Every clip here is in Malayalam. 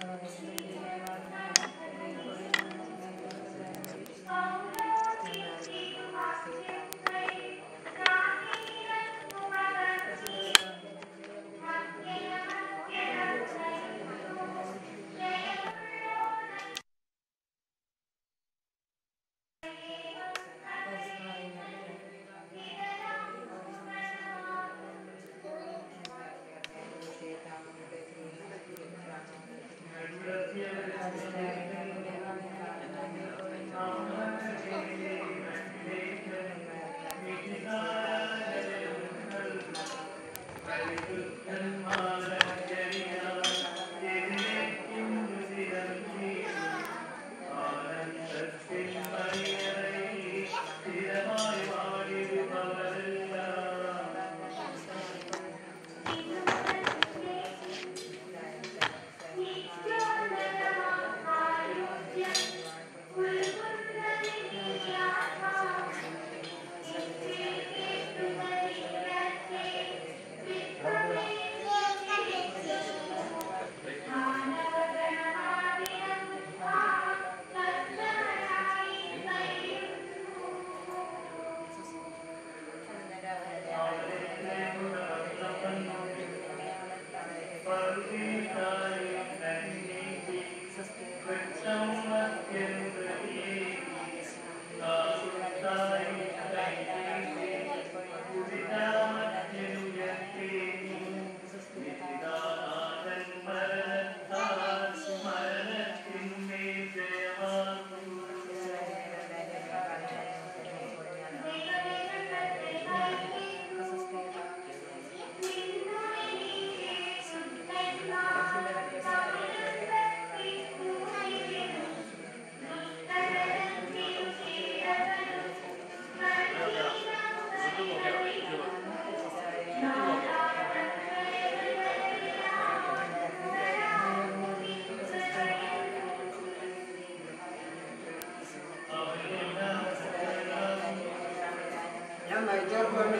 ഞാൻ മരിച്ചാൽ കൊണ്ട്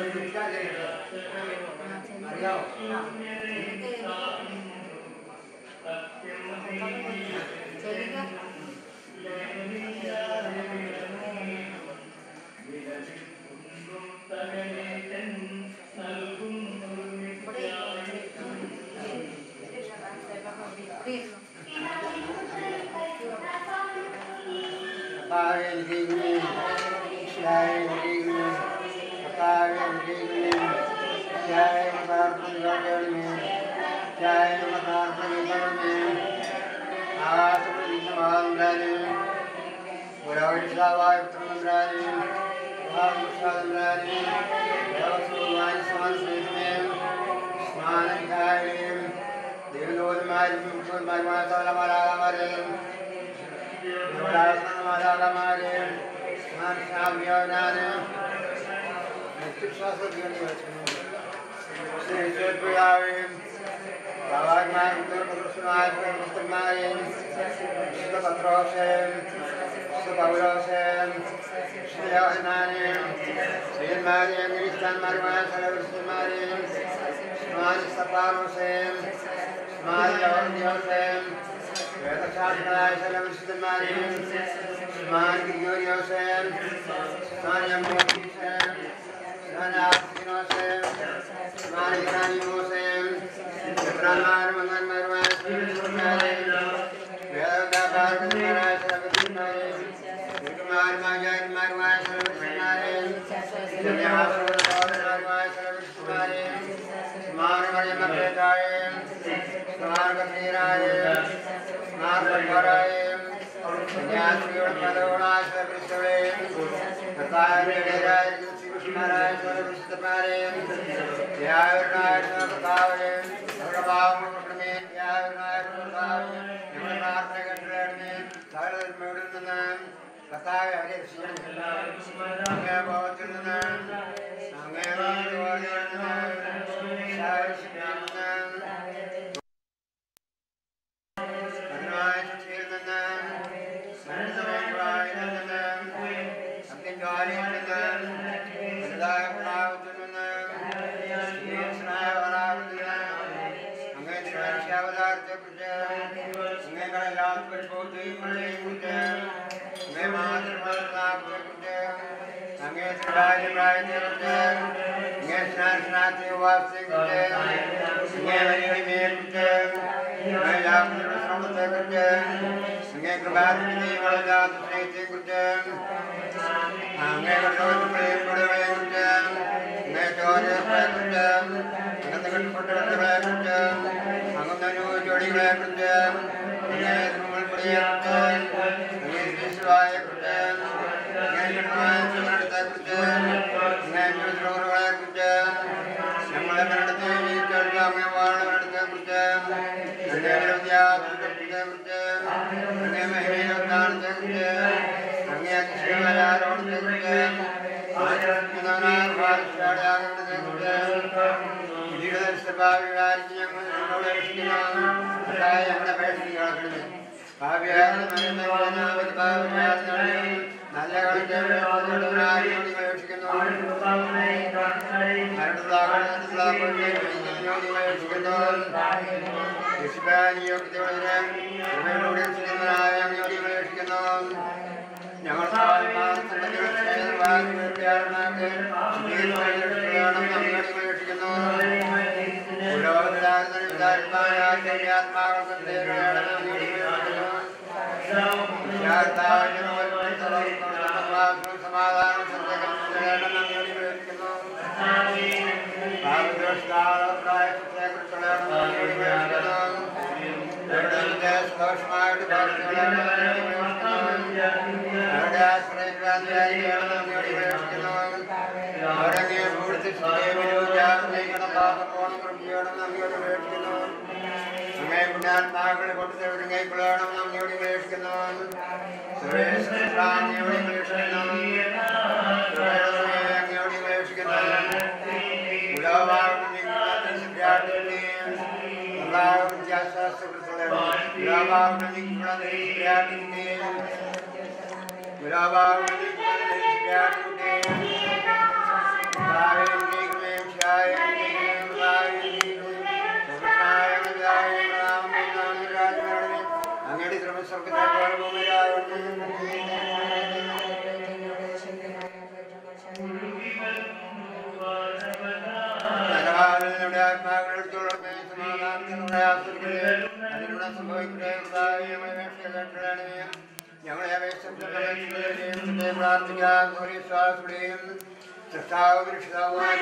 അറിയാവോ കർത്താവേ അനുഗ്രഹിക്കണമേ. ഈശോയെ അനുഗ്രഹിക്കണമേ. കർത്താവേ അനുഗ്രഹിക്കണമേ. ഈശോയെ നമ്മുടെ പ്രാർത്ഥന കേൾക്കണമേ. ഈശോയെ നമ്മുടെ പ്രാർത്ഥന കേൾക്കണമേ. ആകാശത്തിൽ നിന്നുമാകുന്നവരാനും പുരോഹിതാവായ പുത്രനന്ദരാനും ും സ്നാനക്കാരെയും ദൈവദൂതന്മാരും മുഖ്യന്മാരുമായ സകലമാരാകമാരെയും മാതാകമാരെയും സ്നാനശാമ്യാവനാനും നിത്യവിശ്വാസത്തെയും പ്രവാചകന്മാരും പുരുഷന്മാരും പുത്രന്മാരെയും വിശുദ്ധ പത്രോസയും വിശുദ്ധ പൗരോസയും വിശുദ്ധ യോഹന്നാനെയും ശ്രീയന്മാരെയും ക്രിസ്താന്മാരുമായ സകല പുരുഷന്മാരെയും സ്മാരി സപ്പാറോസയും സ്മാരി യോസയും വേദശാസ്ത്രങ്ങളായ സകല വിശുദ്ധന്മാരെയും സ്മാരി ഗ്രിഗോരിയോസയും സ്മാരി അമ്മോസയും സ്മാരി ആസ്തിനോസയും സ്മാരി ഗ്രാനിമോസയും പുത്രന്മാരും മങ്ങന്മാരുമായ സകല വിശുദ്ധന്മാരെയും വേദപാരകന്മാരായ സകല വിശുദ്ധന്മാരെയും ഗുരുക്കന്മാരുമായ ജാതിന്മാരുമായ സകല വിശുദ്ധന്മാരെയും സന്യാസികളുമായ സകല വിശുദ്ധന്മാരെയും സ്മാരമറിയമത്തേക്കായും സ്മാരകീരായും സ്മാരകരായും സന്യാസികളുടെ പദവുകളായ സകല ക്രിസ്തുവേയും കർത്താവിനെതിരായ ശ്രീകൃഷ്ണനായ സകല വിശുദ്ധന്മാരെയും ധ്യായനായിരുന്ന കർത്താവിനെയും അവരുടെ ഭാവങ്ങളുടെ ധ്യായനായ കർത്താവിനെ ഞങ്ങളുടെ പ്രാർത്ഥന കേട്ടിടണമേ സകല മേടിൽ നിന്ന് കർത്താവെ അവരെ രക്ഷിക്കണം അങ്ങേ ഭാവത്തിൽ നിന്ന് അങ്ങേ ഭാവത്തിൽ നിന്ന് ശാരീരികത്തിൽ നിന്ന് കഠിനമായ ശിക്ഷയിൽ നിന്ന് സന്നിധമായ നിന്ന് സത്യജ്വാലയിൽ നിന്ന് വലുതായ പ്രണാമത്തിൽ നിന്ന് ശ്രീകൃഷ്ണനായ പ്രണാമത്തിൽ നിന്ന് അങ്ങേ തിരുവനന്തപുരത്തെ കുറിച്ച് ഞങ്ങൾ പുണ്യാത്മാക്കളെ കൊണ്ട് ഒരുങ്ങൈക്കൊള്ളണം നമ്മയോട് ഉപേക്ഷിക്കുന്നു അങ്ങയോട് ഉപേക്ഷിക്കുന്നു അങ്ങയോട് ഉപേക്ഷിക്കുന്നു ഉലവാകും ഉലവാകും ജാസ്വാസപ്പെടുത്തുള്ള ഉലവാകും ഉലവാകും അങ്ങയുടെ ഞങ്ങളെ അപേക്ഷിച്ച് പ്രാർത്ഥിക്കാം വിശ്വാസത്തെയും സൃഷ്ടാവ് രക്ഷിതാവുമായ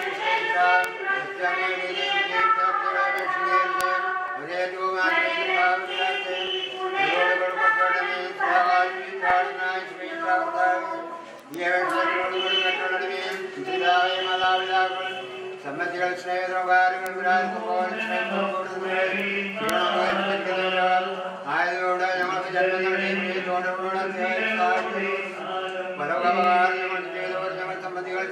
സമ്മതികൾ സ്നേഹോപകാരങ്ങൾ ആയതുകൊണ്ട് ഞങ്ങൾക്ക് ജന്മങ്ങളുടെ പരോപകാരം ഞങ്ങൾ ചെയ്തവർ ഞങ്ങൾ സമ്മതികൾ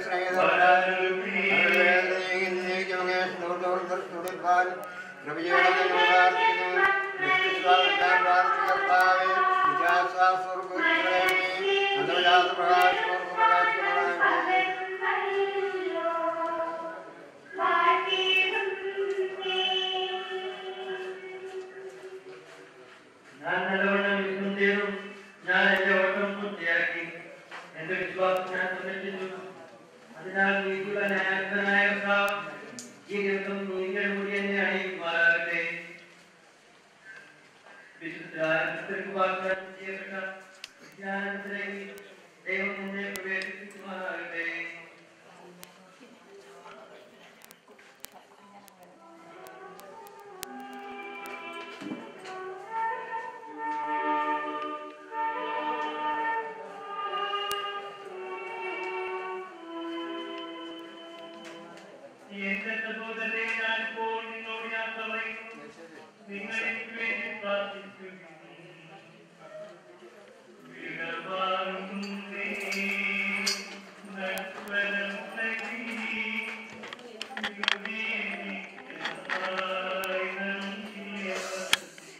ഞാൻ നല്ലവണ്ണം യുദ്ധം ചെയ്തു ഞാൻ എന്റെ ഓട്ടം പൂർത്തിയാക്കി എന്റെ വിശ്വാസം ഞാൻ സംരക്ഷിച്ചു അതിനാൽ നീതിയുള്ള ന്യായാധിപനായ കർത്താവ് ഈ ദിവസം നീതിയുടെ കൂടി എന്നെ അണിയിക്കുമാറാകട്ടെ വിശുദ്ധരായ ക്രിസ്തുവിന് വാഗ്ദാനം ചെയ്യപ്പെട്ട വിജ്ഞാനത്തിലേക്ക് ദൈവം നിന്നെ പ്രവേശിപ്പിക്കുമാറാകട്ടെ എന്റെ സഹോദരനെ ഞാൻ ഇപ്പോൾ നിന്നോട് യാത്ര പറയുന്നു നിങ്ങൾ എനിക്ക് വേണ്ടി പ്രാർത്ഥിക്കുന്നു വിടവാങ്ങുന്നേ, നശ്വരം നദി, യുഗേനിക്കസായിരം ജീവസി.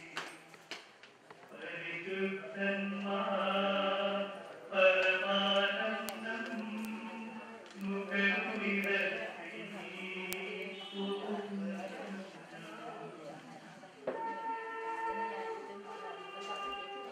പരിശുദ്ധന്മാർ പരമാനന്ദം മുഖവിടത്തി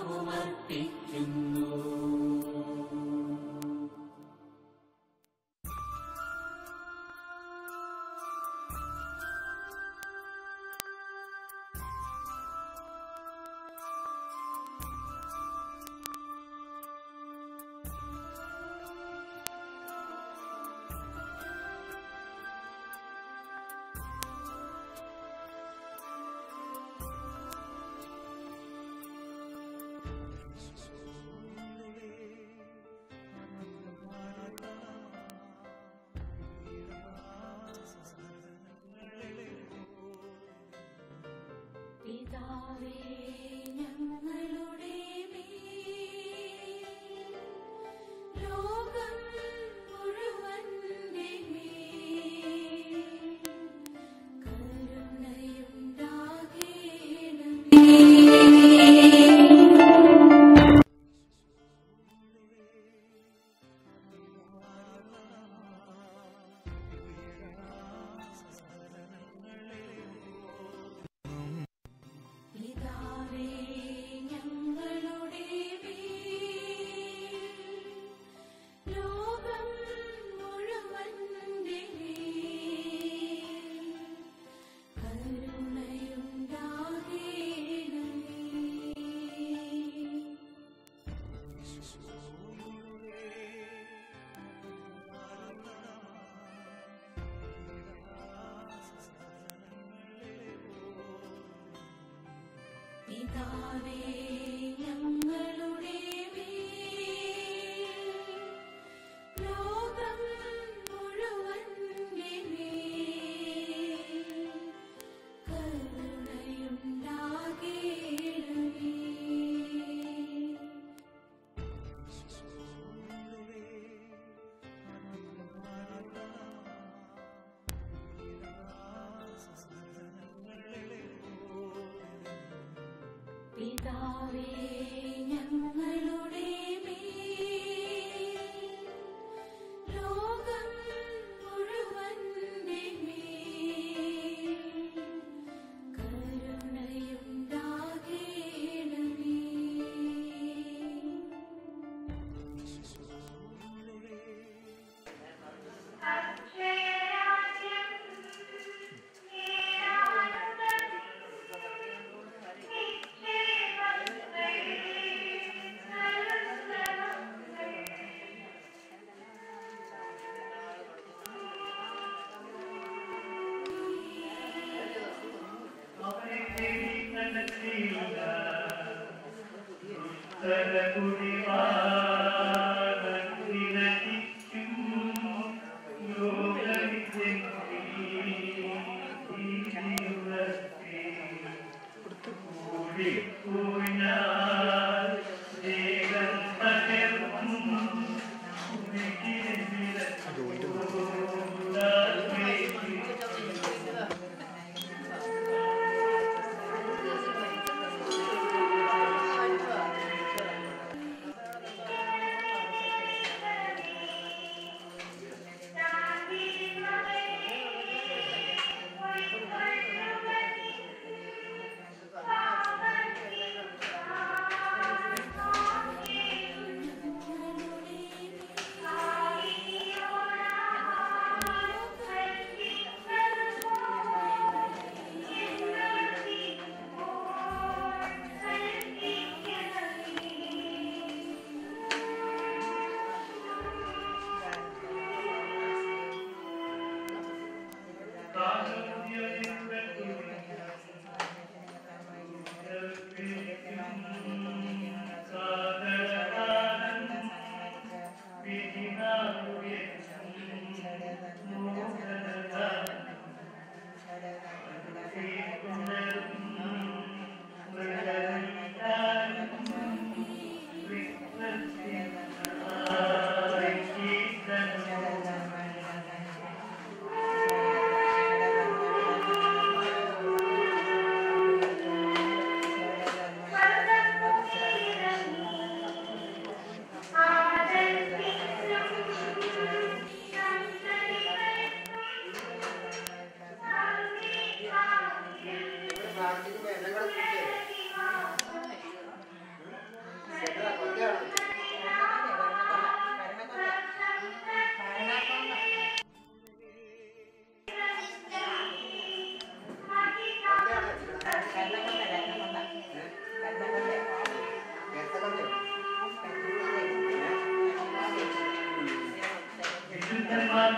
പിതാവേ ഞങ്ങളുടെ മേൽ ലോകം മുഴുവന്റെ മേൽ കരുണയുണ്ടാകേണമേ പിതാവേ ഞങ്ങളുടെ മേൽ ലോകം മുഴുവന്റെ മേൽ കരുണയുണ്ടാകേണമേ പിതാവേ ഞങ്ങളുടെ മേൽ ലോകം മുഴുവന്റെ മേൽ കരുണയുണ്ടാകേണമേ പിതാവേ ഞങ്ങളുടെ മേൽ ലോകം മുഴുവന്റെ മേൽ കരുണയുണ്ടാകേണമേ അവനെ തേടി കണ്ടെത്തിയില്ല ദുഷ്ടത കുടിവാദത്തി നശിക്കും Thank you.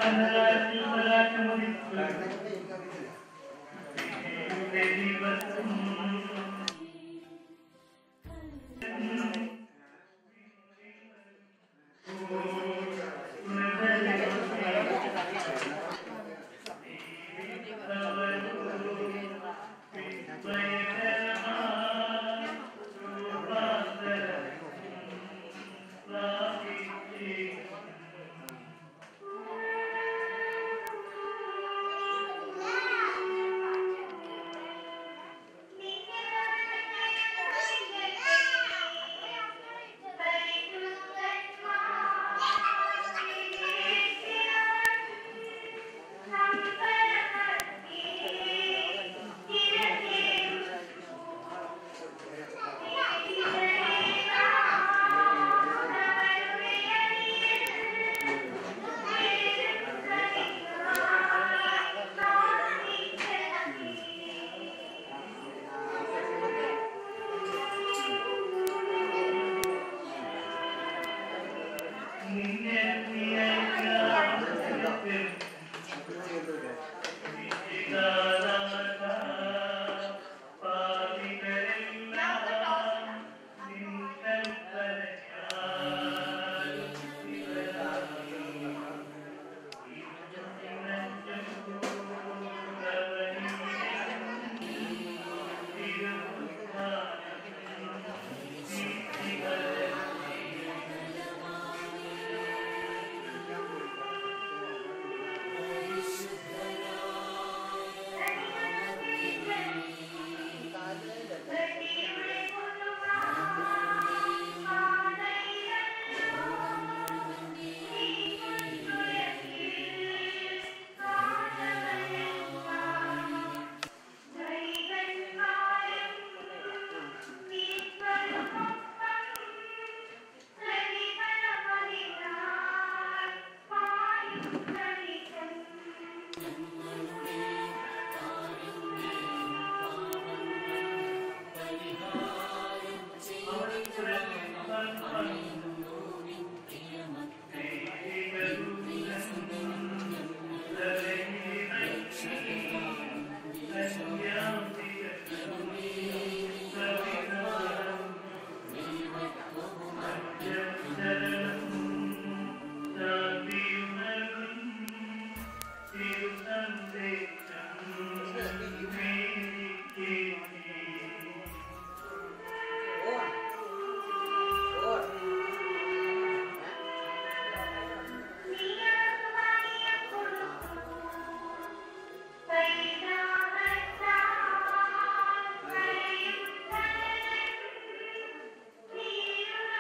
Thank you.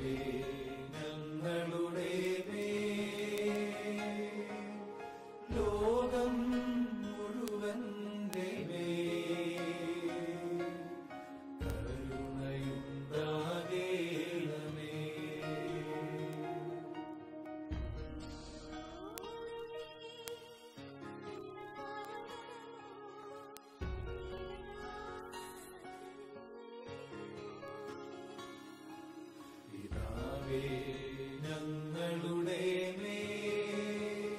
പിതാവേ ഞങ്ങളുടെ മേൽ ലോകം മുഴുവന്റെ മേൽ കരുണയുണ്ടാകേണമേ പിതാവേ ഞങ്ങളുടെ മേൽ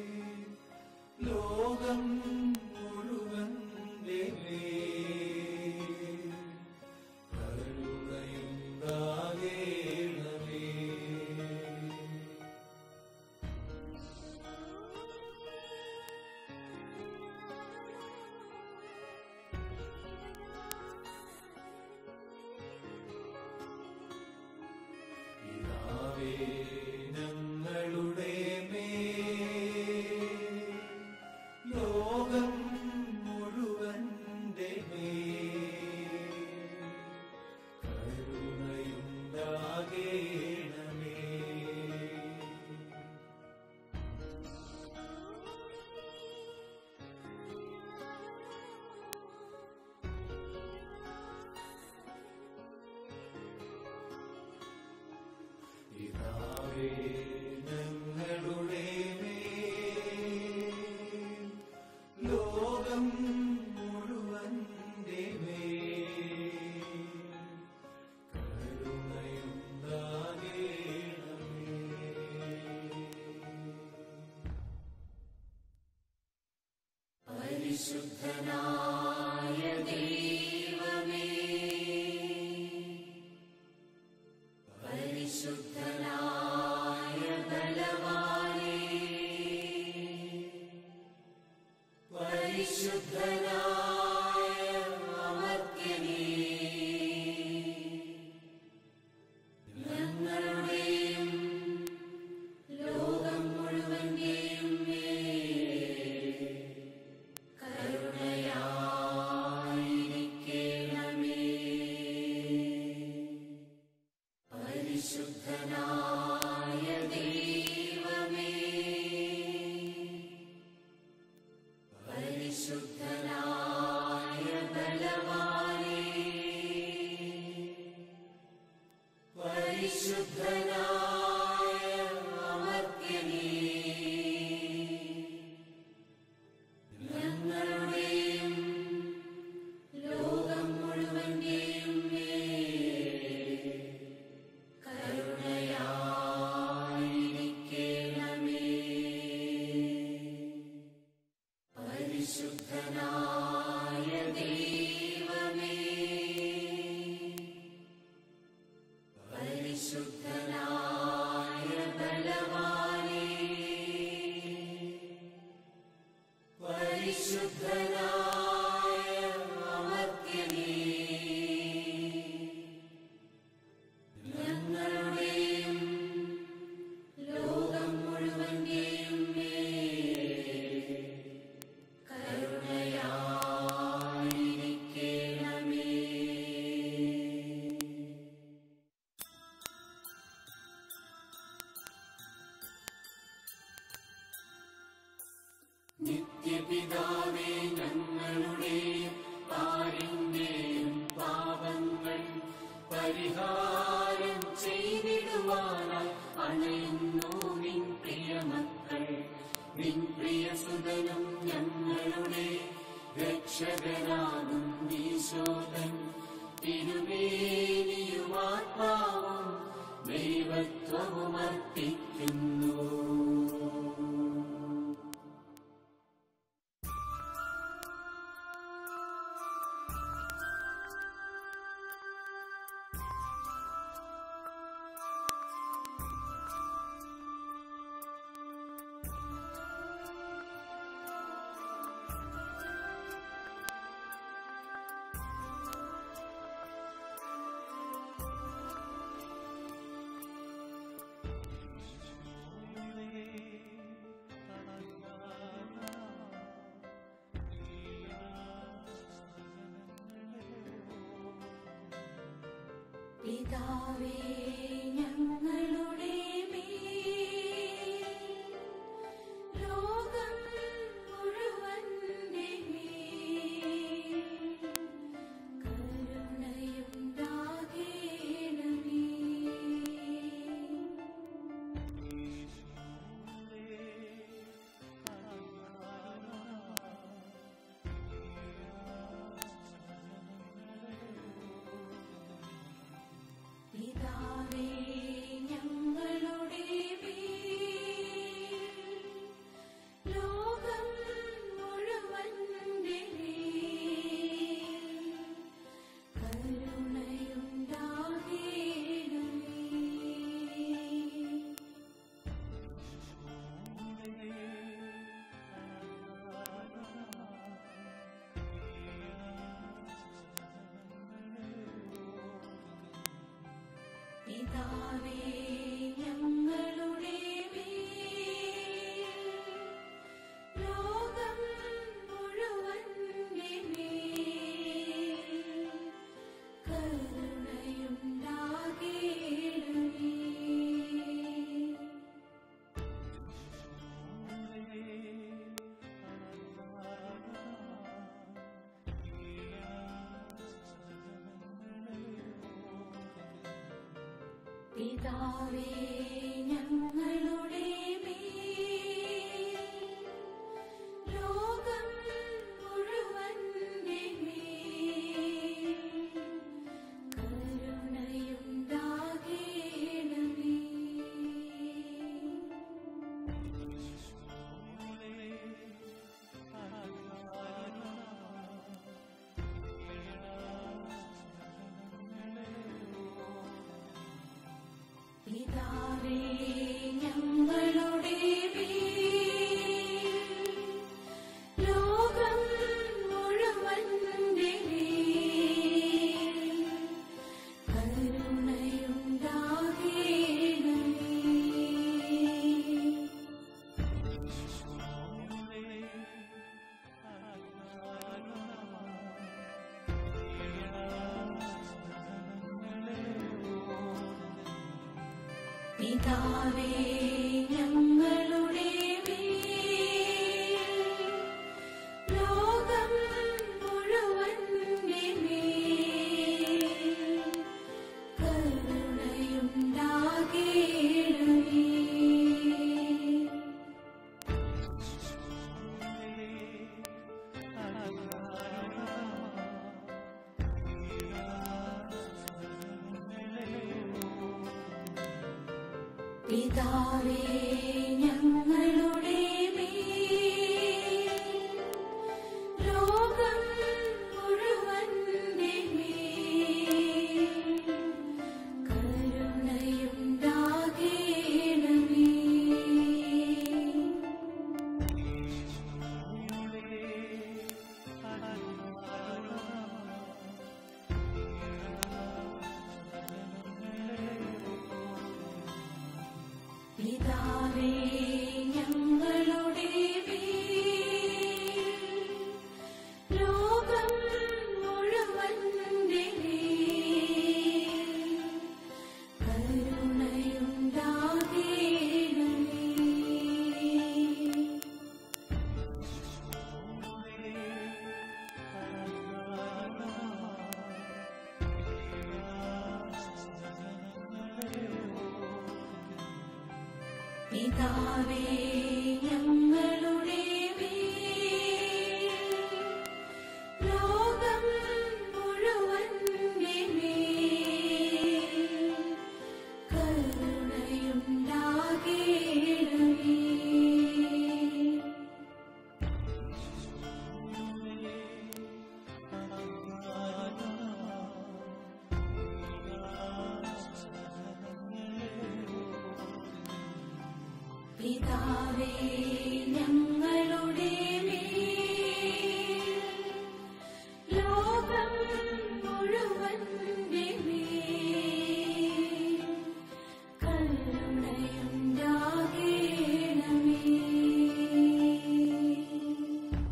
ലോകം മുഴുവന്റെ മേൽ കരുണയുണ്ടാകേണമേ പിതാവേ ഞങ്ങളുടെ മേൽ ലോകം മുഴുവന്റെ മേൽ കരുണയുണ്ടാകേണമേ പിതാവേ ഞങ്ങളുടെ മേൽ ലോകം മുഴുവന്റെ മേൽ കരുണയുണ്ടാകേണമേ പരിശുദ്ധനായ ദൈവമേ പരിശുദ്ധനായ ബലവാനേ പരിശുദ്ധനായ അമർത്യനേ ഞങ്ങളുടെയും ലോകം മുഴുവന്റെയും മേൽ കരുണയായിരിക്കണമേ പരിശുദ്ധനായ ദൈവമേ പരിശുദ്ധനായ ബലവാനേ പരിശുദ്ധനായ അമർത്യനേ ഞങ്ങളുടെയും ലോകം മുഴുവന്റെയും മേൽ കരുണയായിരിക്കണമേ പരിശുദ്ധനായ ദൈവമേ പരിശുദ്ധനായ ബലവാനേ പരിശുദ്ധനായ അമർത്യനേ ഞങ്ങളുടെയും ലോകം മുഴുവന്റെയും മേൽ കരുണയായിരിക്കണമേ നിത്യപിതാവേ ഞങ്ങളുടെയും പാരിന്റെയും പാപങ്ങൾ പരിഹാരം ചെയ്തിടുവാനായി അണയുന്നു നിൻ പ്രിയമക്കൾ നിൻ പ്രിയസുതനും ഞങ്ങളുടെ രക്ഷകനാകും ഈശോദൻ തിരുവേലിയും ആത്മാവും ദൈവത്വവും അർപ്പിക്കുന്നു പിതാവേ ഞങ്ങൾ പിതാവേ ഞങ്ങളുടെ മേൽ ലോകം മുഴുവന്റെ മേൽ കരുണയുണ്ടാകേണമേ പിതാവേ ഞങ്ങളുടെ മേൽ ലോകം മുഴുവന്റെ മേൽ കരുണയുണ്ടാകേണമേ പിതാവേ ഞങ്ങളുടെ മേൽ ലോകം മുഴുവന്റെ മേൽ കരുണയുണ്ടാകേണമേ പിതാവേ ഞങ്ങളുടെ മേൽ ലോകം മുഴുവന്റെ മേൽ കരുണയുണ്ടാകേണമേ പിതാവേ ഞങ്ങളുടെ മേൽ ലോകം മുഴുവന്റെ മേൽ കരുണയുണ്ടാകേണമേ പിതാവേ ഞങ്ങളുടെ മേൽ ലോകം മുഴുവന്റെ മേൽ കരുണയുണ്ടാകേണമേ പിതാവേ ഞങ്ങളുടെ മേൽ ലോകം മുഴുവന്റെ മേൽ കരുണയുണ്ടാകേണമേ പിതാവേ ഞങ്ങളുടെ മേൽ ലോകം മുഴുവന്റെ മേൽ കരുണയുണ്ടാകേണമേ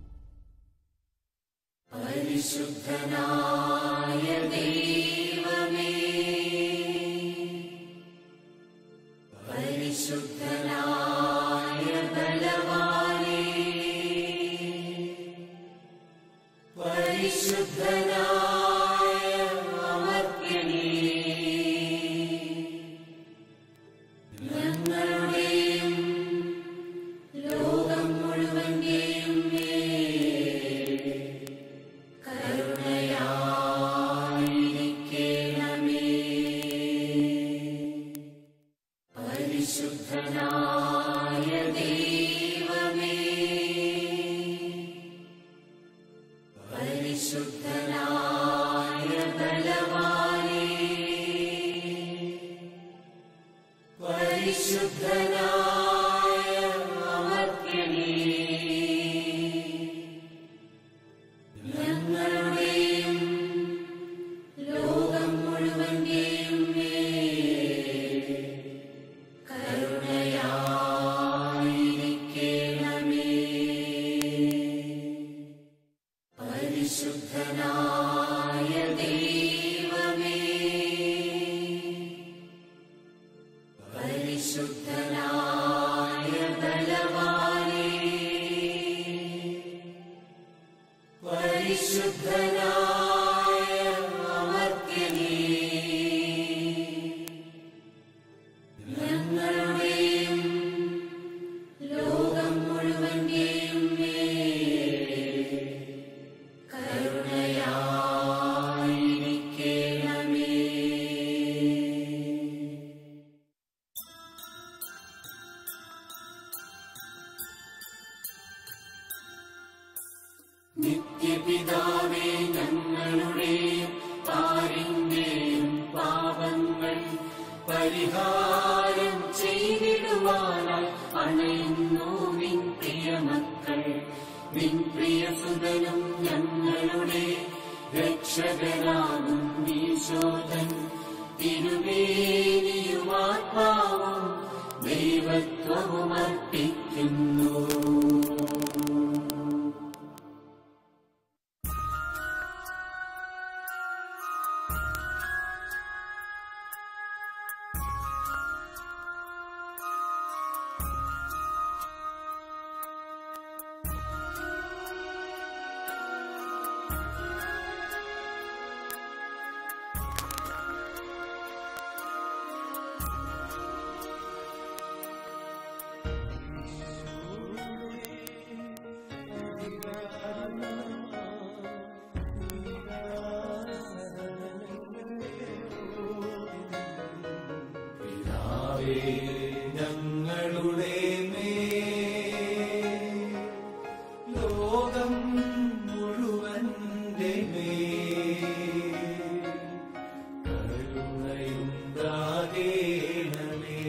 പരിശുദ്ധനായ ദൈവമേ പരിശുദ്ധനായ ബലവാനേ പരിശുദ്ധനായ അമർത്യനേ ഞങ്ങളുടെയും ലോകം മുഴുവന്റെയും മേൽ കരുണയായിരിക്കണമേ പരിശുദ്ധനായ ദൈവമേ പരിശുദ്ധനായ ബലവാനേ പരിശുദ്ധനായ അമർത്യനേ ഞങ്ങളുടെയും ലോകം മുഴുവന്റെയും മേൽ പരിഹാരം ചെയ്തിടുവാനായി അണയുന്നു നിൻ പ്രിയമക്കൾ നിൻ പ്രിയസുതനും ഞങ്ങളുടെ രക്ഷകനാകും ഈശോധൻ തിരുവേലിയും ആത്മാവും ദൈവത്വവും അർപ്പിക്കുന്നു പിതാവേ ഞങ്ങളുടെ മേൽ ലോകം മുഴുവന്റെ മേൽ കരുണയുണ്ടാകേണമേ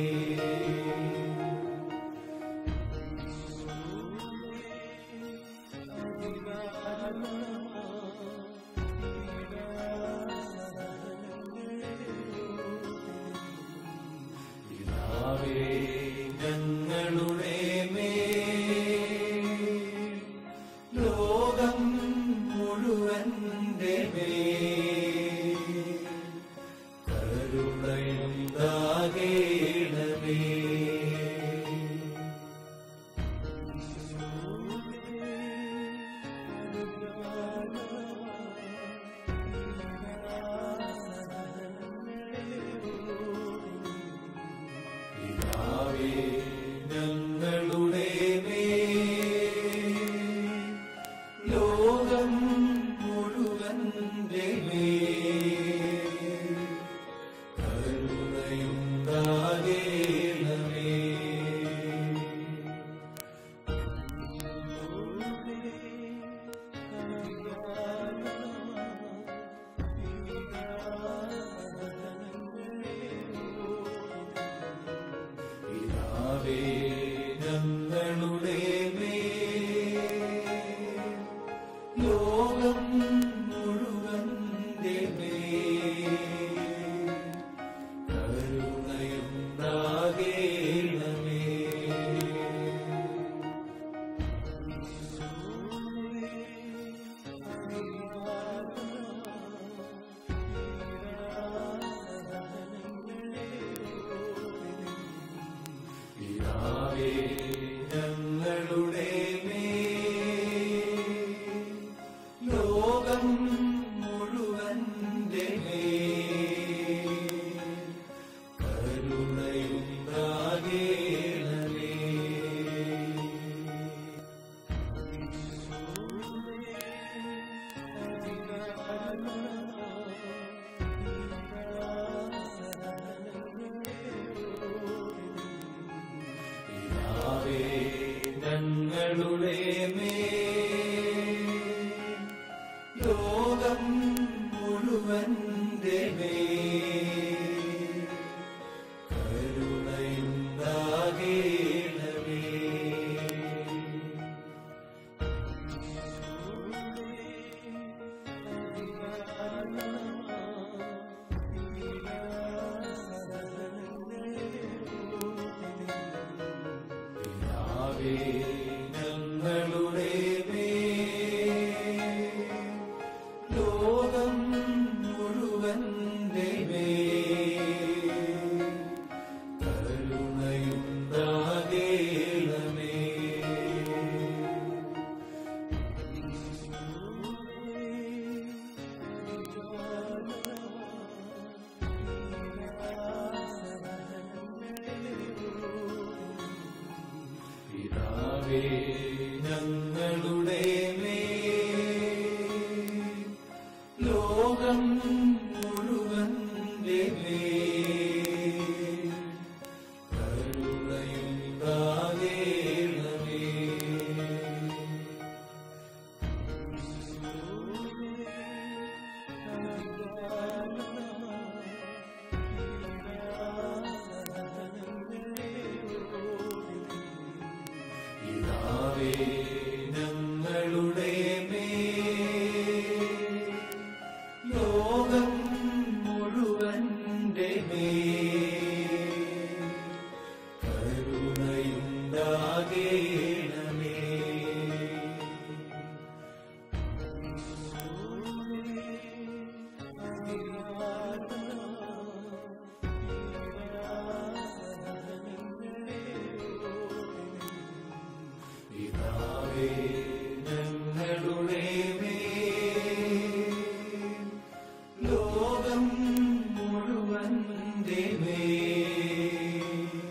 പിതാവേ ഞങ്ങളുടെ മേൽ ലോകം മുഴുവന്റെ മേൽ കരുണയുണ്ടാകേണമേ പിതാവേ ഞങ്ങളുടെ മേൽ ലോകം മുഴുവന്റെ മേൽ കരുണയുണ്ടാകേണമേ പിതാവേ ഞങ്ങളുടെ മേൽ ലോകം മുഴുവന്റെ മേൽ കരുണയുണ്ടാകേണമേ പിതാവേ ഞങ്ങളുടെ മേൽ ലോകം മുഴുവന്റെ മേൽ കരുണയുണ്ടാകേണമേ പിതാവേ ഞങ്ങളുടെ മേൽ ലോകം മുഴുവന്റെ മേൽ കരുണയുണ്ടാകേണമേ പിതാവേ ഞങ്ങളുടെ മേൽ ലോകം മുഴുവന്റെ മേൽ കരുണയുണ്ടാകേണമേ പിതാവേ ഞങ്ങളുടെ മേൽ ലോകം മുഴുവന്റെ മേൽ കരുണയുണ്ടാകേണമേ കരുണയുണ്ടാകേണമേ പിതാവേ ഞങ്ങളുടെ മേൽ ലോകം മുഴുവന്റെ മേൽ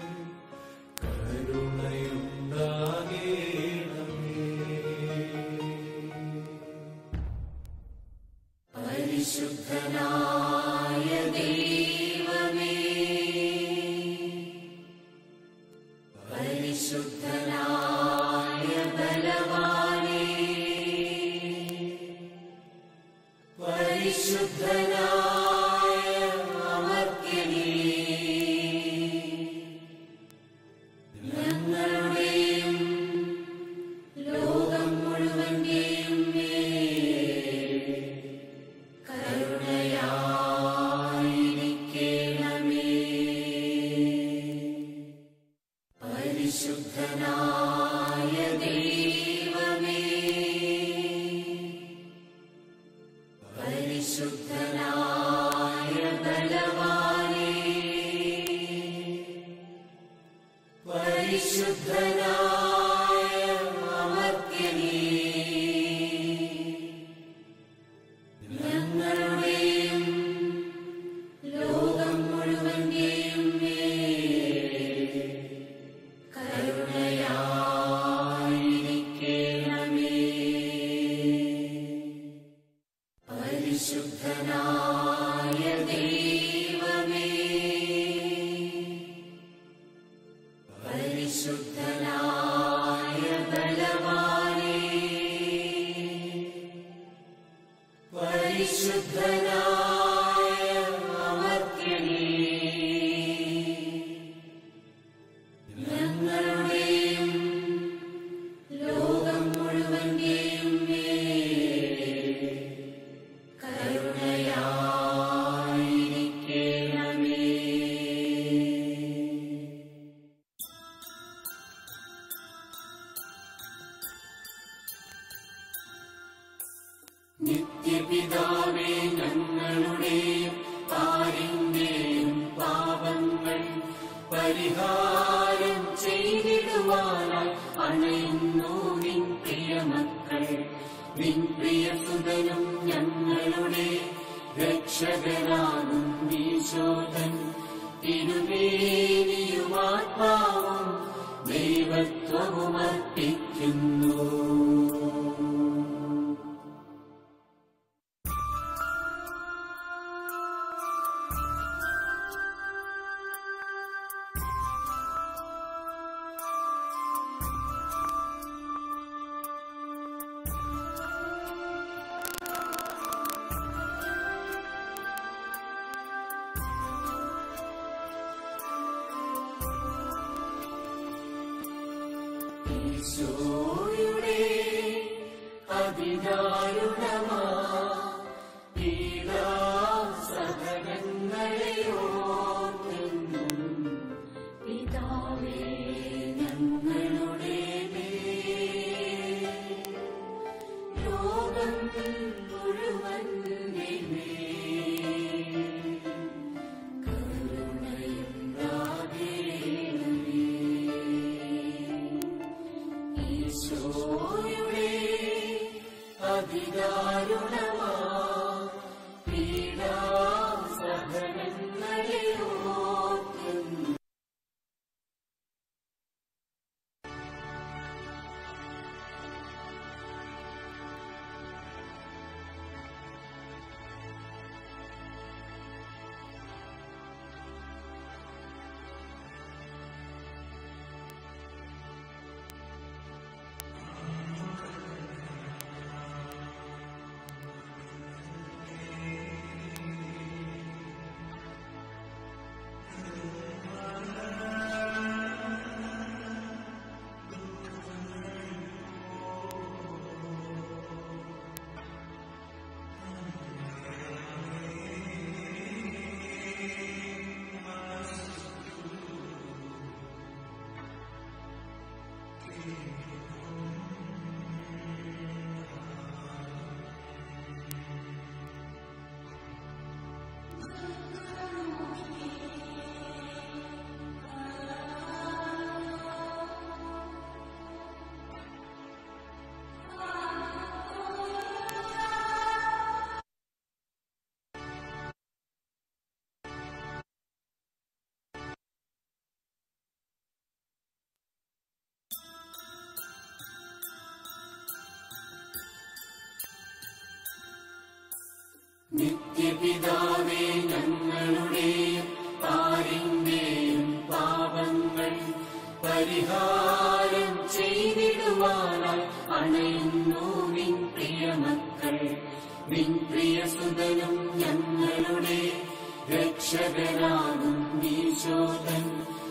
കരുണയുണ്ടാകേണമേ പരിശുദ്ധനായ ദൈവമേ പരിശുദ്ധനായ ബലവാനേ പരിശുദ്ധനായ അമർത്യനേ ഞങ്ങളുടെയും ലോകം മുഴുവന്റെയും മേൽ കരുണയായിരിക്കണമേ പരിശുദ്ധനായ ദൈവമേ പരിശുദ്ധനായ ബലവാനേ പരിശുദ്ധനായ അമർത്യനേ ഞങ്ങളുടെയും ലോകം മുഴുവന്റെയും മേൽ കരുണയായിരിക്കണമേ പരിശുദ്ധനായ ദൈവമേ പരിശുദ്ധനായ ബലവാനേ പരിശുദ്ധനായ അമർത്യനേ ഞങ്ങളുടെയും ലോകം മുഴുവന്റെയും മേൽ കരുണയായിരിക്കണമേ നിത്യപിതാവേ ഞങ്ങളുടെയും പാരിന്റെയും പാപങ്ങൾ പരിഹാരം ചെയ്തിടുവാനായി അണയുന്നു നിൻ പ്രിയമക്കൾ നിൻ പ്രിയസുതനും ഞങ്ങളുടെ രക്ഷകനാകും ഈശോധൻ തിരുമേനിയും ആത്മാവും ദൈവത്വവും അർപ്പിക്കുന്നു ഈശോയുടെ അതിദാരുണമാ പീഡാസഹനങ്ങളെ ഓർക്കുന്നു പിതാവേ ഞങ്ങളുടെ മേൽ ലോകം മുഴുവന്റെ മേൽ കരുണയുണ്ടാകേണമേ ഈശോയുടെ അധികാ നിത്യപിതാവേ ഞങ്ങളുടെയും പാരിന്റെയും പാപങ്ങൾ പരിഹാരം ചെയ്തിടുവാനായി അണയുന്നു നിൻ പ്രിയമക്കൾ നിൻ പ്രിയസുതനും ഞങ്ങളുടെ രക്ഷകനാകും നീശോതൻ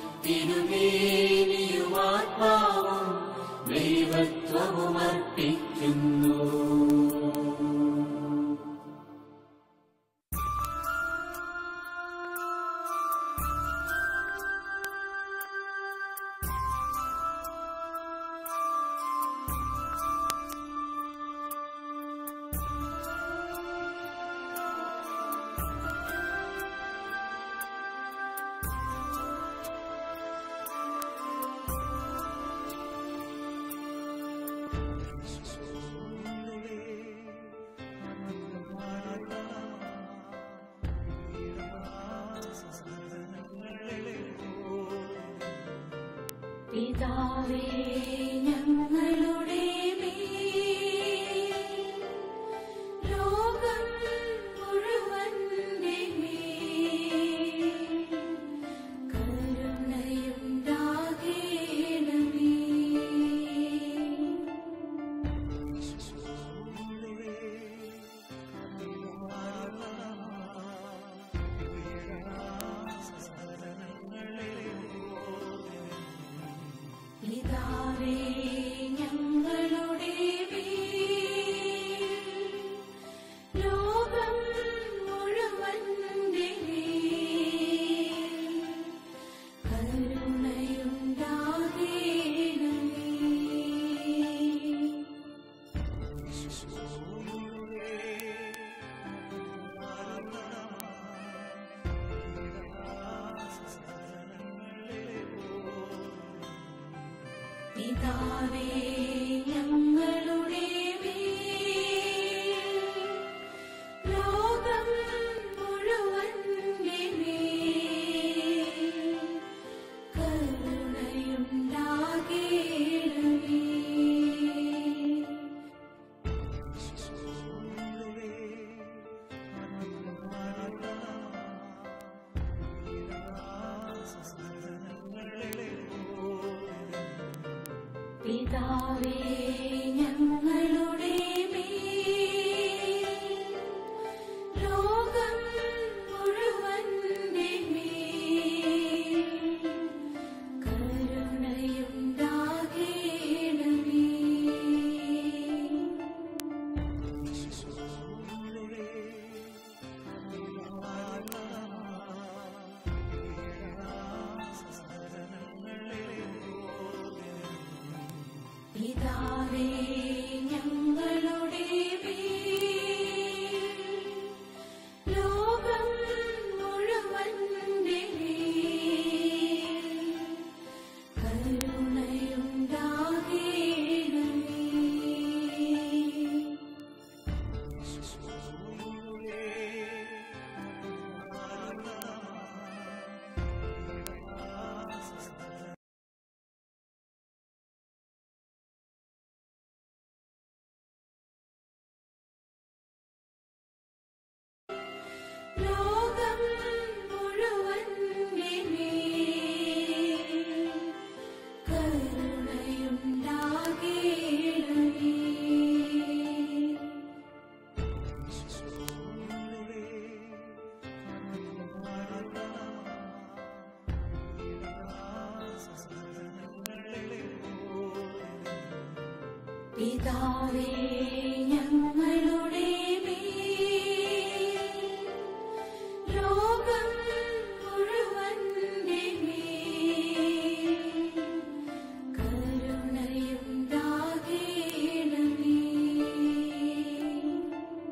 തിരുമേനിയുമാത്മാവും ദൈവത്വവും അർപ്പിക്കുന്നു പിതാവേ ഞങ്ങളുടെ മേൽ ലോകം മുഴുവന്റെ മേൽ കരുണയുണ്ടാകേണമേ പിതാവേ ഞങ്ങളുടെ മേൽ ലോകം മുഴുവന്റെ മേൽ കരുണയുണ്ടാകേണമേ പിതാവേ ഞങ്ങളുടെ മേൽ ലോകം മുഴുവന്റെ മേൽ കരുണയുണ്ടാകേണമേ പിതാവേ ഞങ്ങളുടെ മേൽ ലോകം മുഴുവന്റെ മേൽ കരുണയുണ്ടാകേണമേ പിതാവേ ഞങ്ങളുടെ മേൽ ലോകം മുഴുവന്റെ മേൽ കരുണയുണ്ടാകേണമേ ലോകം മുഴുവന്റെ മേൽ കരുണയുണ്ടാകേണമേ പിതാവേ ഞങ്ങളുടെ മേൽ ലോകം മുഴുവന്റെ മേൽ കരുണയുണ്ടാകേണമേ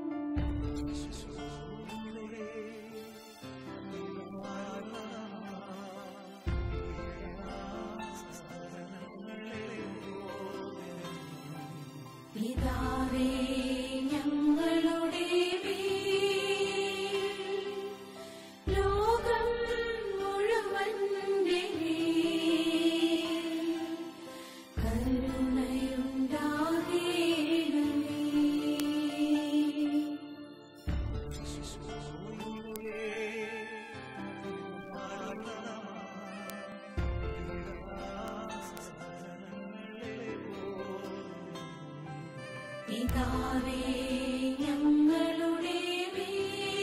പിതാവേ ഞങ്ങളുടെ മേൽ ലോകം മുഴുവന്റെ മേൽ കരുണയുണ്ടാകേണമേ പിതാവേ ഞങ്ങളുടെ മേൽ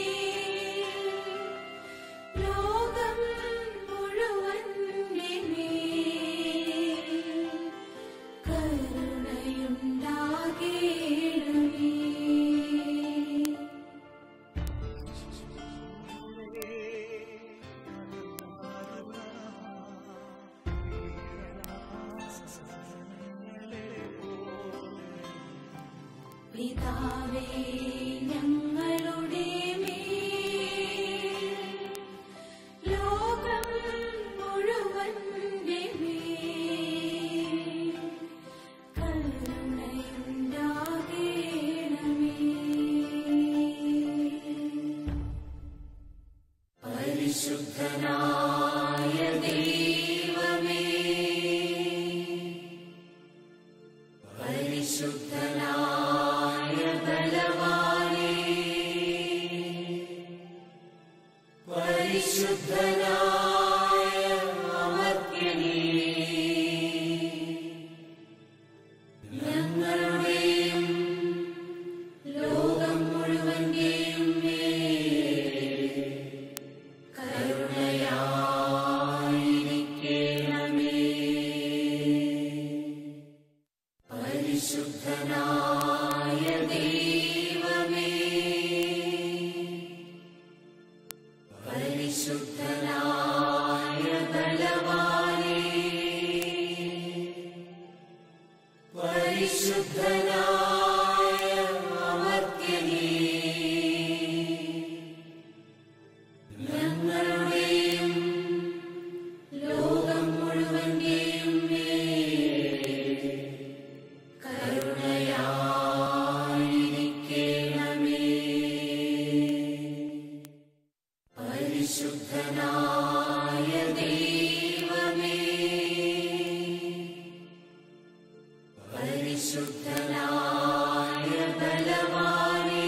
ലോകം മുഴുവന്റെ മേൽ കരുണയുണ്ടാകേണമേ പിതാവേ ഞങ്ങളുടെ മേൽ ലോകം മുഴുവന്റെ മേൽ കരുണയുണ്ടാകേണമേ പരിശുദ്ധനായ ദൈവമേ പരിശുദ്ധനായ ബലവാനേ പരിശുദ്ധനായ അമർത്യനേ ഞങ്ങളുടെയും ലോകം മുഴുവന്റെയും മേൽ കരുണയായിരിക്കണമേ പരിശുദ്ധനായ ദൈവമേ പരിശുദ്ധനായ ബലവാനേ പരിശുദ്ധനായ അമർത്യനേ ഞങ്ങളുടെയും ലോകം മുഴുവന്റെയും മേൽ കരുണയായിരിക്കണമേ പരിശുദ്ധനായ ദൈവമേ പരിശുദ്ധനായ ബലവാനേ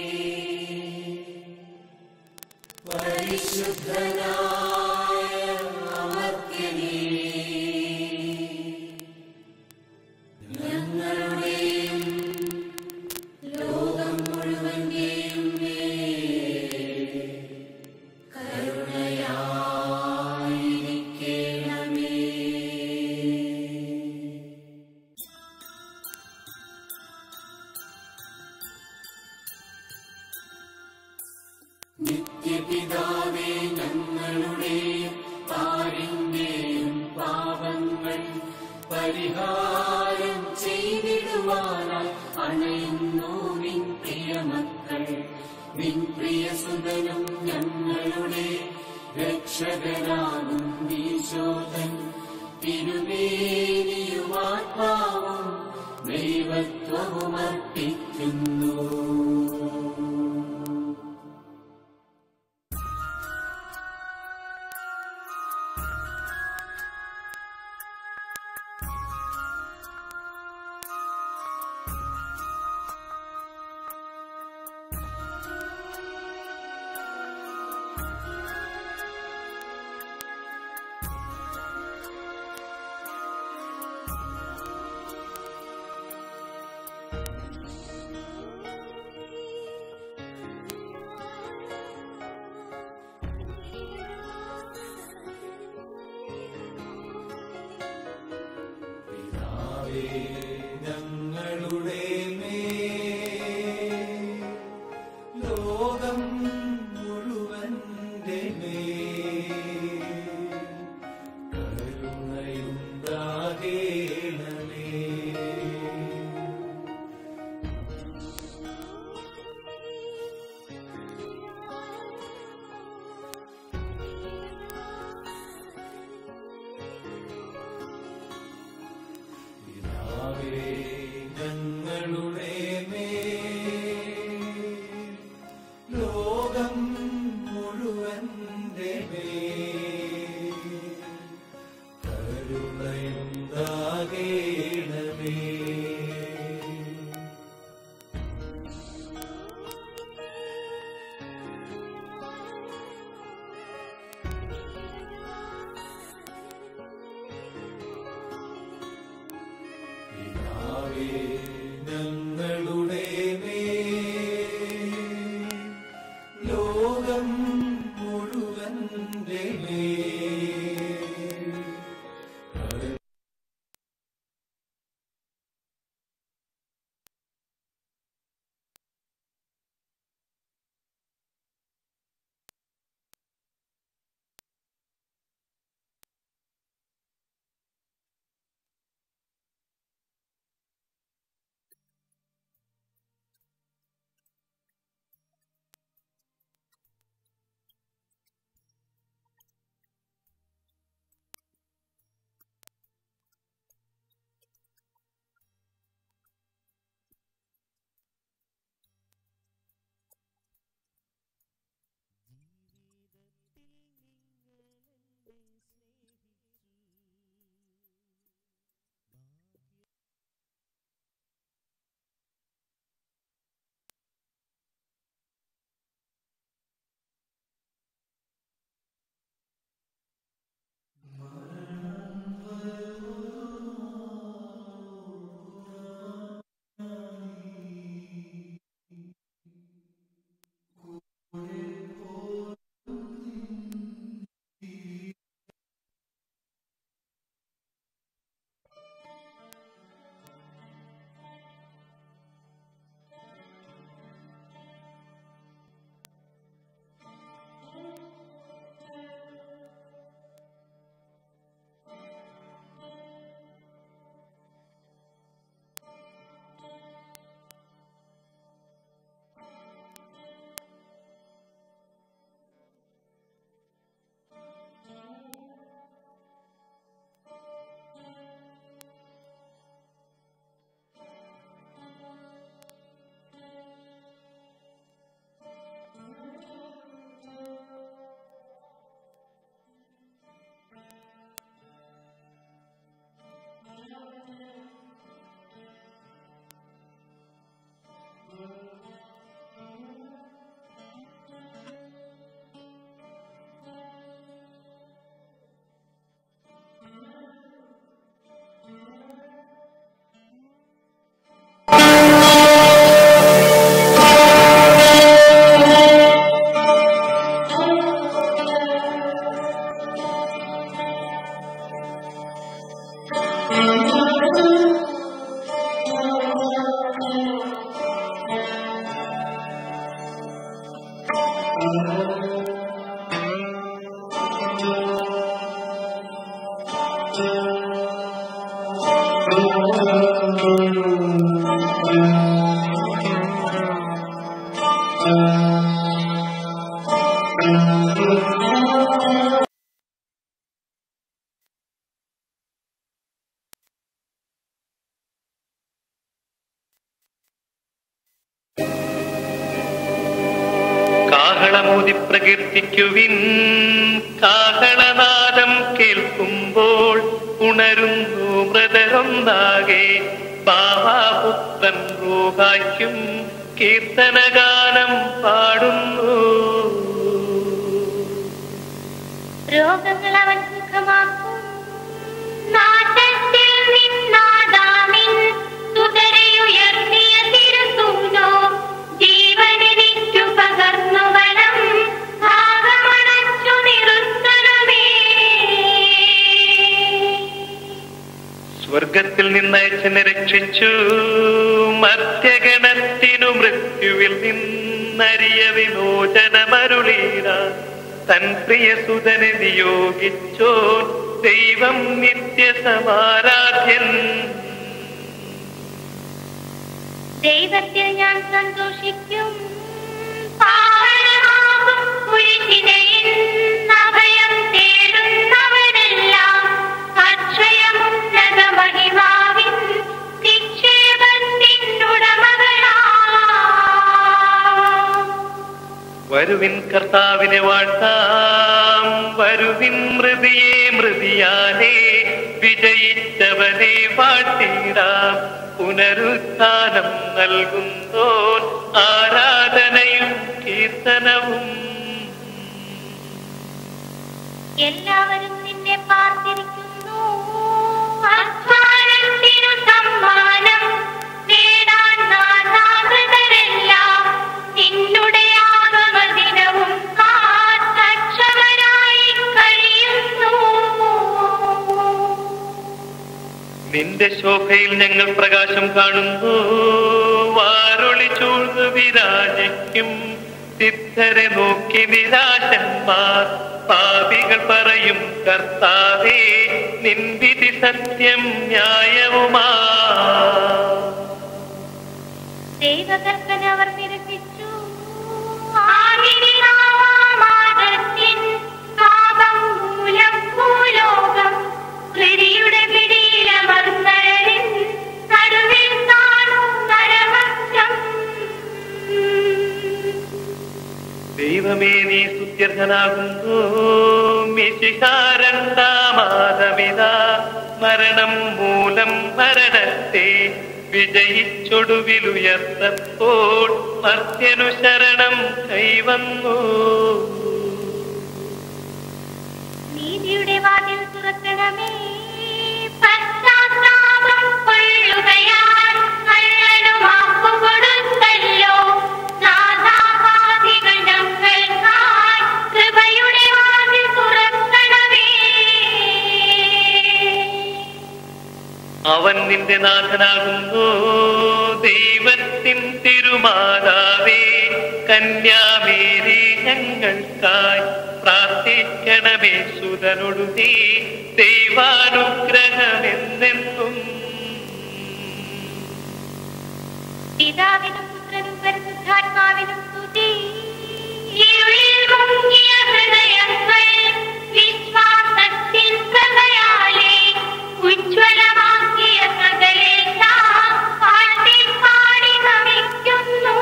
പരിശുദ്ധനായ അമർത്യനേ ഞങ്ങളുടെയും ലോകം മുഴുവന്റെയും മേൽ കരുണയായിരിക്കണമേ നിത്യപിതാവേ ഞങ്ങളുടെയും പാരിന്റെയും പാപങ്ങൾ പരിഹാരം ചെയ്തിടുവാനായി അണയുന്നു നിൻ പ്രിയമക്കൾ നിൻ പ്രിയസുതനും ഞങ്ങളുടെ രക്ഷകനാകും ഈശോധൻ തിരുമേനിയും ആത്മാവും ദൈവത്വവും അർപ്പിക്കുന്നു പിതാവേ ഞങ്ങളുടെ മേൽ ലോകം മുഴുവന്റെ മേൽ കരുണയുണ്ടാകേണമേ പിതാവേ കാഹളമൂതി പ്രകീർത്തിക്കുവിൻ കാഹളനാദം കേൾക്കുമ്പോൾ ഉണരുന്നു മൃതരൊന്നാകെ ബാഹാപുത്രൻ റൂഹായ്ക്കും കീർത്തനഗാനം പാടുന്നു രോഗങ്ങൾ അവൻ സുഖമാക്കും നാട്ടത്തിൽ നിന്നാദാമിൻ സുതരയുയർത്തിയ തിരുസൂനോ ജീവനെനിക്കു പകർന്നു വനം ഭാഗമണച്ചു നിർത്തണമേ സ്വർഗത്തിൽ നിന്നയച്ചനെ രക്ഷിച്ചു മധ്യഗണത്തിനു മൃത്യുവിൽ നിന്നറിയ വിമോചനമരുളീട തൻ പ്രിയ സുതനെ നിയോഗിച്ചോ ദൈവം നിത്യസമാരാധ്യൻ ദൈവത്തിൽ ഞാൻ സന്തോഷിക്കും പാവനമാകും കുരിശിനയിൽ അഭയം തേടുന്നവരെല്ലാം അക്ഷയമുന്നത മഹിമാവിൻ നിക്ഷേപത്തിനുടമകളാ വരുവിൻ കർത്താവിനെ വാഴ്ത്താം വരുവിൻ മൃതിയെ മൃതിയാലേ വിജയിച്ചവനെ വാഴ്ത്തിടാം പുനരുത്ഥാനം നൽകുന്നോൻ ആരാധനയും കീർത്തനവും എല്ലാവരും നിന്നെ പാർത്തിരിക്കുന്നു അധ്വാനത്തിനു സമ്മാനം നേടാൻ നാഥാകൃതരെല്ലാം നിന്നുടെ ആഗമദിനവും കാത്തക്ഷമരായി കഴിയുന്നു നിന്റെ ശോഭയിൽ ഞങ്ങൾ പ്രകാശം കാണുന്നു വാരൊളി ചൂഴ്ന്നു വിരാജിക്കും സിദ്ധരെ നോക്കി നിരാശന്മാർ പാപികൾ പറയും കർത്താവേ നിൻവിധി സത്യം ന്യായവുമാ ദൈവകൽപ്പന അവർ നിരസിച്ചു ആദിനാമാദത്തിൻ പാപം മൂലം ഭൂലോകം ഹൃതിയുടെ പിടിയിലമർന്നരിൻ നടുവിൽ കാണും നരവംശം ദൈവമേ നീ സുത്യർഹനാകുന്നു മിശിഹാരണ്ടാമാതമിത മരണം മൂലം മരണത്തെ വിജയിച്ചൊടുവിലുയർത്തപ്പോൾ മർത്യനു ശരണം കൈവന്നു നീതിയുടെ വാതിൽ തുറക്കണമേ പശ്ചാത്താപം കൊള്ളുകയാൽ കള്ളനു മാപ്പു കൊടുത്തല്ലോ നാഥാപാതികൾ ഞങ്ങൾക്കായി കൃപയുടെ വാതിൽ തുറക്കണമേ അവൻ നിന്റെ നാഥനാകുന്നു ദൈവത്തിൻ തിരുമാതാവേ കന്യാമേരി ഞങ്ങൾക്കായി പ്രാർത്ഥിക്കണമേ സുതനൊടു നീ ദൈവാനുഗ്രഹമെന്നെന്നും പിതാവിനും പുത്രനും പരിശുദ്ധാത്മാവിനും സ്തുതി ഇരുളിൽ മുങ്ങിയ ഹൃദയങ്ങൾ വിശ്വാസത്തിൻ പ്രഭയാലെ ഉജ്ജ്വലമാക്കിയ സകലേശ പാട്ടി പാടി നമിക്കുന്നു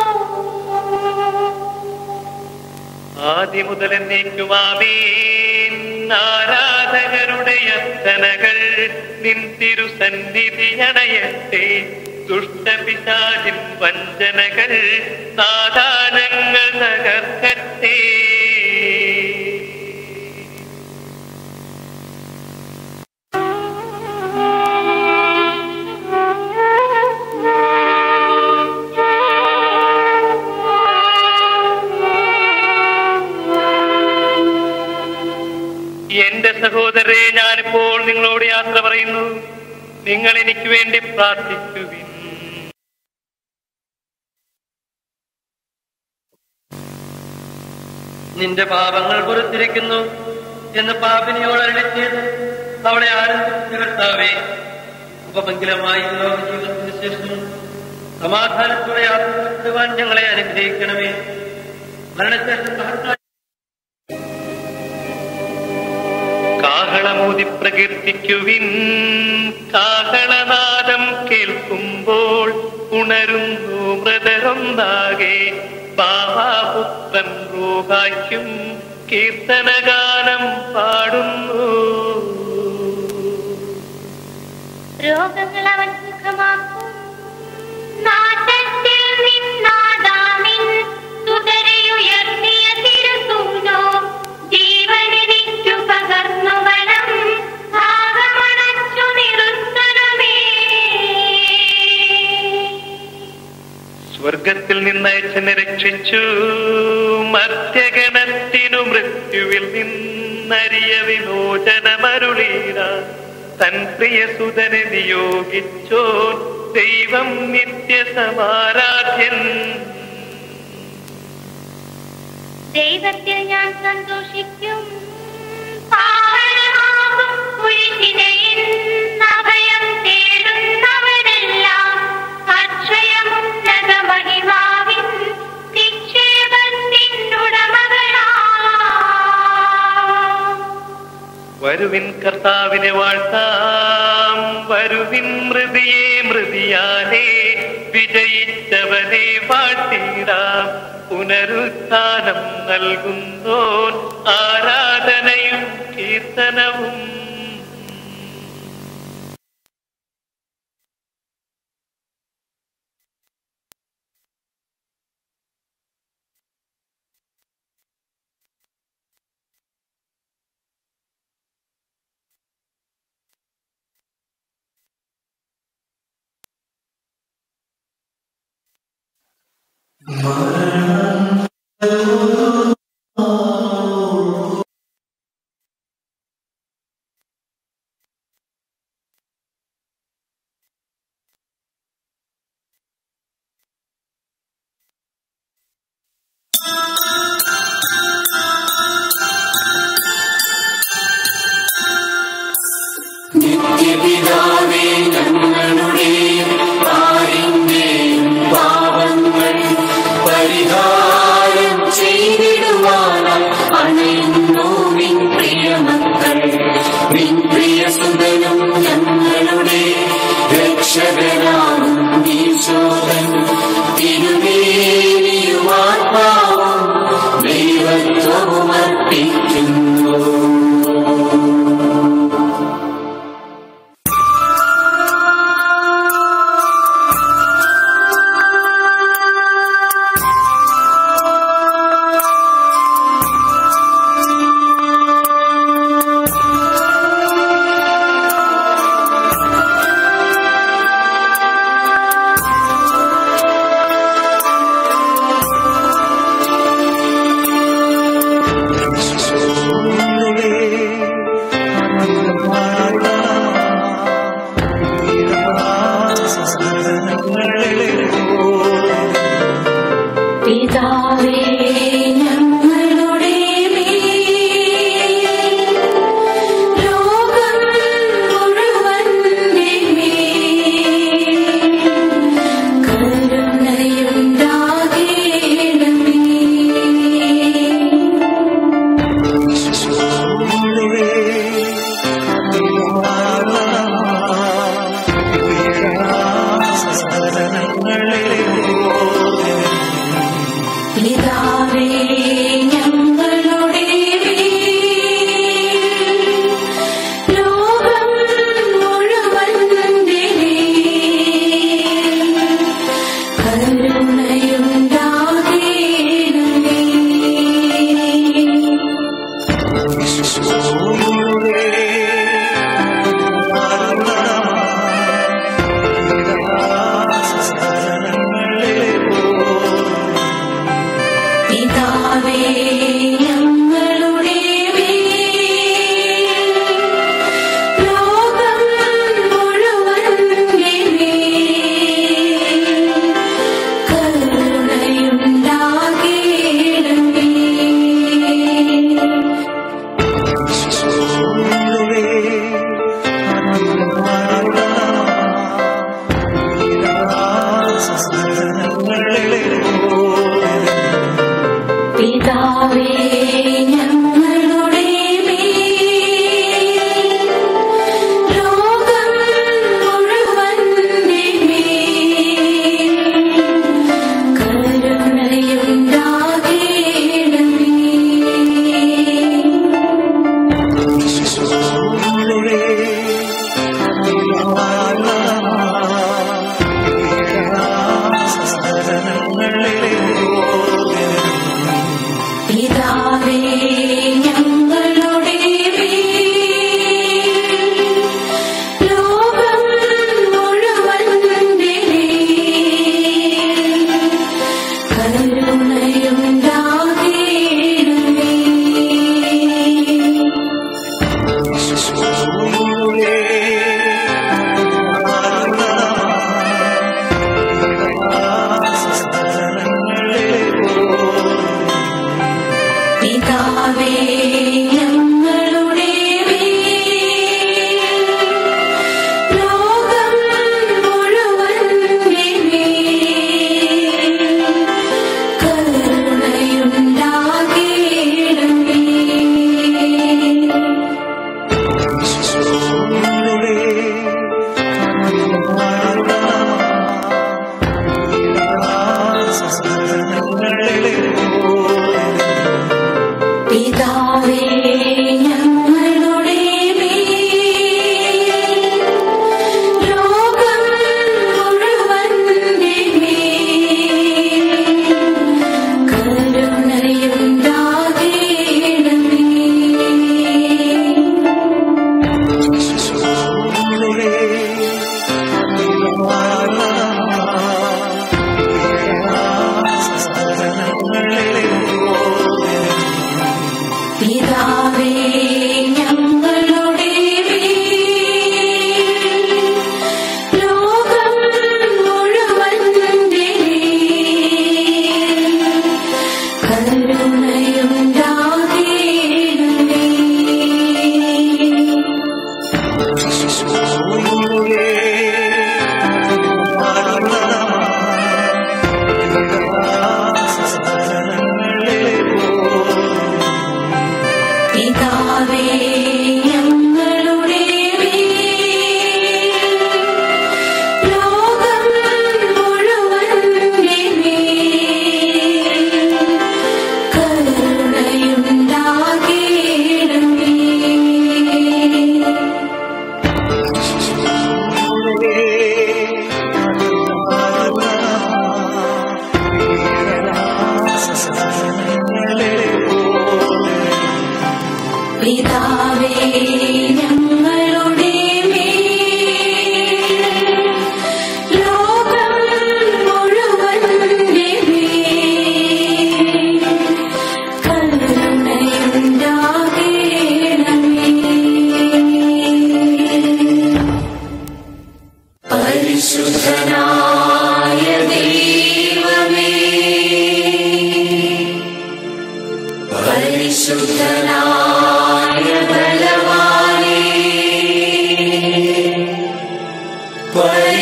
ആദ്യ മുതൽ എന്നേക്കുമാമേൻ ആരാധകരുടെ യത്തനകൾ നിൻ തിരുസന്നിധി അണയട്ടെ ദുഷ്ടപിശാചിൻ വഞ്ചനകൾ സാധാനങ്ങൾ തകർക്കട്ടെ എന്റെ സഹോദരരെ ഞാനിപ്പോൾ നിങ്ങളോട് യാത്ര പറയുന്നു നിങ്ങൾ എനിക്ക് വേണ്ടി പ്രാർത്ഥിക്കുവിൻ നിന്റെ പാപങ്ങൾ പുറത്തിരിക്കുന്നു എന്ന് പാപിനിയോട് അരളി ചെയ്ത് അവിടെ ആനന്ദിച്ച കർത്താവേ ഉപമംഗലമായി ലോക ജീവിതത്തിന് ശേഷം സമാധാനത്തോടെ യാത്രപ്പെടുവാൻ ഞങ്ങളെ അനുഗ്രഹിക്കണമേ മരണശേഷം മഹത്തായ കാഹളമൂതി പ്രകീർത്തിക്കുവിൻ കാഹളനാദം കേൾക്കുമ്പോൾ ഉണരുന്നു മൃതരൊന്നാകെ ബാബാപുത്രൻ റൂഹായ്ക്കും കീർത്തനഗാനം പാടുന്നു രോഗങ്ങൾ അവൻ സുഖമാക്കും നാട്ടത്തിൽ നിന്നാദാമിൻ സുതരയുയർത്തിയ തിരുസൂനോ ജീവനെനിക്കു പകർന്നു വനം ഭാഗമണച്ചു നിറുത്തണമേ സ്വർഗത്തിൽ നിന്നയച്ചനെ രക്ഷിച്ചു മധ്യഗണത്തിനു മൃത്യുവിൽ നിന്നരിയ വിമോചനമരുളീര തൻ പ്രിയ സുതനെ നിയോഗിച്ചോ ദൈവം നിത്യസമാരാധ്യൻ ദൈവത്തിൽ ഞാൻ സന്തോഷിക്കും പാവനമാകും കുരിശിനയിൽ അഭയം തേടുന്നവരെല്ലാം അക്ഷയമുന്നത മഹിമാവിൻ നിക്ഷേപത്തിനുടമകളാ വരുവിൻ കർത്താവിനെ വാഴ്ത്താം വരുവിൻ മൃതിയെ മൃതിയാലേ വിജയിച്ചവനെ വാഴ്ത്തിടാം പുനരുത്ഥാനം നൽകുന്നോൻ ആരാധനയും കീർത്തനവും നിത്യപിതാവേ ഞങ്ങളുടെയും ആരിന്റെയും പാവങ്ങൾ പരിഹാരം ചെയ്തിടുവാനായി അണയുന്നു നിൻ പ്രിയമക്കൾ നിൻ പ്രിയസുതനും ഞങ്ങളുടെ രക്ഷകനാവും ഈശോദൻ തിരുവേലിയുമാത്മാവും ദൈവത്വവും അർപ്പിക്കുന്നു ും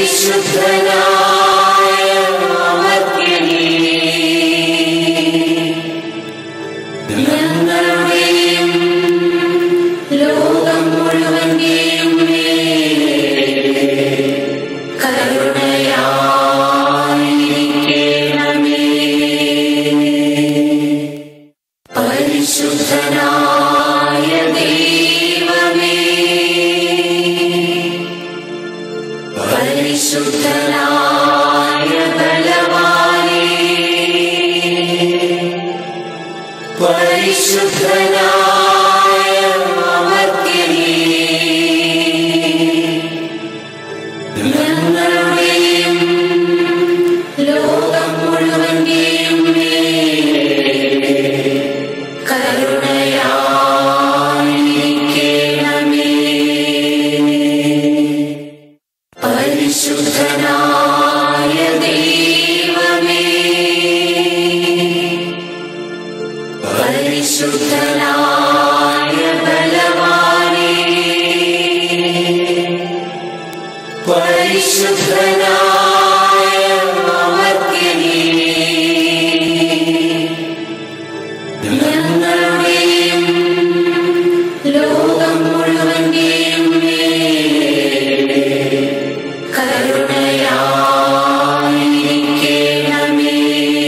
പരിശുദ്ധനായ അമർത്യനേ ഞങ്ങളുടെയും ലോകം മുഴുവന്റെയും കരുണയായിരിക്കണമേ പരിശുദ്ധനായ ദൈവമേ പരിശുദ്ധനായ ബലവാനേ പരിശുദ്ധനായ അമർത്യനേ ഞങ്ങളുടെയും ലോകം മുഴുവന്റെയും കരുണയായിരിക്കണമേ പരിശുദ്ധനായ ദൈവമേ പരിശുദ്ധനായ ബലവാനേ പരിശുദ്ധനായ അമർത്യനേ ഞങ്ങളുടെയും ലോകം മുഴുവന്റെയും കരുണയായിരിക്കണമേ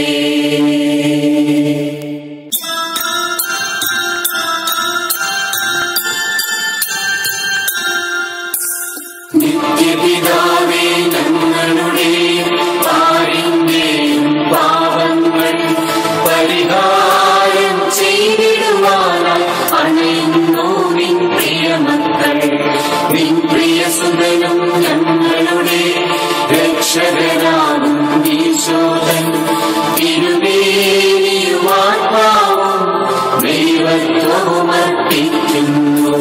നിത്യപിതാവേ ഞങ്ങളുടെ പാരിന്റെയും പാവങ്ങൾ പരിഹാരം ചെയ്തിടുവാനായി അണയുന്നു നിൻ പ്രിയമക്കൾ നിൻ പ്രിയസുതനും ഞങ്ങളുടെ രക്ഷകനാകും ഈശോദൻ തിരുവേലിയുമാത്മാവും ദൈവത്വവും അർപ്പിക്കുന്നു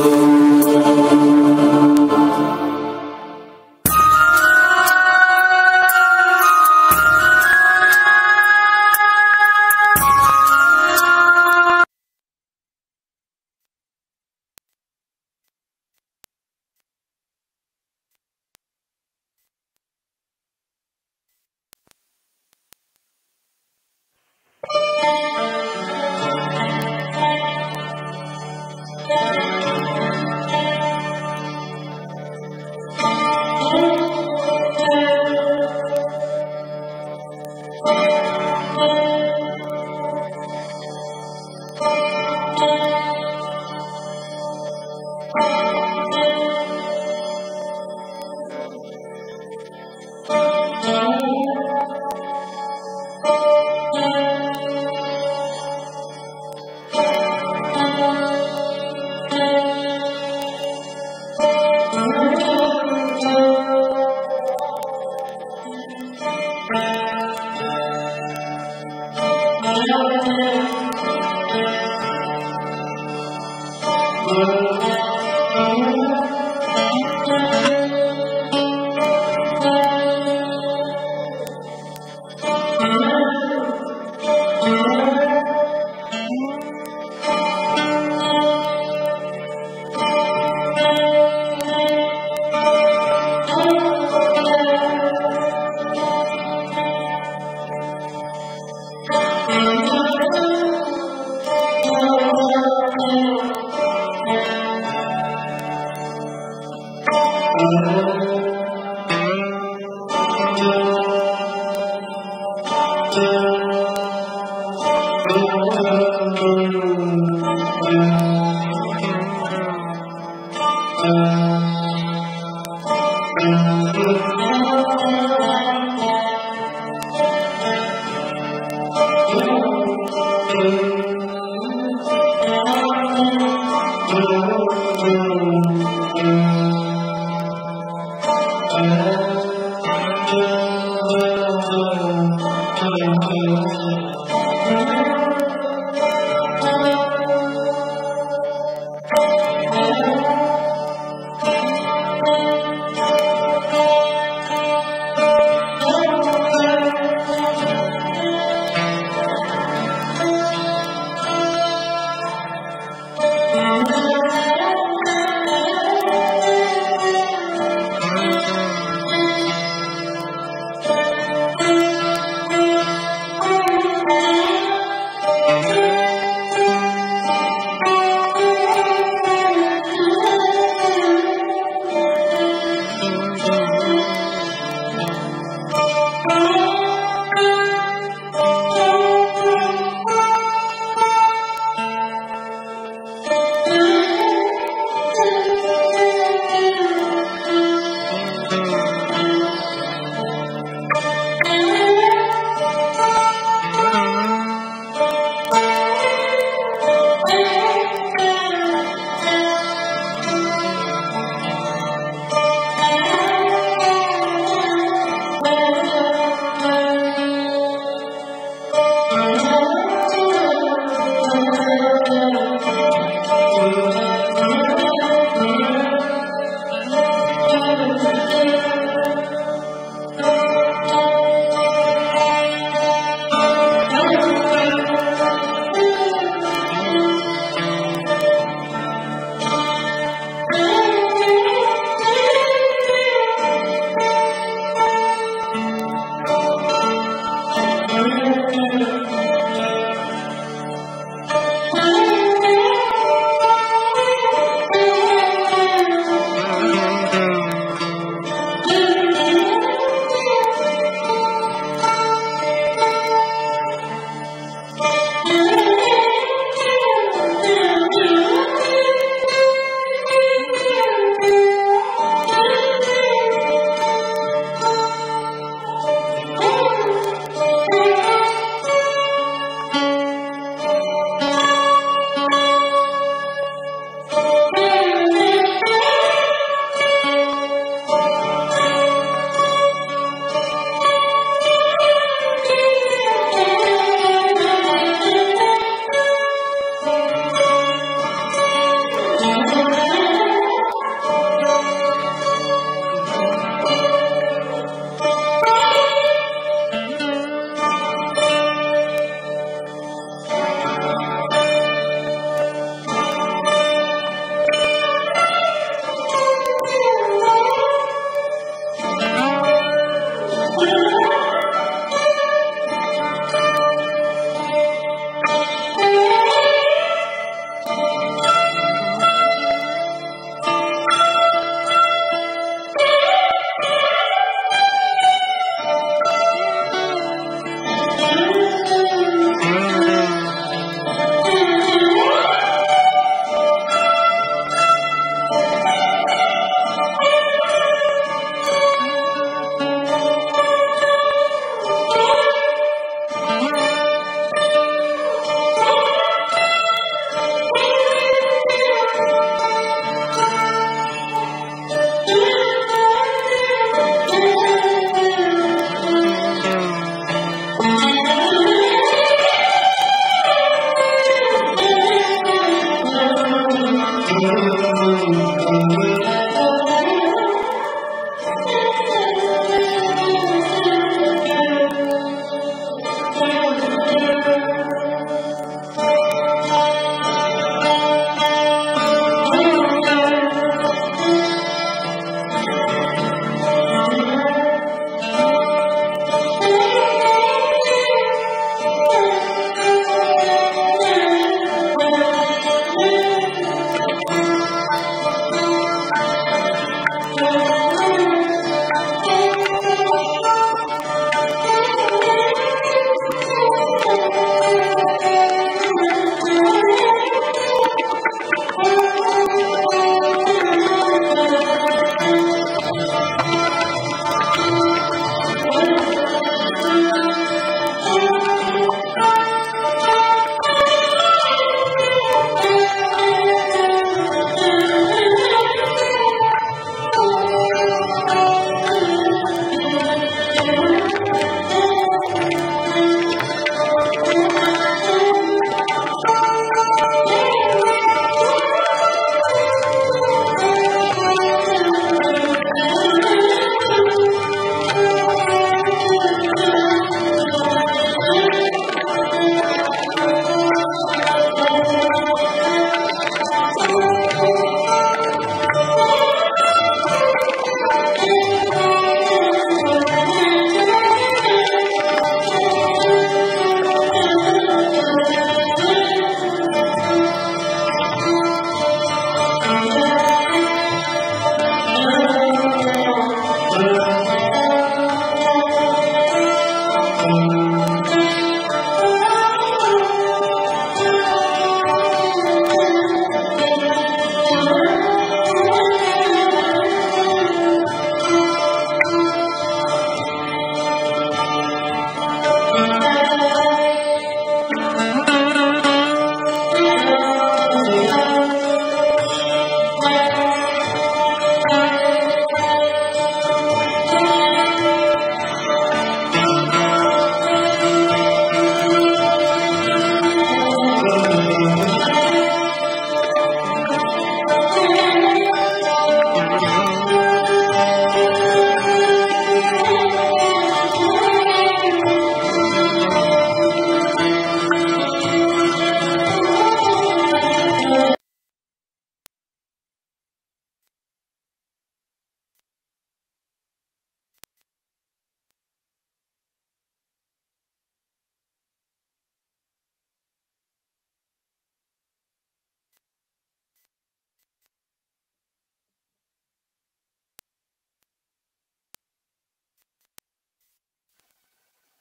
Thank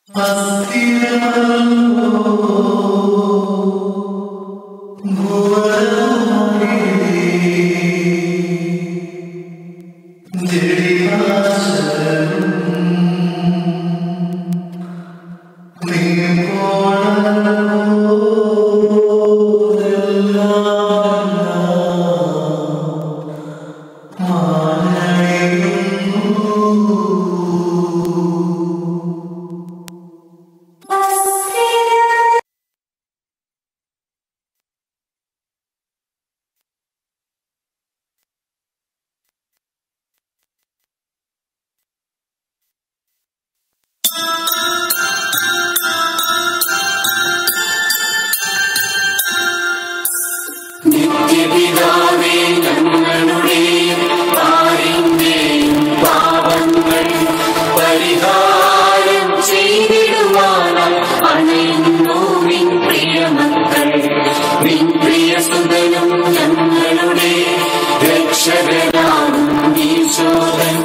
നിത്യപിതാവേ ഞങ്ങളുടെയും ആരിന്റെയും പാപങ്ങൾ പരിഹാരം ചെയ്തിടുവാനായി അണയുന്നു നിൻ പ്രിയമക്കൾ നിൻ പ്രിയസുതനും ഞങ്ങളുടെ രക്ഷകനാകും ഈശോദൻ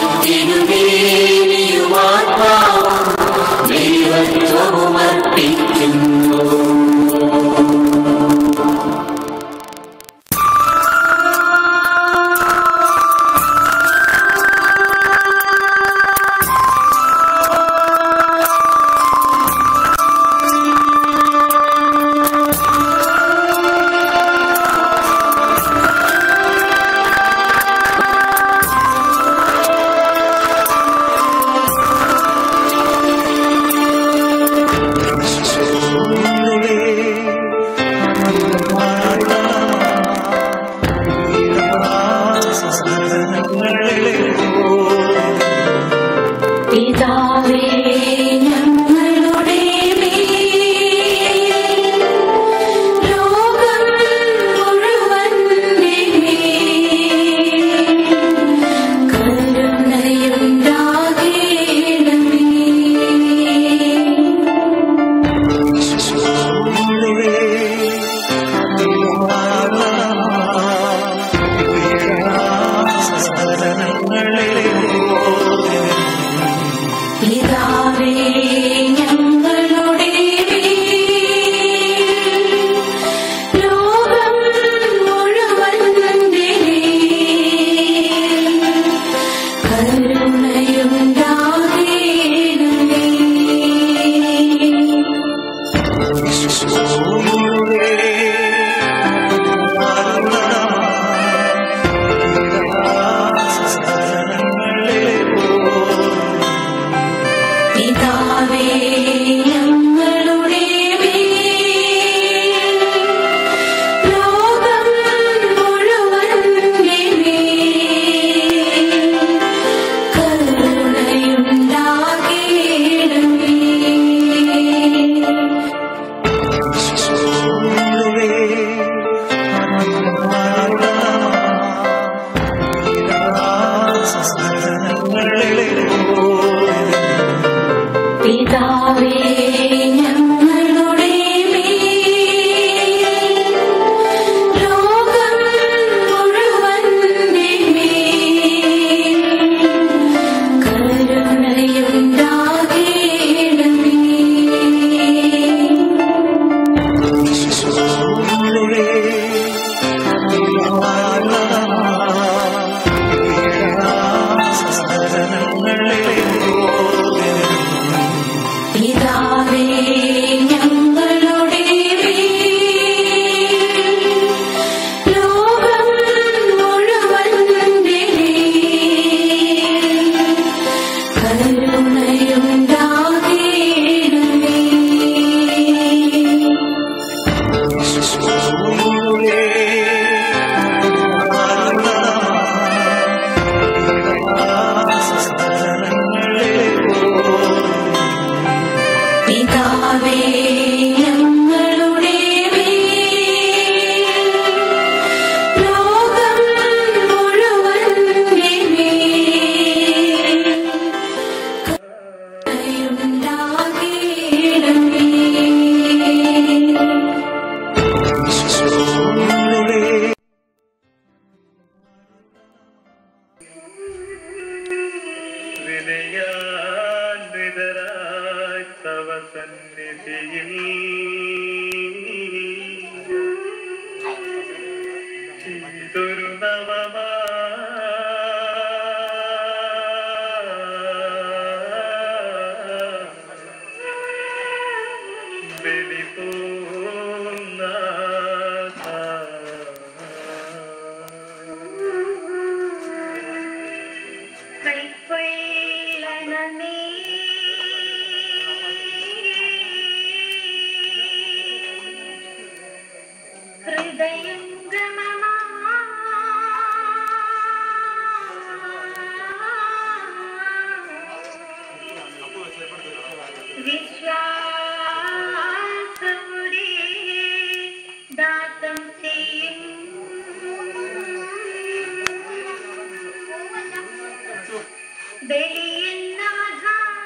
തിരുവേലിയുമാത്മാവും ദൈവത്വവും അർപ്പിക്കുന്നു പിതാവേ ഞങ്ങളുടെ മേൽ ലോകം മുഴുവന്റെ മേൽ കരുണയുണ്ടാകേണമേ പിതാവേ ഞങ്ങളുടെ മേൽ ലോകം മുഴുവന്റെ മേൽ കരുണയുണ്ടാകേണമേ പിതാവേ ഞങ്ങളുടെ മേൽ ലോകം മുഴുവന്റെ മേൽ കരുണയുണ്ടാകേണമേ പിതാവേ ഞങ്ങളുടെ മേൽ ലോകം മുഴുവന്റെ മേൽ കരുണയുണ്ടാകേണമേ പിതാവേ ഞങ്ങളുടെ മേൽ ലോകം മുഴുവന്റെ മേൽ കരുണയുണ്ടാകേണമേ പിതാവേ ഞങ്ങളുടെ മേൽ ലോകം മുഴുവന്റെ മേൽ കരുണയുണ്ടാകേണമേ വിനയാൻവിതരായി സന്നിധിയിൽ ഇതൊരു നവമാ കൈക്കൊള്ളണമേ ഹൃദയംഗമമാ വിശ്വാസമുടെ ദാസം ചെയ്യും ബലിയെന്നാഥ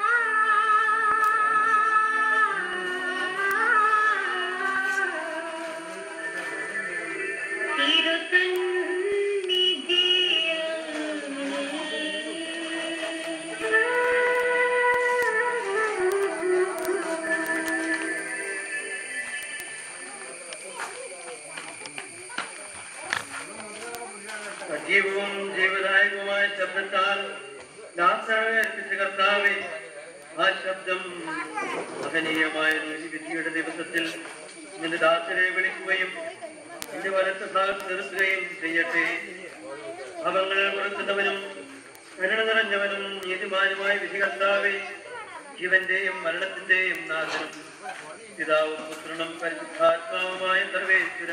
സജീവവും ജീവദായകവുമായ ശബ്ദത്താൽ ദാസനെ അർപ്പിച്ച കർത്താവെ ആ ശബ്ദം മഹനീയമായ നീതിവിധിയുടെ ദിവസത്തിൽ നിന്റെ ദാസനെ വിളിക്കുകയും നിന്റെ വലത്ത് ഭാഗത്ത് നിർത്തുകയും ചെയ്യട്ടെ അവങ്ങൾ പുറത്തുന്നവനും കരുണ നിറഞ്ഞവനും നീതിമാനുമായ വിധി കർത്താവെ ജീവന്റെയും മരണത്തിന്റെയും നാശനം പിതാവും പുത്രനും പരിശുദ്ധാത്മാവുമായ സർവേശ്വര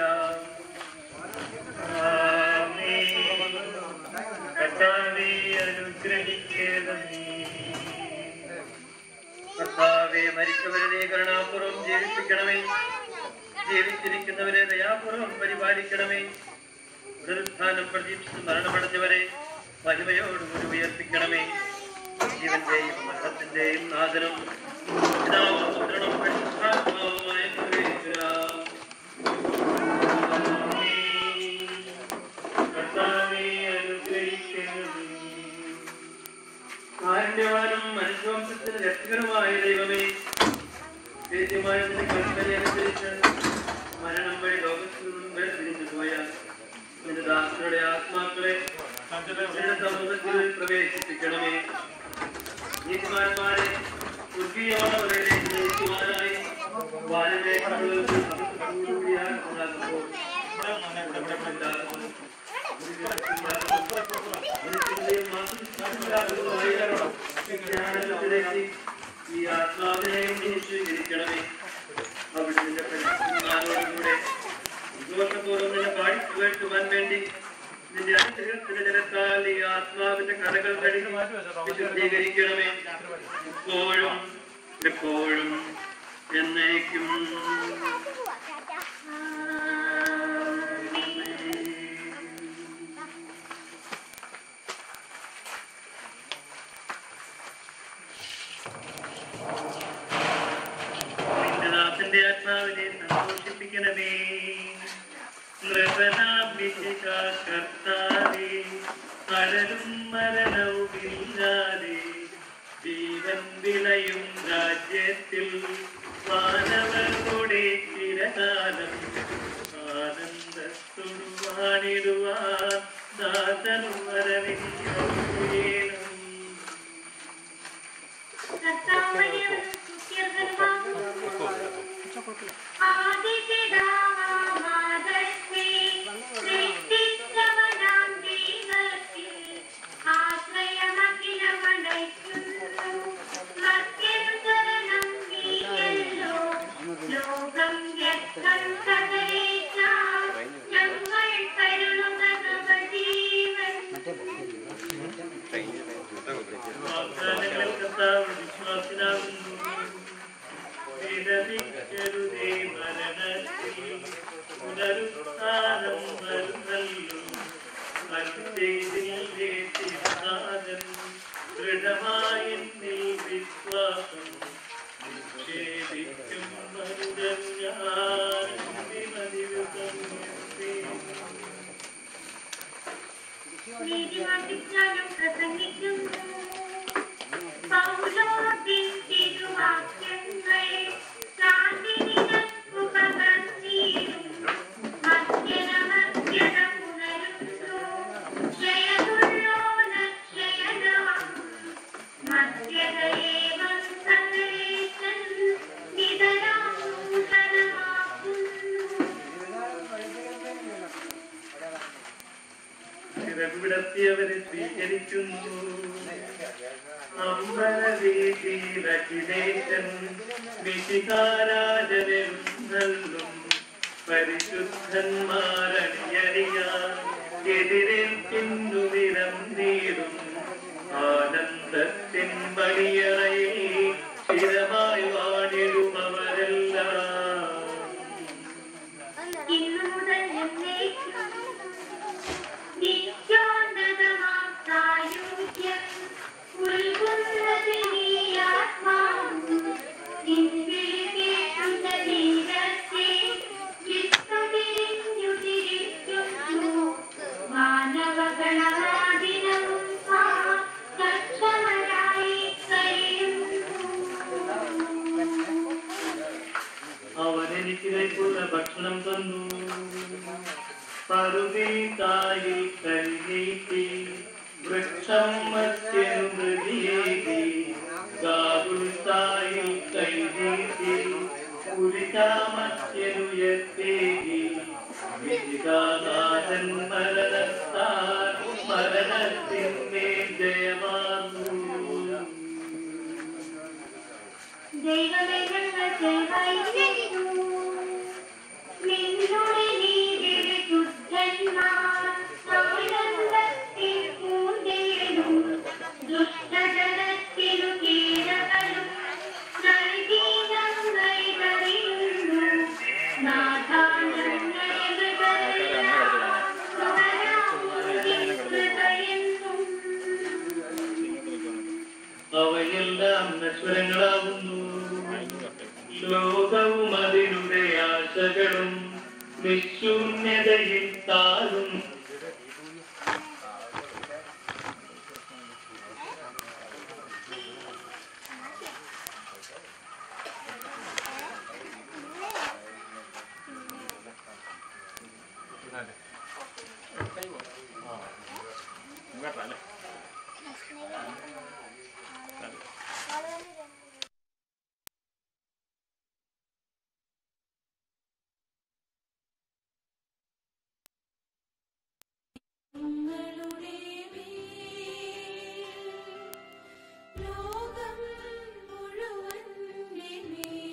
കർത്താവെ അനുഗ്രഹിക്കണമേ കർത്താവെ മരിച്ചവരെ നീ കരുണാപൂർവം ജീവിപ്പിക്കണമേ ജീവിച്ചിരിക്കുന്നവരെ ദയാപൂർവം പരിപാലിക്കണമേ പുനരുത്ഥാനം പ്രതീക്ഷിച്ച് മരണമടഞ്ഞവരെ മഹിമയോടുകൂടി ഉയർപ്പിക്കണമേ ജീവന്റെയും മരണത്തിന്റെയും നാഥനും പിതാവും പുത്രനും പരിശുദ്ധാത്മാവുമായ സർവേശ്വരാ. കർത്താവെ അനുഗ്രഹിക്കണമേ കാരുണ്യവാനും മനുഷ്യവംശത്തിന് രക്ഷകനുമായ ദൈവമേ വേദ്യമായതിന്റെ കൽപ്പനയനുസരിച്ച് മരണം വഴി ലോകത്തിൽ നിന്നും വേർതിരിഞ്ഞു പോയ നിന്റെ ദാസരുടെ ആത്മാക്കളെ നിന്റെ സമൂഹത്തിൽ പ്രവേശിപ്പിക്കണമേ നീതിമാന്മാരെ സ്വർഗീയമാനവരിലേക്ക് നയിക്കുവാനായി വാനമേഖലകളിൽ ഈ ആത്മാവിനെയും നീ സ്വീകരിക്കണമേ അവിടുത്തെ പരിശുദ്ധന്മാരോടുകൂടെ ദോഷപൂർവ്വം നിന്നെ പാടിച്ചു കേൾക്കുവാൻ വേണ്ടി നിന്റെ അനുഗ്രഹത്തിന്റെ ജലത്താൽ ഈ ആത്മാവിന്റെ കടകൾ കഴുകി വിശുദ്ധീകരിക്കണമേ ഇപ്പോഴും എപ്പോഴും എന്നേക്കും നിന്റെ നാഥന്റെ ആത്മാവിനെ സന്തോഷിപ്പിക്കണമേ നൃപനാഭിഷിക കർത്താവേ അഴലും മരണവുമില്ലാതെ ജീവൻ വിളയും രാജ്യത്തിൽ മാനവരുടെ ചിരകാലം ആനന്ദത്തൊടുവാണിടുവാൻ ദാസനും വരവിക്കണം കർത്താവേ സ്തുത്യർഹനുമാകുന്നു ആദിപിതാവാമാതർക്കേ സൃഷ്ടിച്ചവനാം ദൈവത്തിൽ ആശ്രയമഖിലമണയ്ക്കുന്നു. മർത്യനു ശരണം നീയല്ലോ. ലോകം വ്യക്തം സകലേശ. ഞങ്ങൾ കരുളുക നവജീവൻ വാഗ്ദാനങ്ങൾ കർത്താവ് വിശ്വാസിനാകുന്നു. വിലപിക്കരുതേ മരണത്തിൽ. പുനരുത്ഥാനം വരുന്നല്ലോ. മർത്യയിലെ സിദ്ധാന്തൻ. ദൃഢമായ എന്നിൽ വിശ്വാസം നിക്ഷേപിക്കും മനുജൻ ഞാൻ. വിമതിയുഗം നീതിമാറ്റിച്ചാലും പ്രസംഗിക്കുന്നു പൗലോസിൻ തിരുവാക്യങ്ങൾ അവരെ സ്വീകരിക്കുന്നു അമ്പലവേദിയിലഖിലേശൻ വിശികാരാജനും പരിശുദ്ധന്മാരണിയറിയാൻ എതിരേൽക്കുന്നു നിരം നീടും ആനന്ദത്തിൻ പണിയറയെ സ്ഥിരമായി വാണിടുമവരെല്ലാം ഇന്നു മുതൽ എന്നേക്കും നിത്യോന്നതമാം സായുജ്യം ഉൾകൊള്ളത് നീ ആത്മാവ്. നിൻ വിളി കേൾക്കുന്ന തീരത്തെ വിസ്തുതിരിഞ്ഞു തിരിക്കുന്നു. മാനവഗണനാദിനവും ആ സക്ഷമരായി കഴിയുന്നു അവൻ എനിക്ക് കൈക്കുള്ള ഭക്ഷണം തന്നു പറുതീതായി കൈനീട്ടി വൃക്ഷം മത്യനു മൃതിയേകി ഗാകുൽത്തായി കൈനീട്ടി കുരിശാമത്യനുയർത്തേകി വിശികാനാഥൻ മരണത്താൽ മരണത്തിന്മേൽ ജയമാർന്നു ദൈവമേ ഞങ്ങൾക്ക് വൈദ്യുന്നു നിന്നുടെ നീതിയുടെ ശുദ്ധന്മാർ ആനന്ദത്തിൽ പൂന്തേടും ദുഷ്ടജനത്തിനു കീഴകളും നൽകി ഞങ്ങളറിയുന്നു നാഥാനങ്ങളെ മൃഗരെല്ലാം കൃപയെന്നും അവയെല്ലാം നശ്വരങ്ങളാവുന്നു ലോകവും അതിരുടെ ആശകളും നിശൂന്യതയിൽ താഴും ഞങ്ങളുടെ ലോകം മുഴുവന്റെ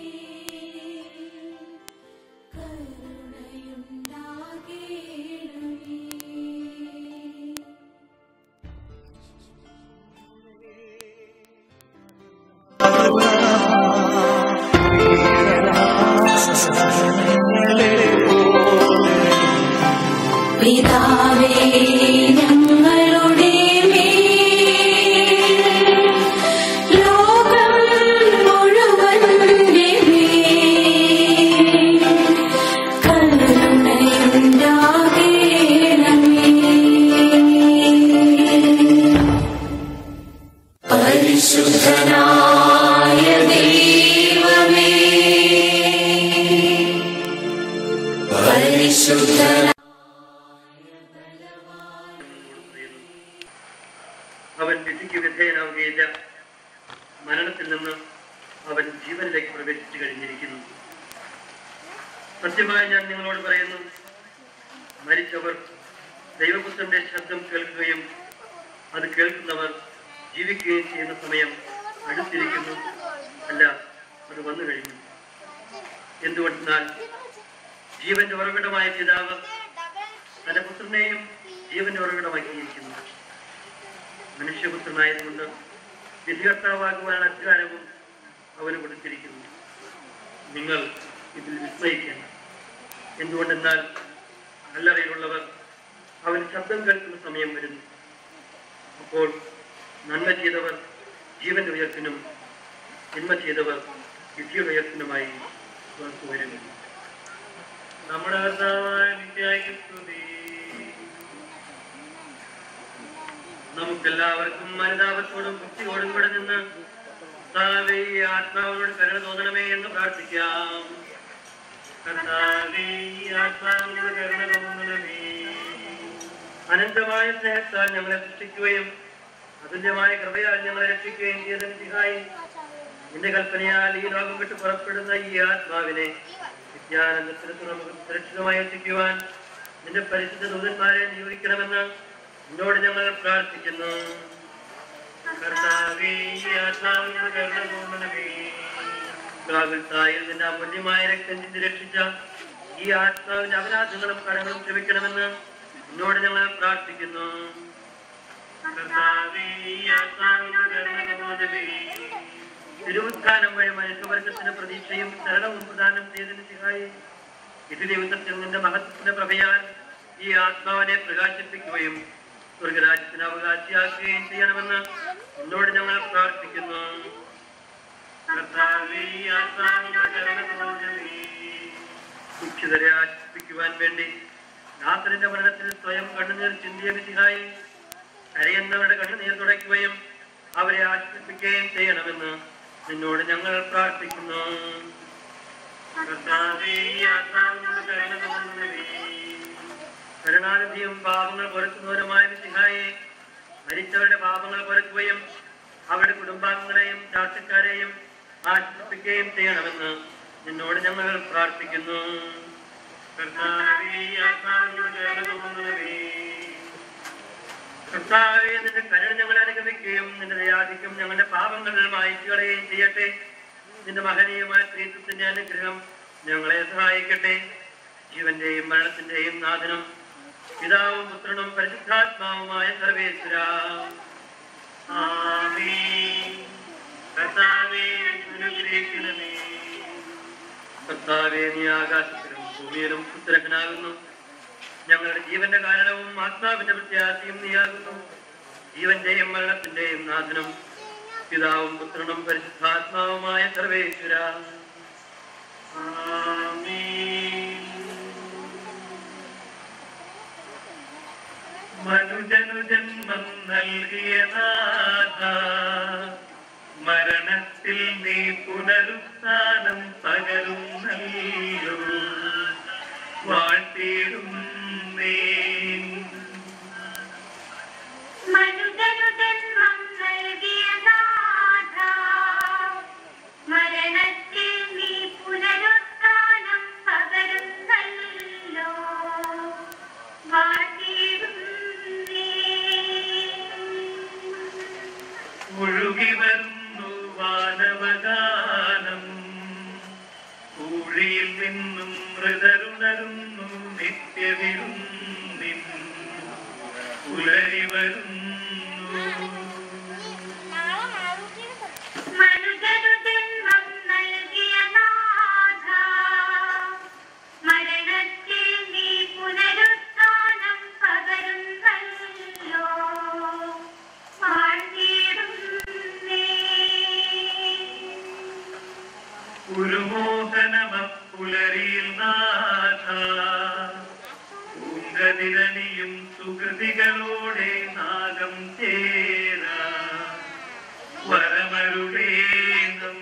മേൽ കരുണയുണ്ടാകേണമേ പിതാവേ ഞങ്ങളുടെ മേൽ ലോകം മുഴുവന്റെ മേൽ കരുണയുണ്ടാകേണമേ പരിശുദ്ധനായ ദൈവമേ പരിശുദ്ധന അവൻ വിധിക്ക് വിധേയനാവുകയില്ല മരണത്തിൽ നിന്ന് അവൻ ജീവനിലേക്ക് പ്രവേശിച്ചു കഴിഞ്ഞിരിക്കുന്നു സത്യമായി ഞാൻ നിങ്ങളോട് പറയുന്നു മരിച്ചവർ ദൈവപുത്രന്റെ ശബ്ദം കേൾക്കുകയും അത് കേൾക്കുന്നവർ ജീവിക്കുകയും ചെയ്യുന്ന സമയം അടുത്തിരിക്കുന്നു അല്ല അത് വന്നു കഴിഞ്ഞു എന്തുകൊണ്ടെന്നാൽ ജീവന്റെ ഉറവിടമായ പിതാവ് തന്റെ പുത്രനെയും ജീവന്റെ ഉറവിടമാക്കിയിരിക്കുന്നു മനുഷ്യപുത്രനായതുകൊണ്ട് വിധികർത്താവാകുവാനുള്ള അധികാരവും അവന് കൊടുത്തിരിക്കുന്നു നിങ്ങൾ ഇതിൽ വിസ്മയിക്കണം എന്തുകൊണ്ടെന്നാൽ കല്ലറയിലുള്ളവർ അവൻ ശബ്ദം കേൾക്കുന്ന സമയം വരുന്നു അപ്പോൾ നന്മ ചെയ്തവർ ജീവന്റെ ഉയർത്തിനും തിന്മ ചെയ്തവർ വിധിയുടെ ഉയർത്തിനുമായി പുറത്തു വരുന്നു നമ്മുടെ കർത്താവായ നിത്യായ്ക്ക് സ്തുതി നമുക്കെല്ലാവർക്കും അനുതാപത്തോടും ഭക്തിയോടും കൂടെ നിന്ന് കർത്താവേ ഈ ആത്മാവിനോട് കരുണ തോന്നണമേ എന്ന് പ്രാർത്ഥിക്കാം കർത്താവേ ഈ ആത്മാവിനോട് കരുണ തോന്നണമേ അനന്തമായ സ്നേഹത്താൽ ഞങ്ങളെ സൃഷ്ടിക്കുകയും അതുല്യമായ കൃപയാൽ ഞങ്ങളെ രക്ഷിക്കുകയും ചെയ്ത മിശിഹായി നിന്റെ കൽപ്പനയാൽ ഈ ലോകം വിട്ട് പുറപ്പെടുന്ന ഈ ആത്മാവിനെ വിദ്യാനന്ദത്തിന് നമുക്ക് സുരക്ഷിതമായി എത്തിക്കുവാൻ നിന്റെ പരിശുദ്ധ ദൂതന്മാരെ നിയോഗിക്കണമെന്ന് എന്നോട് ഞങ്ങൾ പ്രാർത്ഥിക്കുന്നു കർത്താവേ, ഈ ആത്മാവിനോട് കരുണ തോന്നണമേ. കാവൽത്തായിൽ നിന്റെ അമൂല്യമായ രക്തം ചിന്തി രക്ഷിച്ച ഈ ആത്മാവിന്റെ അപരാധങ്ങളും കടങ്ങളും ക്ഷമിക്കണമെന്ന് എന്നോട് ഞങ്ങൾ പ്രാർത്ഥിക്കുന്നു കർത്താവേ, ഈ ആത്മാവിനോട് കരുണ തോന്നണമേ. തിരുവുത്ഥാനം വഴി മനുഷ്യവർഗത്തിന് പ്രതീക്ഷയും ശരണവും പ്രദാനം ചെയ്തതിന് സഹായി ഇത് ദിവസത്തിൽ നിന്റെ മഹത്വത്തിന്റെ പ്രഭയാൽ ഈ ആത്മാവിനെ പ്രകാശിപ്പിക്കുകയും സ്വർഗരാജ്യത്തിന് അവകാശിയാക്കുകയും ചെയ്യണമെന്ന് എന്നോട് ഞങ്ങൾ പ്രാർത്ഥിക്കുന്നു കർത്താവേ, ഈ ആത്മാവിനോട് കരുണ തോന്നണമേ. ദുഃഖിതരെ ആശ്വസിപ്പിക്കുവാൻ വേണ്ടി നാഥന്റെ മരണത്തിൽ സ്വയം കണ്ണുനീർ ചിന്തിയ വിധിയായി കരയുന്നവരുടെ കണ്ണുനീർ തുടയ്ക്കുകയും അവരെ ആശ്വസിപ്പിക്കുകയും ചെയ്യണമെന്ന് നിന്നോട് ഞങ്ങൾ പ്രാർത്ഥിക്കുന്നു കർത്താവേ, ഈ ആത്മാവിനോട് കരുണ തോന്നണമേ. കരുണാനിധിയും പാപങ്ങൾ പൊറുക്കുന്നവരുമായ വിധിഹായെ മരിച്ചവരുടെ പാപങ്ങൾ പൊറുക്കുകയും അവരുടെ കുടുംബാംഗങ്ങളെയും ചാർച്ചക്കാരെയും ആശ്വസിപ്പിക്കുകയും ചെയ്യണമെന്ന് നിന്നോട് ഞങ്ങൾ പ്രാർത്ഥിക്കുന്നു കർത്താവേ, ഈ ആത്മാവിനോട് കരുണ തോന്നണമേ. കർത്താവേ നിന്റെ കരുണ ഞങ്ങളെ അനുഗമിക്കുകയും നിന്റെ ദയാധിക്യം ഞങ്ങളുടെ പാപങ്ങൾ മായിച്ചു കളയുകയും ചെയ്യട്ടെ നിന്റെ മഹനീയമായ സ്ത്രീത്വത്തിന്റെ അനുഗ്രഹം ഞങ്ങളെ സഹായിക്കട്ടെ ജീവന്റെയും മരണത്തിന്റെയും നാഥനും പിതാവും പുത്രനും പരിശുദ്ധാത്മാവുമായ സർവേശ്വര ആമേൻ. കർത്താവേ അനുഗ്രഹിക്കണമേ കർത്താവേ നീ ആകാശത്തിലും ഭൂമിയിലും പുത്രകനാകുന്നു ഞങ്ങളുടെ ജീവന്റെ കാരണവും ആത്മാവിന്റെ പ്രത്യാശയും നീയാകുന്നു ജീവന്റെയും മരണത്തിന്റെയും നാഥനും പിതാവും പുത്രനും പരിശുദ്ധാത്മാവുമായ സർവേശ്വര ആമേൻ. മനുജനു ജന്മം നൽകിയ നാഥ മരണത്തിൽ നീ പുനരുത്ഥാനം പകരുന്നല്ലോ വാഴ്ത്തിയിടും നീ മനുജനു ജന്മം നൽകിയ നാഥ, മരണത്തിൽ നീ പുനരുത്ഥാനം പകരുന്നല്ലോ. വാഴ്ത്തിയിടുന്നേ. ഒഴുകി വരുന്നു വാനവഗാനം ഊഴിയിൽ നിന്നും മൃതരുണരുന്നു നിത്യവിരുന്നിൻ പുലരി വരുന്നു മനുജനു ജന്മം നൽകിയ നാഥ, മരണത്തിൽ നീ പുനരുത്ഥാനം പകരുന്നല്ലോ. വാഴ്ത്തിയിടുന്നേ. പുരുമോഹനമപ്പുലരിയിൽ നാഥ പൂങ്കതിരണിയും സുഹൃതികളോടെ നാഗം ചേരാ വരമരുടേണം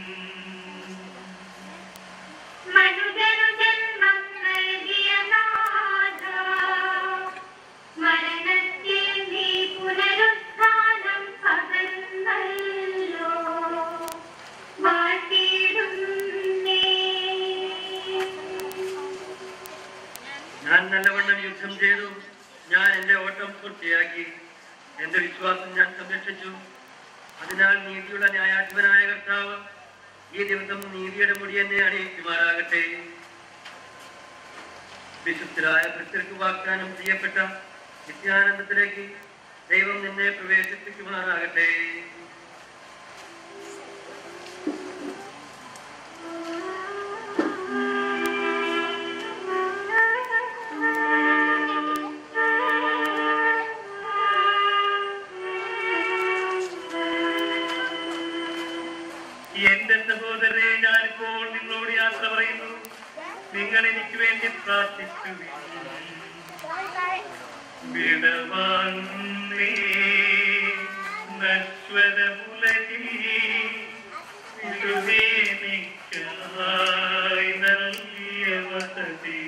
മനുജനു ജന്മം നൽകിയ നാഥ, മരണത്തിൽ നീ പുനരുത്ഥാനം പകരുന്നല്ലോ. വാഴ്ത്തിയിടുന്നേ. ഞാൻ നല്ലവണ്ണം യുദ്ധം ചെയ്തു ഞാൻ എന്റെ ഓട്ടം പൂർത്തിയാക്കി എന്റെ വിശ്വാസം ഞാൻ സംരക്ഷിച്ചു അതിനാൽ നീതിയുള്ള ന്യായാധിപനായ കർത്താവ് ഈ ദിവസം നീതിയുടെ മുടി എന്നെ അണിയിക്കുമാറാകട്ടെ വിശുദ്ധരായ ഭക്തർക്ക് വാഗ്ദാനം ചെയ്യപ്പെട്ട നിത്യാനന്ദത്തിലേക്ക് ദൈവം നിന്നെ പ്രവേശിപ്പിക്കുമാറാകട്ടെ എന്റെ സഹോദരരെ ഞാനിപ്പോൾ നിങ്ങളോട് യാത്ര പറയുന്നു നിങ്ങൾ എനിക്ക് വേണ്ടി പ്രാർത്ഥിച്ചു വിടവാങ്ങേ നശ്വരമുലകിൽ തിരുവേനിക്കായി നൽകിയ വസതി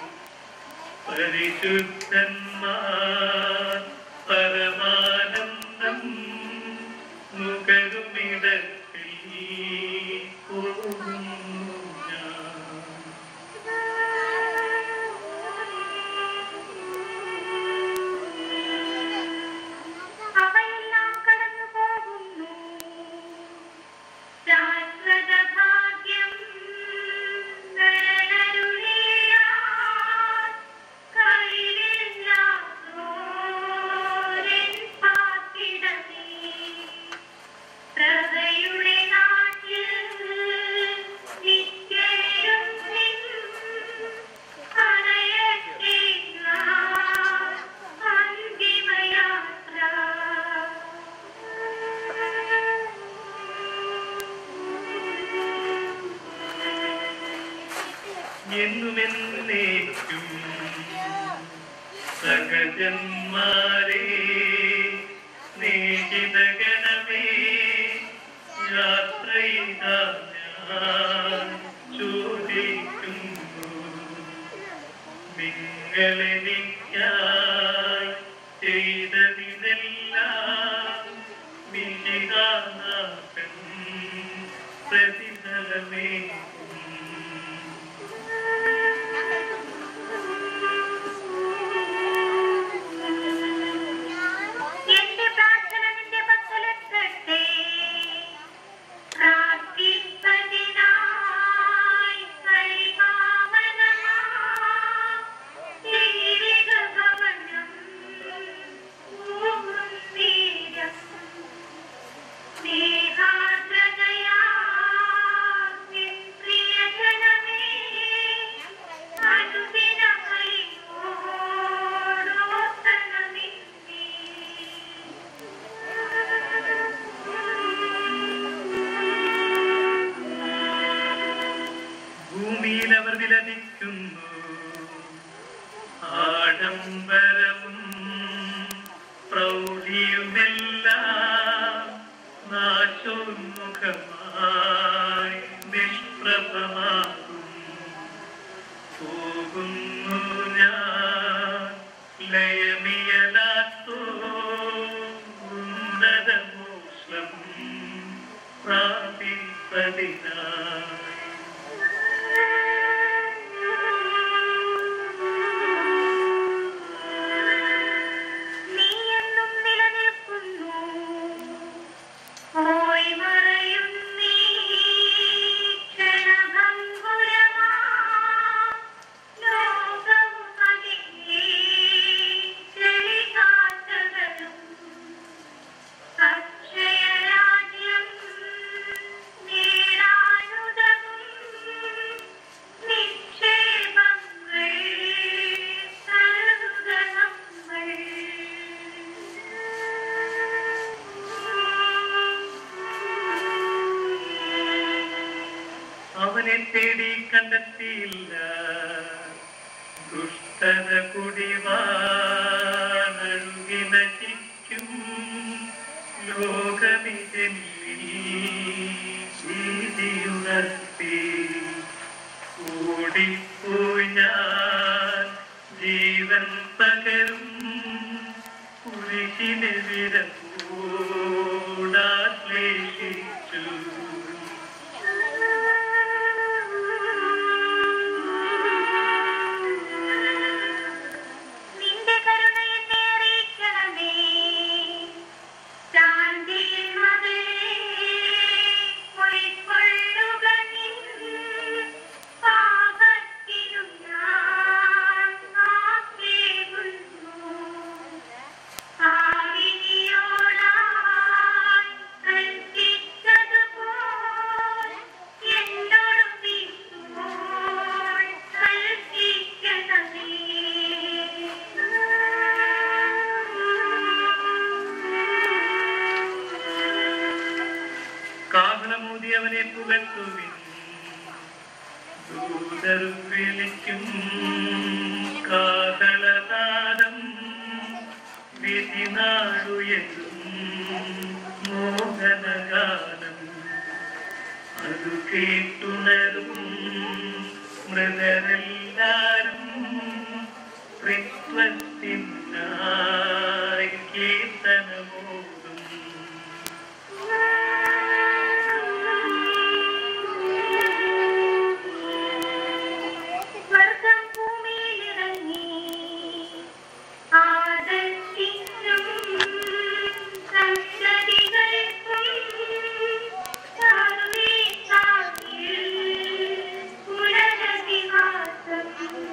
പരിശുദ്ധന്മാർ പരമാനന്ദം നുകരുമിടത്തിൽ പോകുന്നു ഞാൻ Thank you. എന്നുമെന്നേക്കും സഹജന്മാരെ സ്നേഹിതഗണമേ യാത്രയിതാ ഞാൻ ചോദിക്കുന്നു നിങ്ങളെനിക്കായി ചെയ്തതിനെല്ലാം മിശിഹാനാഥൻ പ്രതിഫലമേകും എന്റെ പ്രാർത്ഥന നിന്റെ പക്കലെത്തട്ടെ പ്രാർത്ഥിപ്പതിനായി പരിപാവനമാ ദൈവിക ഭവനം പൂർണ്ണീരം സ്നേഹാർദ്രതയാ നിൻ പ്രിയജനമേ ഭൂമിയിൽ അവർ വിലപിക്കുന്നു ആഡംബരവും പ്രൗഢിയുമെല്ലാം നാശോന്മുഖമായി നിഷ്പ്രഭമാകും പോകുന്നു ഞാൻ ലയമിയലാത്തോ ഉന്നതമോക്ഷം പ്രാപിപ്പതിനായി നീ എന്നും നിലനിൽക്കുന്നു പോയി മറയും നീ ക്ഷണഭംഗുരമാ ലോകവും അതിലെ ചെളികാറ്റകളും അക്ഷയരാജ്യം നേടാനുതകും നിക്ഷേപങ്ങൾ തരുക അവനെ തേടി കണ്ടെത്തിയില്ല ദുഷ്ടത കുടിവാണഴുകി നശിക്കും ലോകമിതെന്നിൽ ഭീതിയുണർത്തി ഓടിപ്പോയി ഞാൻ ജീവൻ പകരും കുരിശിനെതിരെ കൂടാശ്ലേഷിച്ചു നിന്റെ കരുണ എന്നെ അറിയിക്കണമേ ശാന്തിയിൽ മകളെ പൊയ്ക്കൊള്ളുക നിൻ പാപത്തിനും ഞാൻ ആഗ്രഹിക്കുന്നു ആവിനിയോടായി കൽപ്പിച്ചതുപോൽ എന്നോടും ഇപ്പോൾ കൽപ്പിക്കണമേ കാഹളമൂതി അവനെ പുകഴ്ത്തുവിൻ ദൂതർ വിളിക്കും കാഹളനാദം വിധി നാടുയെന്നും മോഹനഗാനം അത് കേട്ടുണരും മൃഗരെല്ലാരും ത്രിത്വത്തിനായി കീർത്തനമോടും സ്വർഗം ഭൂമിയിലിറങ്ങി ആദർശിക്കും സന്തതികൾക്കും സർവേശായിൽ പുനരധിവാസം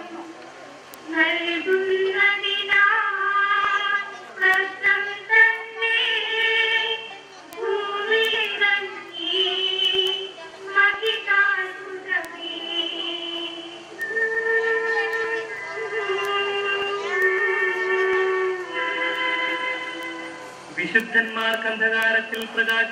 നൽകുന്നതിനാൽ സ്വർഗം തന്നെ ഭൂമിയിറങ്ങി വിശുദ്ധന്മാർക്ക് അന്ധകാരത്തിൽ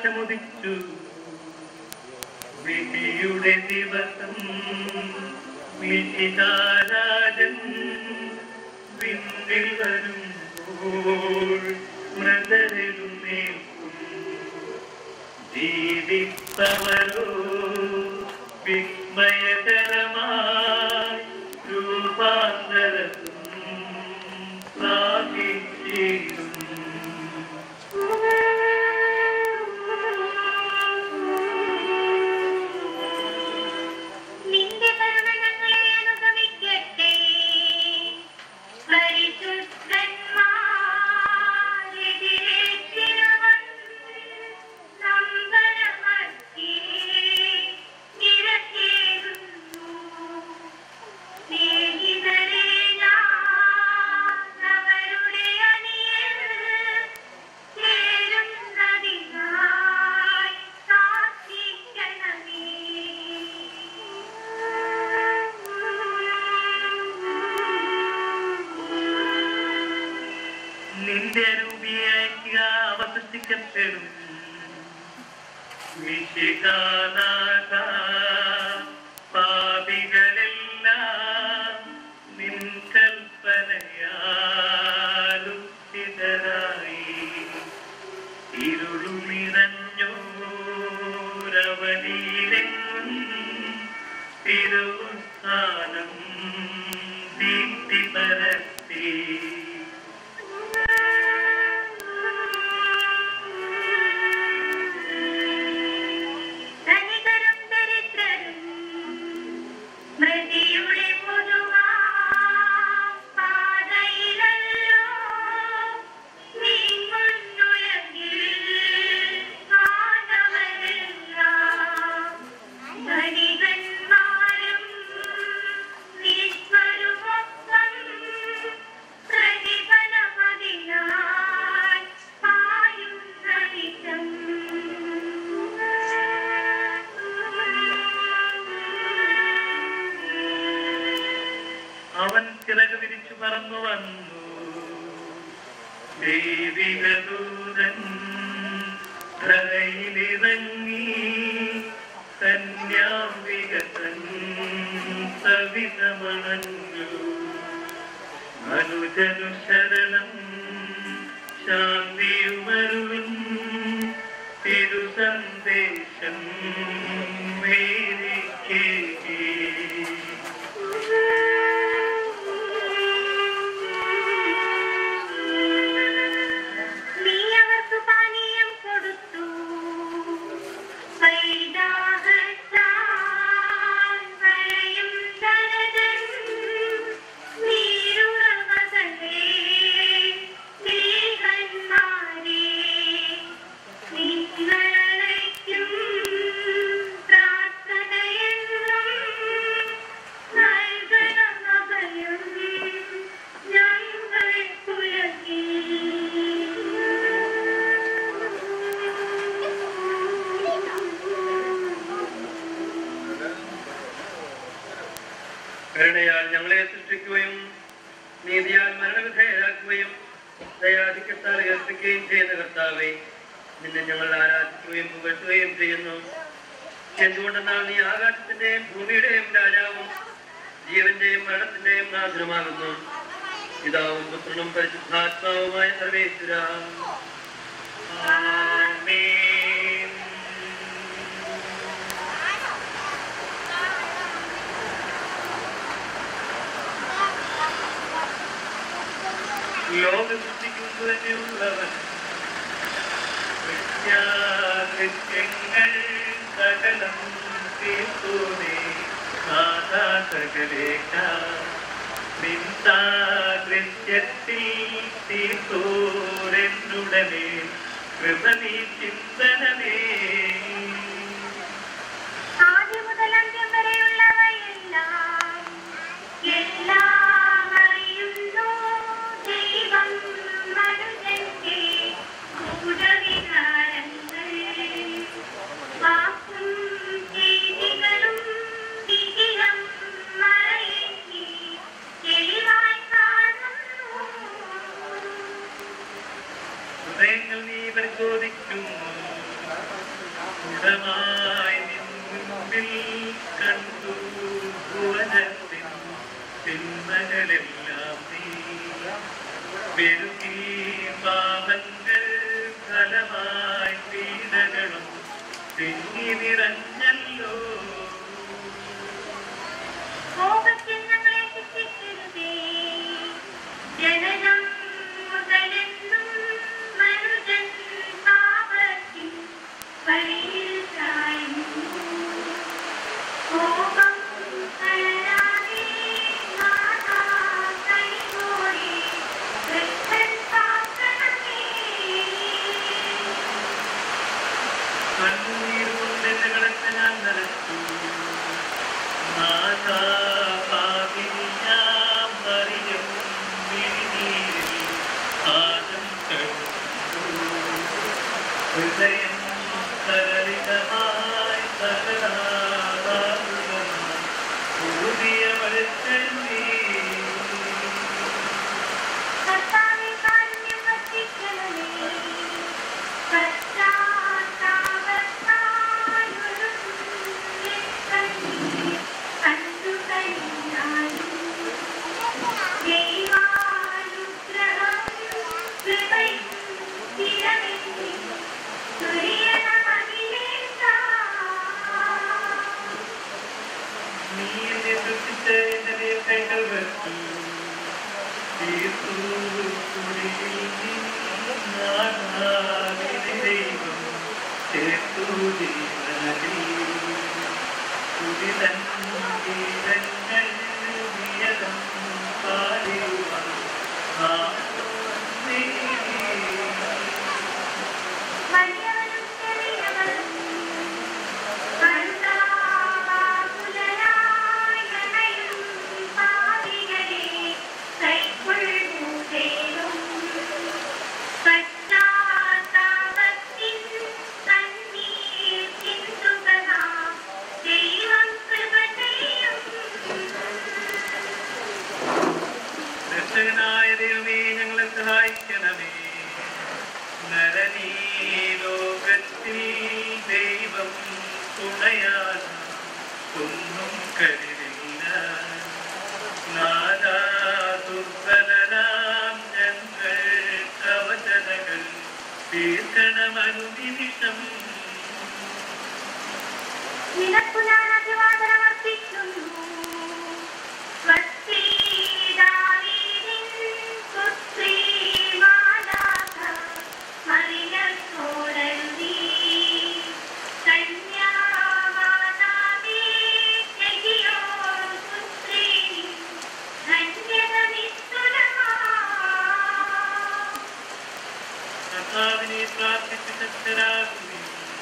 പ്രകാശമുദിച്ചു വിധിയുടെ ദിവസം മിശിഹാരാജൻ പിന്നിൽ വരുമ്പോൾ മൃതരെഴുന്നേൽക്കും ജീവിപ്പവരോ വിസ്മയകരമായി രൂപാന്തരത്തും പ്രാപിച്ചിടും നിന്റെ കരുണ ഞങ്ങളെ അനുഗമിക്കട്ടെ പരിശുദ്ധന്മാരെതിരേറ്റിനവൻ നമ്പരമറ്റി നിരത്തേടുന്നു സ്നേഹിതരെ ഞാൻ അവരുടെ അണിയിൽ ചേരുന്നതിനായി പ്രാർത്ഥിക്കണമേ നിന്റെ രൂപിയാക്കുക അവതരിക്കപ്പെടും വിശികാനാഥ പാപികളെല്ലാം നിൻ കൽപ്പനയാലും ചിതരായി ഇരുളു നിറഞ്ഞോരവനിയിലെങ്ങും തിരുസ്ഥാനം ദീപ്തി പരത്തി ധനികരും ദരിദ്രരും മൃതിയുടെ പൊതുവാം പാതയിലല്ലോ നീങ്ങുന്നുയെങ്കിൽ മാനവരെല്ലാം ധനികന്മാരും ഈശ്വരുമൊപ്പം പ്രതിഫലമതിനായി പായുന്ന വിധം അവൻ ചിറക് വിരിച്ചു പറന്നു വന്നു ദൈവികദൂതൻ ധരയിലിറങ്ങി കന്യാംബിക തൻ സവിതമണഞ്ഞു അനുജനു ശരണം ശാന്തിയുമരുളും തിരുസന്ദേശം മേരിക്കേ നീ അവർക്ക് പാനീയം കൊടുത്തു വൈദാഹത്താൽ വലയും തരകൻ നീരുറവകളേ സ്നേഹന്മാരേ നിങ്ങളയക്കും പ്രാർത്ഥനയെന്നും നൽകണം അഭയം ഞങ്ങൾ കരുണയാൽ ഞങ്ങളെ സൃഷ്ടിക്കുകയും നീതിയാൽ മരണവിധേയരാക്കുകയും ദയാധിക്കത്താൽ ഏൽപ്പിക്കുകയും ചെയ്യുന്ന കർത്താവെ നിന്നെ ഞങ്ങൾ ആരാധിക്കുകയും പുകഴ്ത്തുകയും ചെയ്യുന്നു എന്തുകൊണ്ടെന്നാൽ നീ ആകാശത്തിന്റെയും ഭൂമിയുടെയും രാജാവും ജീവന്റെയും മരണത്തിന്റെയും നാഥനുമാകുന്നു പിതാവും പുത്രനും പരിശുദ്ധാത്മാവുമായ സർവേശ്വര ആമേൻ. ലോക സൃഷ്ടിക്കുന്നത് തന്നെയുള്ളവൻ കൃത്യങ്ങൾ സകലം തീർത്തൂനേ മാതാ സകലേഖ നിന്ദാകൃത്യത്തിൽ തീർത്തോരെന്നുടനെ കൃപനീ ചിന്തനമേ ആദ്യം മുതൽ അന്ത്യം വരെയുള്ളവയെല്ലാം എല്ലാം അറിയുന്നു ദൈവം മനുഷ്യന്റെ ഗൂഢവികാരങ്ങൾ വാക്കും ചെയ്തികളും വിധിയും മറയെത്തി തെളിവായി കാണുന്നു ഹൃദയങ്ങൾ നീ പരിശോധിക്കുന്നു ഗൂഢമായി നിൻ മുൻപിൽ കണ്ടു ഭുവനത്തെ തിന്മകളെല്ലാം നീ പെരുകി പാപങ്ങൾ ഫലമായി പീഡകളും തിങ്ങി നിറഞ്ഞല്ലോ കോപത്തിൽ ഞങ്ങളെ ശിക്ഷിക്കരുതേ. ജനനം മുതലെന്നും മനുജൻ പാപത്തിൻ വഴിയിൽ ചായുന്നു. കോപം കലരാതെ നാഥാ കൈകോരി വൃദ്ധൻ കാക്കണമേ. കണ്ണീർ കൊണ്ട് എന്റെ കടക്ക് ഞാൻ നനച്ചു നാഥാ പാപിനി ഞാൻ മറിയും മിഴിനീരിൽ ആദം കണ്ടു ഹൃദയം സരളിതമായി സകലാകാരുകമായി പുതിയ വെളിച്ചെണ്ണി കർത്താവേ കാരുണ്യം വർഷിക്കണമേ. പശ്ചാത്താപത്താലൊഴുകും എൻ കണ്ണീർ കണ്ടു കഴിഞ്ഞാലും ദൈവാനുഗ്രഹവും കൃപയും സ്ഥിരമെന്നിൽ തുര്യണമതിലേക്കാ. നീ എന്നെ സൃഷ്ടിച്ച് എന്റെ മേൽ കൈകൾ വെച്ചു തീർത്തു കുടിയിൽ നിന്നാകാതെ ദൈവം ചേർത്തു ജീവനത്തിൽ കുടിലൻ ജീവങ്ങൾ നിയതം പാലിയുവാൻ ആത്മനീ വലിയവനും ചെറിയവനും കരുണാകുലരായണയും പാപികളെ കൈക്കൊള്ളൂ ദൈവം. പശ്ചാത്താപത്തിൻ കണ്ണീർ ചിന്തുകനാം ദൈവം കൃപ ചെയ്യും രക്ഷകനായ ദൈവമേ ഞങ്ങളെ സഹായിക്കണമേ നരനീ ലോകത്തിൽ ദൈവം തുണയാൽ ഒന്നും കരുതില്ല നാദാ ദുർബലനാം ഞങ്ങൾ കവചനകൾ തീർക്കണമനുനിമിഷം നിനക്കു ഞാൻ അഭിവാദനമർപ്പിക്കുന്നു സ്വസ്തി ദാവീദിൻ പുത്രീ മാലാഖ മറിയത്തോടരുളി. കന്യാമാതാവേ, ജഗിയോർ പുത്രീ, ധന്യത നിസ്തുലമാ. കർത്താവിനെ പ്രാർത്ഥിച്ച് ശക്തരാകുകയും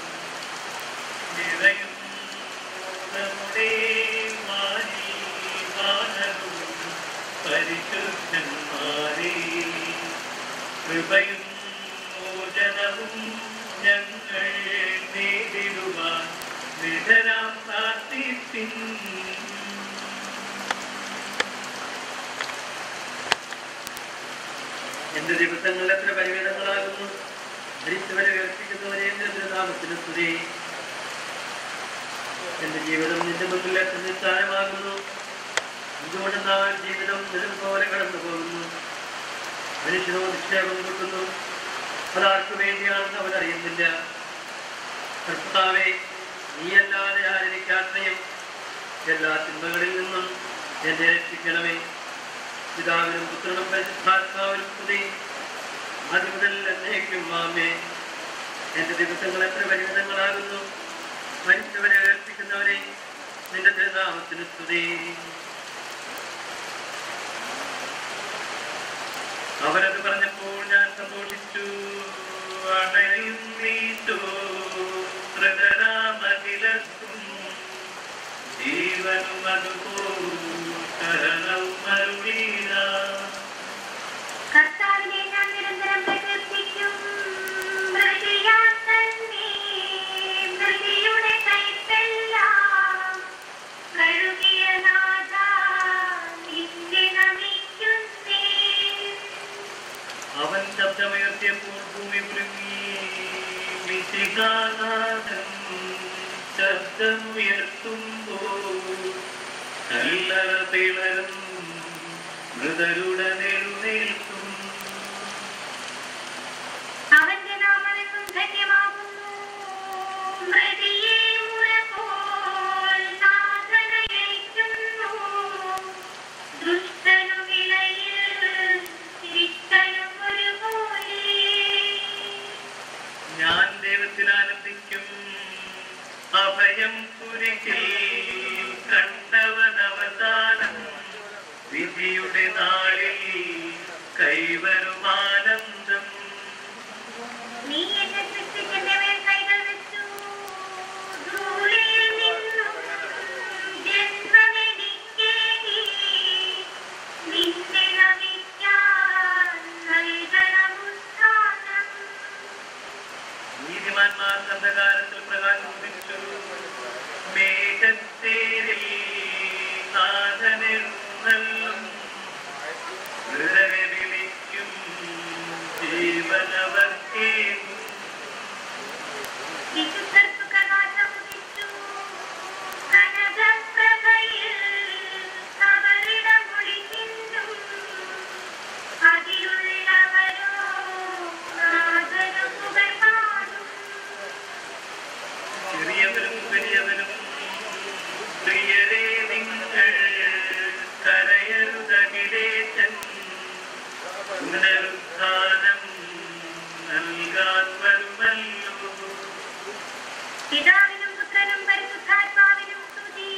നിറയും നമ്മുടെ മാരി മാനവും പരിശുദ്ധന്മാരെ കൃപയും മോചനവും ഞങ്ങൾ നേരിടുവാൻ നിതരാം പ്രാർത്ഥിപ്പിൻ എന്റെ ദിവസങ്ങൾ എത്ര പരിമിതങ്ങളാകുന്നു മരിച്ചവരെ ഉയർപ്പിക്കുന്നവരെ എന്റെ നാമത്തിന് സ്തുതി എന്റെ ജീവിതം നിന്റെ മുമ്പിൽ എത്ര നിസ്സാരമാകുന്നു എന്തുകൊണ്ടെന്നാൽ ജീവിതം നിലം പോലെ കടന്നു പോകുന്നു മനുഷ്യനോ നിക്ഷേപം കിട്ടുന്നു അതാർക്കു വേണ്ടിയാണെന്ന് അവൻ അറിയുന്നില്ല കർത്താവെ നീയല്ലാതെ ആരെനിക്ക് ആശ്രയം എല്ലാ തിന്മകളിൽ നിന്നും എന്നെ രക്ഷിക്കണമേ പിതാവിനും പുത്രനും പരിശുദ്ധാത്മാവിനും സ്തുതി ആദ്യം മുതൽ എന്നേക്കും മാമേ എന്റെ ദിവസങ്ങൾ എത്ര പരിമിതങ്ങളാകുന്നു മനുഷ്യവരെ ഏൽപ്പിക്കുന്നവരെ നിന്റെ തിരുനാമത്തിന് സ്തുതി അവരത് പറഞ്ഞപ്പോൾ ഞാൻ സന്തോഷിച്ചു അണയും നീറ്റോ ഹൃദരാമതിലത്തും ജീവനും അതുപോലും അരുളീല കർത്താവിനെ ഞാൻ നിരന്തരം പ്രകീർത്തിക്കും മൃതിയാൽ തന്നെ മൃതിയുടെ കൈപ്പെല്ലാം കഴുകിയ നാഥ നിന്നെ നമിക്കുന്നേ അവൻ ശബ്ദമുയർത്തിയപ്പോൾ ഭൂമി കുലുങ്ങി മിശികാനാഥൻ ശബ്ദമുയർത്തുമ്പോൾ കല്ലറ പിളരും മൃതരുടെ നെഴുന്നേൽക്കും അവന്റെ നാമമെന്നും ധന്യമാകുന്നു മൃതിയെ മുറപോൽ സാധനയഴിക്കുന്നു ദുഷ്ടനു വിലയിൽ ശിഷ്ടനും ഒരുപോലെ ഞാൻ ദൈവത്തിൽ ആനന്ദിക്കും അഭയം കുരുക്കിൽ കണ്ടവൻ അവസാനം വിധിയുടെ നാളിൽ കൈവരുമാനന്ദം നീ എന്നെ സൃഷ്ടിച്ചെന്റെ മേൽ കൈകൾ വെച്ചു ധൂളിയിൽ നിന്നും ജന്മമെനിക്കേകി നിന്നെ നമിക്കാൻ നൽകണമുത്ഥാനം നീതിമാന്മാർ അന്ധകാരത്തിൽ പ്രകാശം ഉദിച്ചു മേഘത്തേരിൽ നാഥനെഴുന്നള്ളും മൃതരെ വിളിക്കും ജീവനവർക്കേകും വിശുദ്ധർക്ക് പ്രകാശമുദിച്ചു കനകപ്രഭയിൽ കബറിടം ഒളിഞ്ഞിന്നും അതിലുള്ളവരോ നാഥനു പുകഴ് പാടും ചെറിയവരും വലിയവരും പ്രിയരെ നിങ്ങൾ കരയരുതകിലേറ്റൻ പുനരുത്ഥാനം നൽകാൻ വരുമല്ലോ പിതാവിനും പുത്രനും പരിശുദ്ധാത്മാവിനും സ്തുതി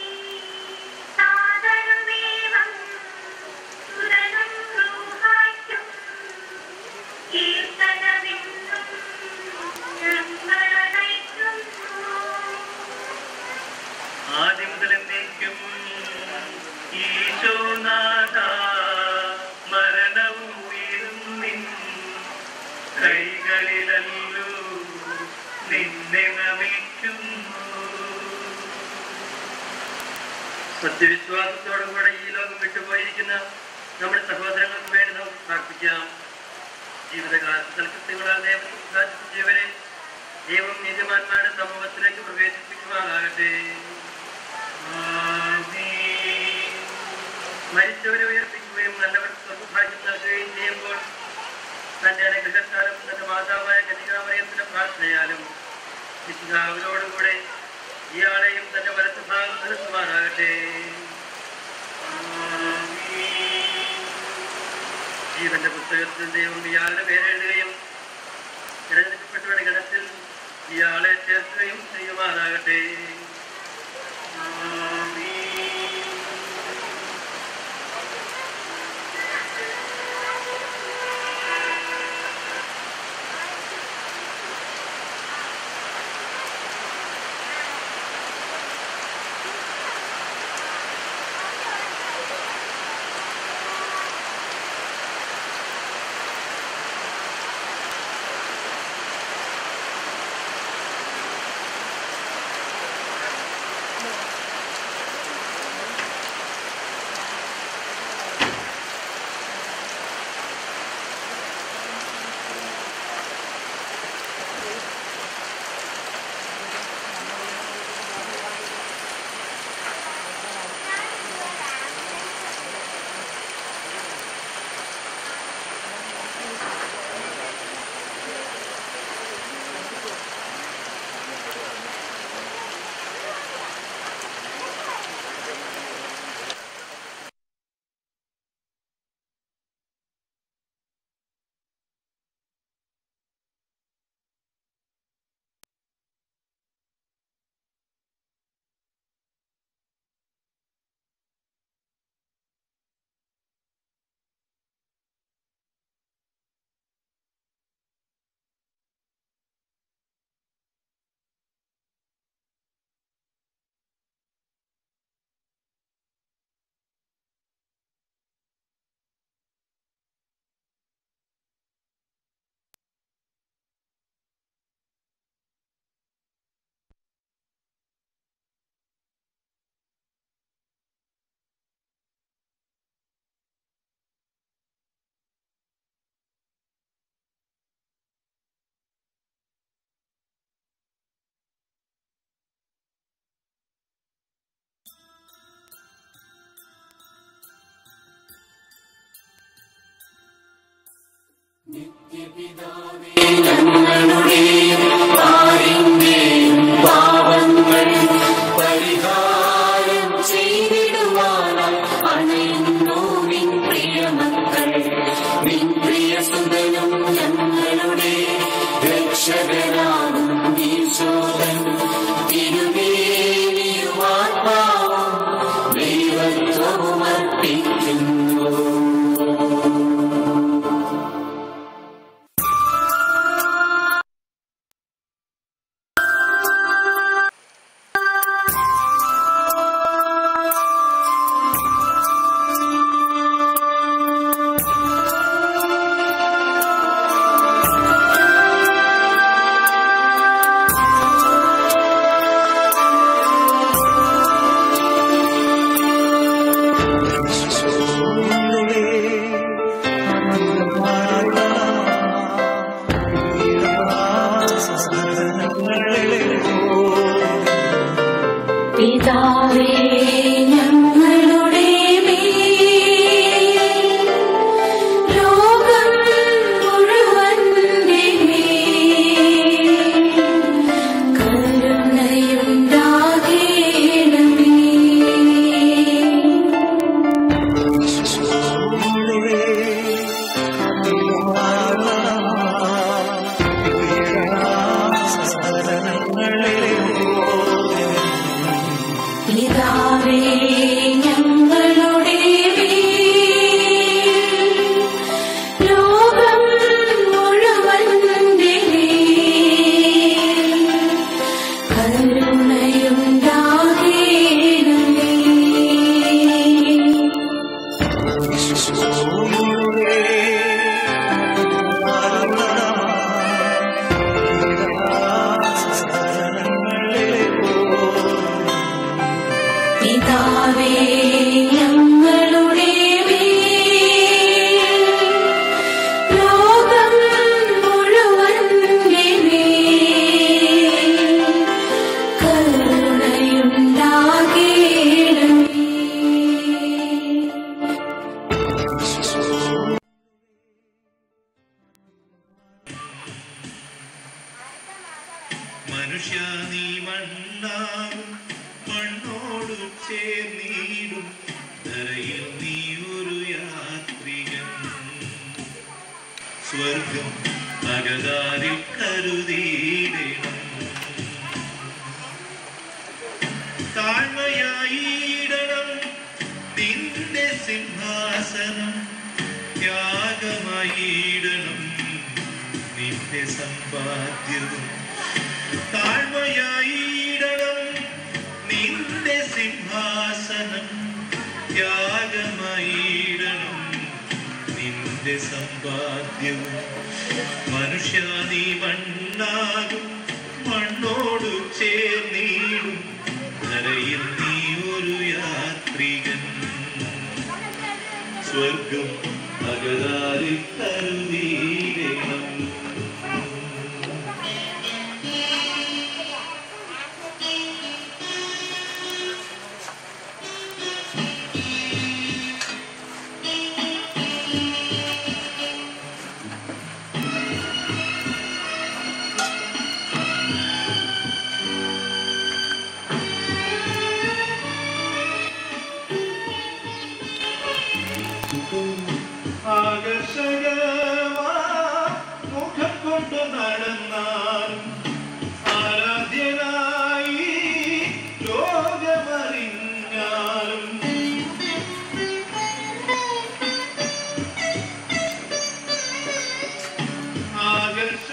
സാദരമേവം സുരനും റൂഹായ്ക്കും കീർത്തനമെന്നും ഞങ്ങളണയ്ക്കുന്നു ആദ്യം മുതൽ എന്നേക്കും ഈശോനാഥ മരണവും ഉയരും നിൻ കൈകളിലല്ലോ നിന്നെ നമിക്കുന്നു സത്യവിശ്വാസത്തോടും കൂടെ ഈ ലോകം വിട്ടുപോയിരിക്കുന്ന നമ്മുടെ സഹോദരങ്ങൾക്ക് വേണ്ടി നമുക്ക് പ്രാർത്ഥിക്കാം ജീവിതകാലത്ത് സൽകൃത്യങ്ങളാൽ ദൈവം പ്രകാശിപ്പിച്ചവരെ ദൈവം നീതിമാന്മാരുടെ സമൂഹത്തിലേക്ക് പ്രവേശിപ്പിക്കുവാനാകട്ടെ ആമീൻ. മരിച്ചവരെ ഉയർപ്പിക്കുകയും നല്ലവർ സ്വർഗഭാഗ്യം നൽകുകയും ചെയ്യുമ്പോൾ തന്റെ അനുഗ്രഹത്താലും തന്റെ മാതാവായ കനികാമയത്തിന്റെ പ്രാർത്ഥനയാലും വിശുദ്ധാവിനോടുകൂടെ ഇയാളെയും തന്റെ വലത്ത് ഭാഗം നിർത്തുവാനാകട്ടെ ആമീൻ. ജീവന്റെ പുസ്തകത്തിൽ ദൈവം ഇയാളുടെ പേരെഴുതുകയും തിരഞ്ഞെടുക്കപ്പെട്ടവരുടെ ഗണത്തിൽ ഇയാളെ ചേർക്കുകയും ചെയ്യുമാറാകട്ടെ ആമീൻ. ഞങ്ങളുടെയും ആരിന്റെയും പാവങ്ങൾ പരിഹാരം ചെയ്തിടുവാനായി അണയുന്നു നിൻ പ്രിയമക്കൾ നിൻ പ്രിയസുതനും ഞങ്ങളുടെ രക്ഷകനാകും ഈശോദൻ തിരുവേലിയും ആത്മാവും ദൈവത്വവും അർപ്പിക്കുന്നു പിതാവേ ഞങ്ങളുടെ മേൽ ലോകം മുഴുവന്റെ മേൽ കരുണയുണ്ടാകേണമേ പിതാവേ ഞങ്ങളുടെ മേൽ ലോകം മുഴുവന്റെ മേൽ കരുണയുണ്ടാകേണമേ പിതാവേ ഞങ്ങളുടെ മേൽ ലോകം മുഴുവന്റെ മേൽ കരുണയുണ്ടാകേണമേ മനുഷ്യ നീ മണ്ണാകും മണ്ണോടു ചേർന്നീടും ധരയിൽ നീ ഒരു യാത്രികൻ സ്വർഗം അകതാരിൽ കരുതിയിടണം താഴ്മയായിടണം നിന്റെ സിംഹാസനം ത്യാഗമായിടണം നിന്റെ സമ്പാദ്യവും താഴ്മയായിടണം നിന്റെ സിംഹാസനം ത്യാഗമായിടണം നിന്റെ സമ്പാദ്യവും മനുഷ്യ നീ മണ്ണാകും മണ്ണോടു ചേർന്നീടും ധരയിൽ നീ ഒരു യാത്രികൻ സ്വർഗം അകതാരിൽ കരുതിയിടണം ആകർഷകമാ മുഖം കൊണ്ട് നടന്നാലും ആരാധ്യനായി ലോകമറിഞ്ഞാലും ആകർഷ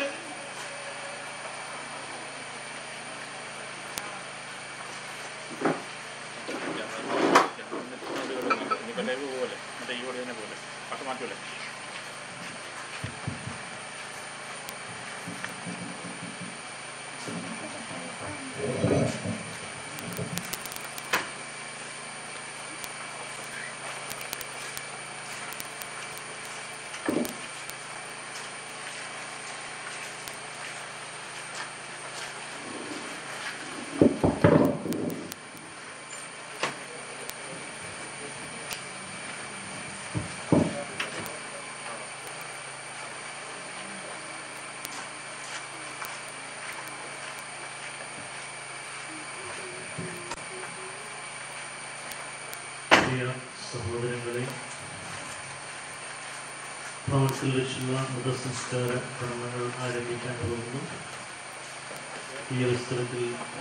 പ്രിയ സഹോദരങ്ങളെ ഭവനത്തിൽ വെച്ചുള്ള മതസംസ്കാര കർമ്മങ്ങൾ ആരംഭിക്കാൻ പോകുന്നു ഈ അവസരത്തിൽ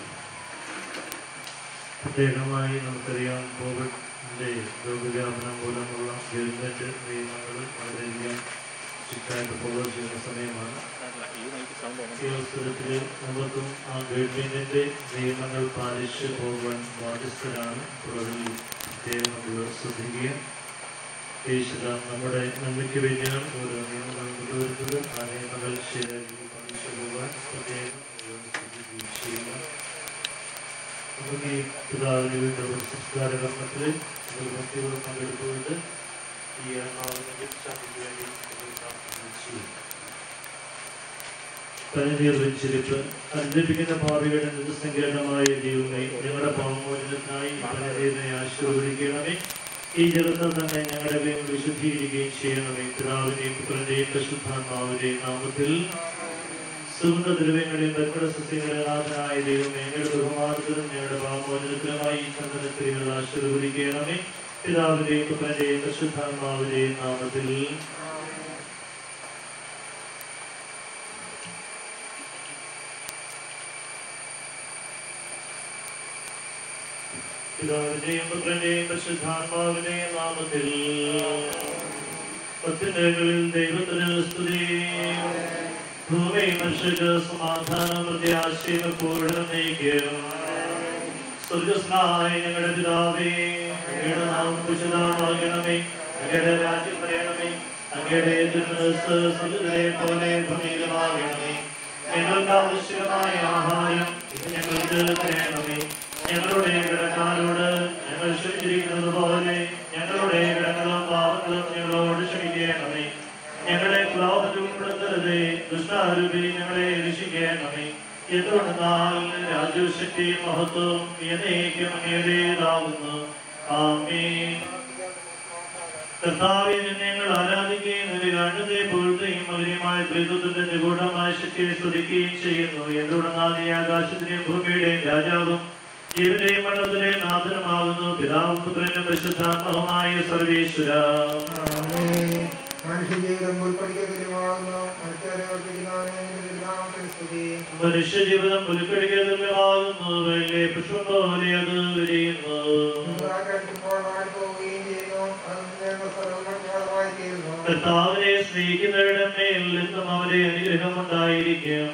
പ്രത്യേകമായി നമുക്കറിയാം കോവിഡിൻ്റെ രോഗവ്യാപനം മൂലമുള്ള ഗവൺമെൻറ് നിയമങ്ങൾ വളരെയധികം സ്ട്രിക്റ്റായിട്ട് ഫോളോ ചെയ്യുന്ന സമയമാണ് ഈ അവസരത്തിൽ നമുക്കും ആ ഗവൺമെൻറ്റിൻ്റെ നിയമങ്ങൾ പാലിച്ച് പോകാൻ ബാധ്യസ്ഥരാണ് അപ്പോൾ അതിൽ പ്രത്യേകം നമ്മൾ ശ്രദ്ധിക്കുക ഈശ്വര നമ്മുടെ നന്മയ്ക്ക് വേണ്ടിയാണ് ഓരോ നിയമങ്ങൾ കൊണ്ടുവരുന്നത് ആ നിയമങ്ങൾ ശരിയായി പാലിച്ചു പോകാൻ പ്രത്യേകം നമ്മൾ ശ്രദ്ധിക്കുകയും ചെയ്യുക നമുക്ക് ഈ പിതാവിന് വേണ്ടിയുള്ള സംസ്കാര കർമ്മത്തിൽ ഭക്തിയോട് പങ്കെടുത്തുകൊണ്ട് ഈ ആത്മാവിനെ ശാന്തിക്ക് വേണ്ടി നമ്മൾ പ്രാർത്ഥന ചെയ്യും പനിനീർ വെഞ്ചിരിപ്പ് അനുദപിക്കുന്ന പാപിയുടെ നിജസങ്കേതമായ ദൈവമേ ഞങ്ങളുടെ പാവമോചനത്തിനായി പനിനീരിനെ ആശീർവദിക്കണമേ ഈ ജഗത്തിൽ തന്നെ ഞങ്ങളുടെ മേൽ വിശുദ്ധീകരിക്കുകയും ചെയ്യണമേ പിതാവിനെയും പുത്രന്റെയും പരിശുദ്ധാത്മാവിന്റെയും നാമത്തിൽ സുഗന്ധ ദ്രവ്യങ്ങളെയും ബന്ധുടെ സസ്യങ്ങളെ നാഥനായ ദൈവമേ ഞങ്ങളുടെ ബഹുമാനത്തിനും ഞങ്ങളുടെ പാവമോചനത്തിനുമായി ഈ ചന്ദനത്തിരികൾ ആശീർവദിക്കണമേ പിതാവിന്റെയും പുത്രന്റെയും പരിശുദ്ധാത്മാവിന്റെയും നാമത്തിൽ പിതാവിന്റെയും പുത്രന്റെയും പരിശുദ്ധാത്മാവിന്റെയും നാമത്തിൽ പത്തിനകളിൽ ദൈവത്തിന് സ്തുതി ഭൂമി മനുഷ്യർക്ക് സമാധാനം പ്രത്യാശയം എപ്പോഴും നയിക്കും സ്വർഗസ്നായ ഞങ്ങളുടെ പിതാവേ അങ്ങയുടെ നാമം വിശദമാകണമേ അങ്ങയുടെ രാജ്യം പറയണമേ അങ്ങയുടെ തിരുമനസ് സ്വർഗ്ഗത്തിലെ പോലെ ഭൂമിയിലുമാകണമേ ഞങ്ങൾക്ക് ആവശ്യമായ ആഹാരം ഇത് ഞങ്ങൾക്ക് തരണമേ ഞങ്ങളുടെ കടക്കാരോട് ഞങ്ങൾ ക്ഷമിച്ചിരിക്കുന്നത് പോലെ ഞങ്ങളുടെ കടങ്ങളും പാപങ്ങളും ഞങ്ങളോട് ക്ഷമിക്കണമേ ഞങ്ങളെ ക്ലാപത്തിൽ ഉൾപ്പെടുത്തരുതേ ദുഷ്ടാരൂപി ഞങ്ങളെ രക്ഷിക്കണമേ എന്തുകൊണ്ടെന്നാൽ രാജ്യശക്തി മഹത്വം എന്നേക്കും അങ്ങയുടേതാകുന്നു ആമേൻ കർത്താവെ നിന്നെ ഞങ്ങൾ ആരാധിക്കുകയും നിന്റെ ഗാനത്തെ പൊഴുത്തുകയും മകനുമായ ത്രിത്വത്തിന്റെ നിഗൂഢമായ ശക്തിയെ സ്തുതിക്കുകയും ചെയ്യുന്നു എന്തുകൊണ്ടെന്നാൽ നീ ആകാശത്തിന്റെയും ഭൂമിയുടെയും രാജാവും ജീവന്റെയും മണ്ഡലത്തിന്റെയും നാഥനുമാകുന്നു പിതാവും പുത്രനും പരിശുദ്ധാത്മാവുമായ സർവേശ്വര മനുഷ്യജീവിതം ഉൾപ്പെടുത്തിയതിലുമാകുന്നു മനുഷ്യരെ വർദ്ധിക്കുന്നവനെ സ്തുതി മനുഷ്യ ജീവിതം പുലിക്കടിക്കുന്നതുമാകുന്നു വെള്ളി പുഷ്പം പോലെ അത് വിരിയുന്നു കഴിക്കുമ്പോൾ മാറിപ്പോവുകയും ചെയ്യുന്നു അത് സർവ്വമായി തീരുന്നു കർത്താവിനെ സ്നേഹിക്കുന്നവരുടെ മേൽ എന്നും അവരെ അനുഗ്രഹം ഉണ്ടായിരിക്കും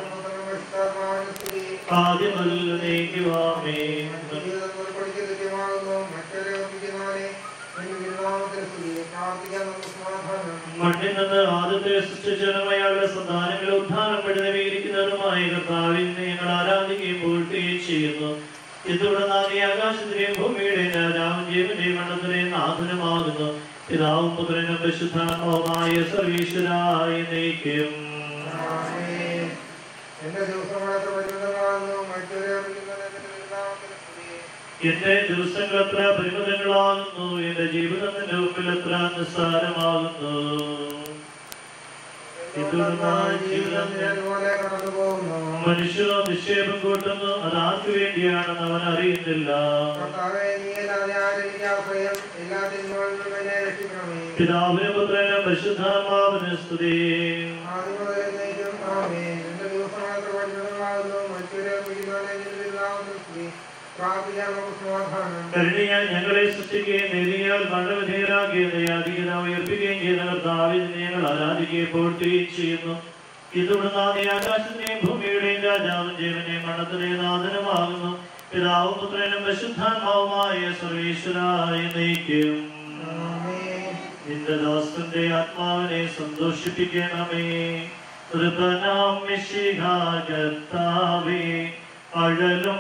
സ്തുതി ആദ്യം മുതൽ നീക്കുവാമേ ജീവിതം ഉൾപ്പെടുത്തിയതിലുമാകുന്നു മനുഷ്യരെ വർദ്ധിക്കുന്നവനെ നാമത്തിൽ സ്തുതി പ്രാർത്ഥിക്കാൻ നമുക്ക് സമാധാനം മണ്ണിൽ നിന്ന് ആദ്യത്തെ സൃഷ്ടിച്ചതും അയാളുടെ സന്താനങ്ങളെ ഉദ്ധാനം വഴി നവീകരിക്കുന്നതുമായ കർത്താവിൽ ഞങ്ങൾ ആരാധിക്കുകയും പൂഴ്ത്തുകയും ചെയ്യുന്നു ഇതുടർന്ന് ഈ ആകാശത്തിലെയും ഭൂമിയുടെയും രാജാവും ജീവന്റെയും മണ്ഡലത്തിലെയും നാഥനുമാകുന്നു പിതാവും പുത്രനും പരിശുദ്ധാത്മാവുമായ സർവീശ്വരായി നയിക്കും ആമേൻ. എന്റെ ദിവസങ്ങളൊക്കെ പരിമിതമാകുന്നു മറ്റൊരു നാമത്തിൽ സ്തുതി എന്റെ ദിവസങ്ങൾ എത്ര പരിമിതങ്ങളാകുന്നു എന്റെ ജീവിതം നിന്റെ മുമ്പിൽ എത്ര നിസ്സാരമാകുന്നു ഇതുടർന്ന് ജീവിതം പോലെ കടന്നു പോകുന്നു മനുഷ്യനോ നിക്ഷേപം കൂട്ടുന്നു അത് ആർക്കു വേണ്ടിയാണെന്ന് അവൻ അറിയുന്നില്ല കർത്താവേ നീ അല്ലാതെ ആരും എനിക്ക് ആശ്രയം എല്ലാ തിന്മകളിലും എന്നെ രക്ഷിക്കണമേ പിതാവിന് പുത്രനും പരിശുദ്ധാത്മാവിന് സ്തുതി ആദ്യം മുതൽ എന്നേക്കും ആമേൻ എന്റെ ദിവസങ്ങളൊക്കെ പരിമിതമാകുന്നു മറ്റൊരു നാമത്തിൽ സ്തുതി പ്രാർത്ഥിക്കാൻ നമുക്ക് സമാധാനം കരുണിയാൽ ഞങ്ങളെ സൃഷ്ടിക്കുകയും നേരിയാൽ മരണവിധേയരാകുകയും ദയാധികത ഉയർപ്പിക്കുകയും ചെയ്യുന്ന കർത്താവിൽ ഞങ്ങൾ ആരാധിക്കുകയും പോറ്റുകയും ചെയ്യുന്നു ഇതുടർന്ന് നീ ആകാശത്തിന്റെയും ഭൂമിയുടെയും രാജാവും ജീവന്റെയും മണ്ണത്തിന്റെയും നാഥനുമാകുന്നു പിതാവും പുത്രനും പരിശുദ്ധാത്മാവുമായ സർവീശ്വരായി നയിക്കും ആമേൻ നിന്റെ ദാസന്റെ ആത്മാവിനെ സന്തോഷിപ്പിക്കണമേ കൃപനാം മിശിഹാകർത്താവേ അഴലും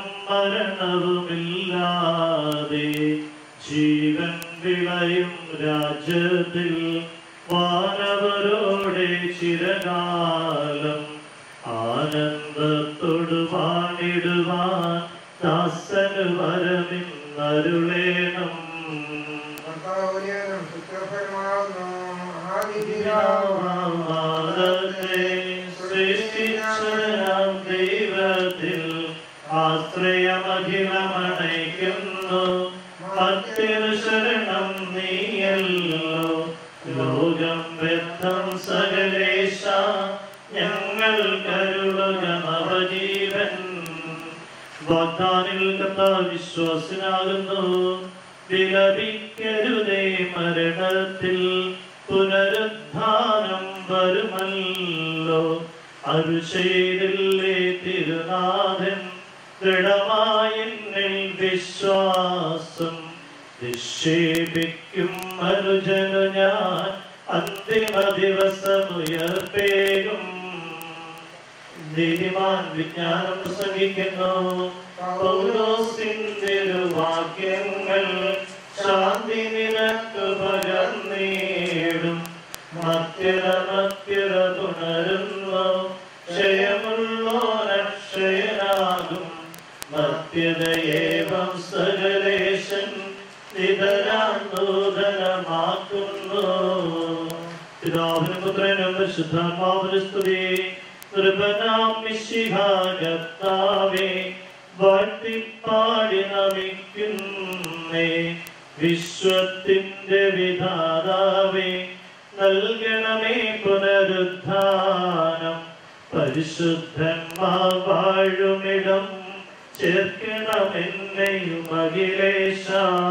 മരണവുമില്ലാതെ ജീവൻ വിളയും രാജ്യത്തിൽ വാനവരോടെ ചിരകാലം ആനന്ദത്തോട് വാണിടുവാൻ ദാസന് വരമിന്നരുളേണം കർത്താവിനും ശുക്രഫലമാകുന്നു ആദിപിതാവാം ആദത്തെ സൃഷ്ടിച്ചവനാം ദൈവത്തിൽ ആശ്രയമഖിലമണയ്ക്കുന്നു ഭക്തിന് ശരണ വാഗ്ദാനിൽ കർത്താവ് വിശ്വാസനാകുന്നു വിലപിക്കരുതേ മരണത്തിൽ പുനരുദ്ധാനം വരുമല്ലോ അരുശൈലില്ലേ തിരുനാഥൻ ദൃഢമായെന്നിൽ വിശ്വാസം നിക്ഷേപിക്കും അനുജനു ഞാൻ അന്തിമ ദിവസമുയർപ്പേകും നീതിമാൻ വിജ്ഞാനം പ്രസംഗിക്കുന്നു പൗലോസിന്റെ വാക്യങ്ങൾ ശാന്തി നിനക്ക് പകർന്നേടും മധ്യത മധ്യത പുണരുന്നു ക്ഷയമുള്ളോരക്ഷയനാകും മധ്യതയേവം സകലേശൻ നിതരാൻ നൂതനമാക്കുന്നു പിതാവിനും പുത്രനും പരിശുദ്ധാത്മാവിന് സ്തുതി കൃപനാം മിശിഹാകർത്താവേ വാഴ്ത്തിപ്പാടി നമിക്കുന്നേ വിശ്വത്തിന്റെ വിധാതാവേ നൽകണമേ പുനരുദ്ധാനം പരിശുദ്ധന്മാർ വാഴുമിടം ചേർക്കണമെന്നെയും അഖിലേശ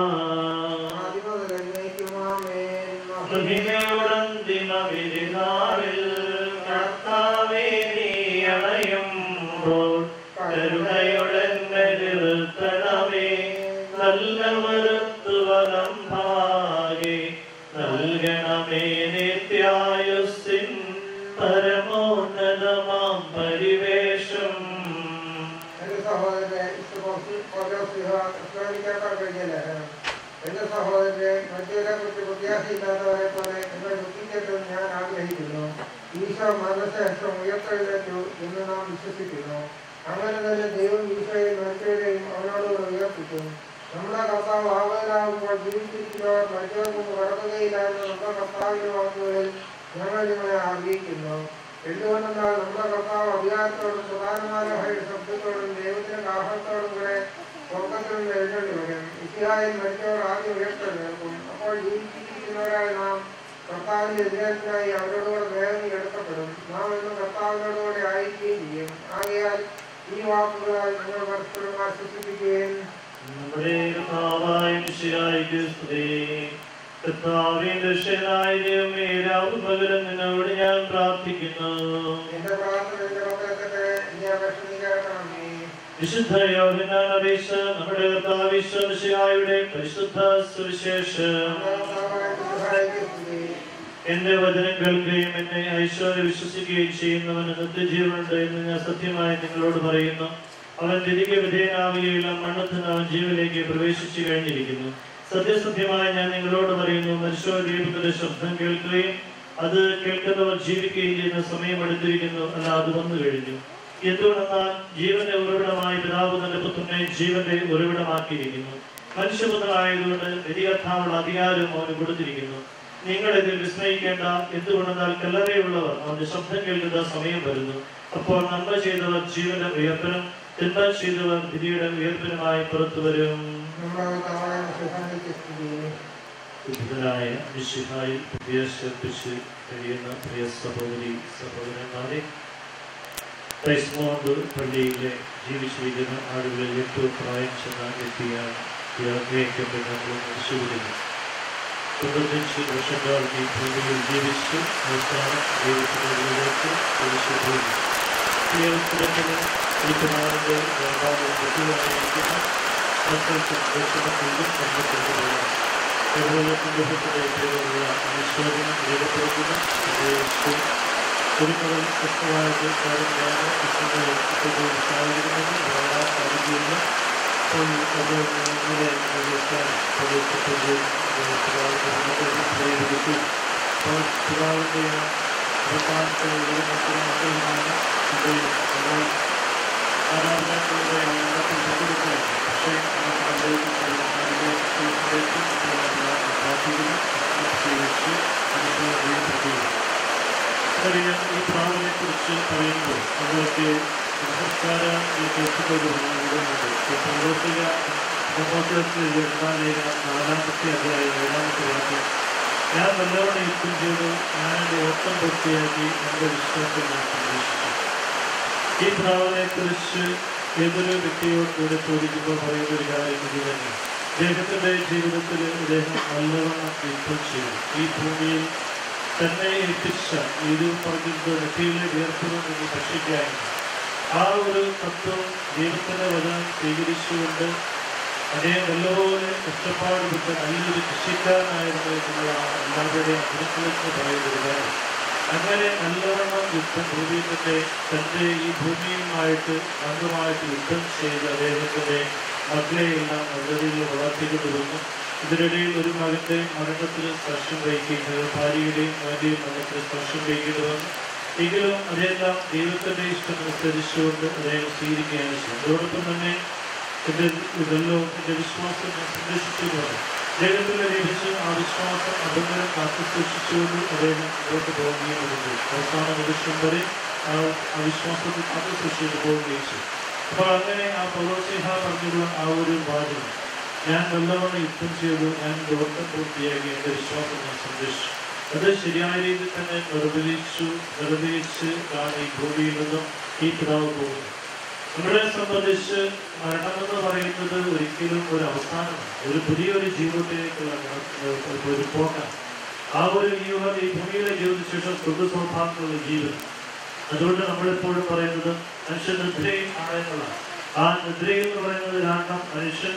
മഹിമയോടന്തിമ വിരുന്നാളിൽ കർത്താവേ നീ അണയുമ്പോൾ കരുണയോടെന്നെ നിർത്തണമേ നല്ല വലത്തുവലം ഭാഗെ നൽകണമേ നിത്യായുസിൻ പരമോന്നതമാം പരിവേഷം എന്റെ സഹോദരനെ എന്റെ സഹോദരനെ മറ്റവരെ കുറിച്ച് പ്രത്യാശയില്ലാത്തവരെ പോലെ എന്നെ ദുഃഖിക്കട്ടെന്ന് ഞാൻ ആഗ്രഹിക്കുന്നു ഈശോ മരണശേഷം ഉയർത്തെഴുന്നേറ്റു എന്ന് നാം വിശ്വസിക്കുന്നു അങ്ങനെ തന്നെ ദൈവം ഈശോയെയും മരിച്ചവരെയും അവനോട് ഉയർപ്പിക്കും നമ്മുടെ കർത്താവ് ആവലാകുമ്പോൾ ജീവിച്ചിരിക്കുന്നവർ മരിച്ചവർ മുമ്പ് കടക്കുകയില്ല എന്ന് നമ്മുടെ കർത്താവിന്റെ വാക്കുകളിൽ ഞങ്ങൾ നിങ്ങളെ അറിയിക്കുന്നു എന്തുകൊണ്ടെന്നാൽ നമ്മുടെ കർത്താവ് അധികാരത്തോടും പ്രധാനമായ ശബ്ദത്തോടും ദൈവത്തിന്റെ കാഹളത്തോടും കൂടെ സ്വർഗത്തിൽ നിന്ന് എഴുന്നള്ളി വരും ഇസ്രായേൽ മരിച്ചവർ ആദ്യം ഉയർത്തെഴുന്നേൽക്കും അപ്പോൾ ജീവിച്ചിരിക്കുന്നവരായ നാം കർത്താവിന്റെ എതിരേറ്റിനായി അവരോടുകൂടെ വേഗം എടുക്കപ്പെടും നാം ഇന്ന് കർത്താവിനോടുകൂടെ ആയിരിക്കുകയും ചെയ്യും ആകയാൽ ഈ വാക്കുകളാൽ നിങ്ങൾ പരസ്പരം ആശ്വസിപ്പിക്കുകയും നമ്മുടെ കർത്താവായ മിശിഹായിക്ക് സ്തുതി കർത്താവിന്റെ രക്ഷകനായ ദൈവമേ രാവും പകലും നിന്നോട് ഞാൻ പ്രാർത്ഥിക്കുന്നു എന്റെ പ്രാർത്ഥന എന്റെ പക്കലെത്തട്ടെ നീ അപേക്ഷ നീ കേൾക്കണമേ വിശുദ്ധ യോഹന്നാൻ അറിയിച്ച നമ്മുടെ കർത്താവ് മിശിഹായുടെ പരിശുദ്ധ സുവിശേഷം എന്റെ വചനം കേൾക്കുകയും എന്നെ ഐശ്വര്യ വിശ്വസിക്കുകയും ചെയ്യുന്നവന് നിത്യജീവനുണ്ട് എന്ന് ഞാൻ സത്യമായി നിങ്ങളോട് പറയുന്നു അവൻ തിരികെ വിധേയനാവുകയില്ല മണ്ണത്തിന് അവൻ ജീവനിലേക്ക് പ്രവേശിച്ചു കഴിഞ്ഞിരിക്കുന്നു സത്യസത്യമായി ഞാൻ നിങ്ങളോട് പറയുന്നു മനുഷ്യോദീപത്തിന്റെ ശബ്ദം കേൾക്കുകയും അത് കേൾക്കുന്നവർ ജീവിക്കുകയും ചെയ്യുന്ന സമയം എടുത്തിരിക്കുന്നു അല്ല അത് വന്നു കഴിഞ്ഞു എന്തുകൊണ്ടെന്നാൽ ജീവന്റെ ഉറവിടമായി പിതാവ് തന്റെ പുത്രനെ ജീവന്റെ ഉറവിടമാക്കിയിരിക്കുന്നു മനുഷ്യപുത്രനായതുകൊണ്ട് വിധികർത്താവുള്ള അധികാരവും അവന് കൊടുത്തിരിക്കുന്നു നിങ്ങൾ ഇതിൽ വിസ്മയിക്കേണ്ട എന്തുകൊണ്ടെന്നാൽ കല്ലറയുള്ളവർ അവന്റെ ശബ്ദം കേൾക്കുന്ന സമയം വരുന്നു അപ്പോൾ നന്മ ചെയ്തവർ ജീവന്റെ ഉയർപ്പനും തിന്മ ചെയ്തവർ വിധിയുടെ ഉയർപ്പനുമായി പുറത്തു വരും നമ്മുടെ കർത്താവായ മിശിഹായിക്ക് സ്തുതി ബുദ്ധനായ മിശിഹായി പ്രത്യാശിച്ച് കഴിയുന്ന പ്രിയ സഹോദരി സഹോദരന്മാരെ ക്രൈസ്മോണ്ട് പള്ളിയിലെ ജീവിച്ചിരിക്കുന്ന ആളുകളിൽ ഏറ്റവും പ്രായം ചെന്ന എത്തിയ യാത്രയൊക്കെ നമ്മൾ വിശ്വസിക്കുന്നു തൊണ്ണൂറ്റഞ്ച് വർഷക്കാലത്ത് ഈ ഭൂമിയിൽ ജീവിച്ച് അവസാനം ദൈവത്തിലേക്ക് തിരിച്ചുപോയി ഈ അവസരത്തിൽ ഈ കുമാരന്റെ നിർമ്മാണം ബുദ്ധിയായിരിക്കുന്ന മക്കൾക്ക് ദർശനത്തിലും കണ്ടെത്തുന്നതാണ് കേരളത്തിന്റെ പേരുള്ള ഈശ്വരൻ രേഖപ്പെടുത്തുന്ന യേശു കുരുമുകൾ സ്വസ്ഥമായിട്ട് കാര്യങ്ങളാണ് ഇഷ്ടങ്ങൾ സാഹചര്യമെന്ന് വളരെ സാധിക്കില്ല അപ്പോൾ അത് നിങ്ങളെ അറിയിക്കാൻ പ്രദേശത്തിന്റെ പ്രേരിപ്പിച്ചു അപ്പോൾ പിതാവിൻ്റെ അവസാനത്തെ ഒരു മക്കളുമാണ് ഇത് നമ്മൾ ആരാധനകളുടെ എണ്ണത്തിൽ പങ്കെടുക്കാൻ പക്ഷേ അറിയാം ഈ പ്രാവിനെ കുറിച്ച് പറയുമ്പോൾ നമ്മൾക്ക് സംസ്കാരത്തിലേക്ക് എത്തിക്കൊണ്ടുവരുന്നുണ്ട് പൗരോസിക പൗരോസിൽ ലേഖനം നാലാമത്തെ അധ്യായം ഏഴാമത്തെ വാക്യം ഞാൻ നല്ലവണ്ണം യുദ്ധം ചെയ്തു ഞാൻ എൻ്റെ ഓട്ടം പൂർത്തിയാക്കി എൻ്റെ വിശ്വാസം ഞാൻ സംരക്ഷിച്ചു ഈ പ്രാവിനെ കുറിച്ച് ഏതൊരു വ്യക്തിയോട് കൂടെ ചോദിക്കുമ്പോൾ പറയുന്ന ഒരു കാര്യം ഇത് തന്നെ അദ്ദേഹത്തിന്റെ ജീവിതത്തിൽ അദ്ദേഹം നല്ലവണ്ണം യുദ്ധം ചെയ്തു ഈ ഭൂമിയിൽ തന്നെ ഏൽപ്പിച്ച ഇത് പറഞ്ഞിട്ട് നെറ്റിയിലെ വിയർപ്പുകൾ നിന്ന് ഭക്ഷിക്കായിരുന്നു ആ ഒരു തത്വം ദൈവത്തിന്റെ വചനം സ്വീകരിച്ചുകൊണ്ട് അദ്ദേഹം നല്ലപോലെ കഷ്ടപ്പാടുപെട്ട് നല്ലൊരു കൃഷിക്കാരനായിരുന്നു എന്നുള്ളതാണ് എല്ലാവരുടെയും അനുഭവത്തിൽ പറയുന്നത് കാര്യം അങ്ങനെ നല്ലവണ്ണം യുദ്ധം ഭൂമിയുടെ തന്റെ ഈ ഭൂമിയുമായിട്ട് അംഗമായിട്ട് യുദ്ധം ചെയ്ത് അദ്ദേഹത്തിന്റെ മക്കളെയെല്ലാം നല്ല രീതിയിൽ വളർത്തിക്കൊണ്ട് വന്നു ഇതിനിടയിൽ ഒരു മകന്റെ മരണത്തിൽ സ്പർശം വഹിക്കുകയും ഭാര്യയുടെയും മകന്റെയും മരണത്തിൽ സ്പർശം വഹിക്കേണ്ടി വന്നു എങ്കിലും അതെല്ലാം ദൈവത്തിന്റെ ഇഷ്ടം അനുസരിച്ചുകൊണ്ട് അദ്ദേഹം സ്വീകരിക്കുകയാണ് ചെയ്യുന്നത് അതോടൊപ്പം തന്നെ എന്റെ ഇതെല്ലോ എന്റെ വിശ്വാസം ഞാൻ സംരക്ഷിച്ചുകൊണ്ട് ദൈവത്തിൽ ലഭിച്ച ആ വിശ്വാസം അപകടം കാത്തു സൂക്ഷിച്ചുകൊണ്ട് അദ്ദേഹം മുന്നോട്ട് പോവുകയും ചെയ്തു അവസാന നിമിഷം വരെ ആ ആ വിശ്വാസത്തിൽ കാത്തു സൂക്ഷിച്ചു പോവുകയും ചെയ്തു അപ്പോൾ അങ്ങനെ ആ പൗരോസിഹ പറഞ്ഞുള്ള ആ ഒരു വാചകം ഞാൻ നല്ലവണ്ണം യുദ്ധം ചെയ്തു ഞാൻ ദോട്ടം പൂർത്തിയാക്കി എന്റെ വിശ്വാസം ഞാൻ സംരക്ഷിച്ചു അത് ശരിയായ രീതിയിൽ തന്നെ നിർവഹിച്ചു നിർവഹിച്ച് ആണ് ഈ ഭൂമിയിൽ നിന്നും ഈ പിതാവ് പോകുന്നത് നമ്മളെ സംബന്ധിച്ച് മരണമെന്ന് പറയുന്നത് ഒരിക്കലും ഒരു അവസാനമാണ് ഒരു പുതിയൊരു ജീവിതത്തിലേക്കുള്ള നട- ഒരു പോക്കാണ് ആ ഒരു ജീവിതം ഈ ഭൂമിയിലെ ജീവിതത്തിന് ശേഷം സുഖ സൗഭാഗ്യമുള്ള ജീവിതം അതുകൊണ്ട് നമ്മളെപ്പോഴും പറയുന്നത് മനുഷ്യൻ നിദ്രയും ആണ് എന്നുള്ളതാണ് ആ നിദ്രയിൽ എന്ന് പറയുന്നത് കാരണം മനുഷ്യൻ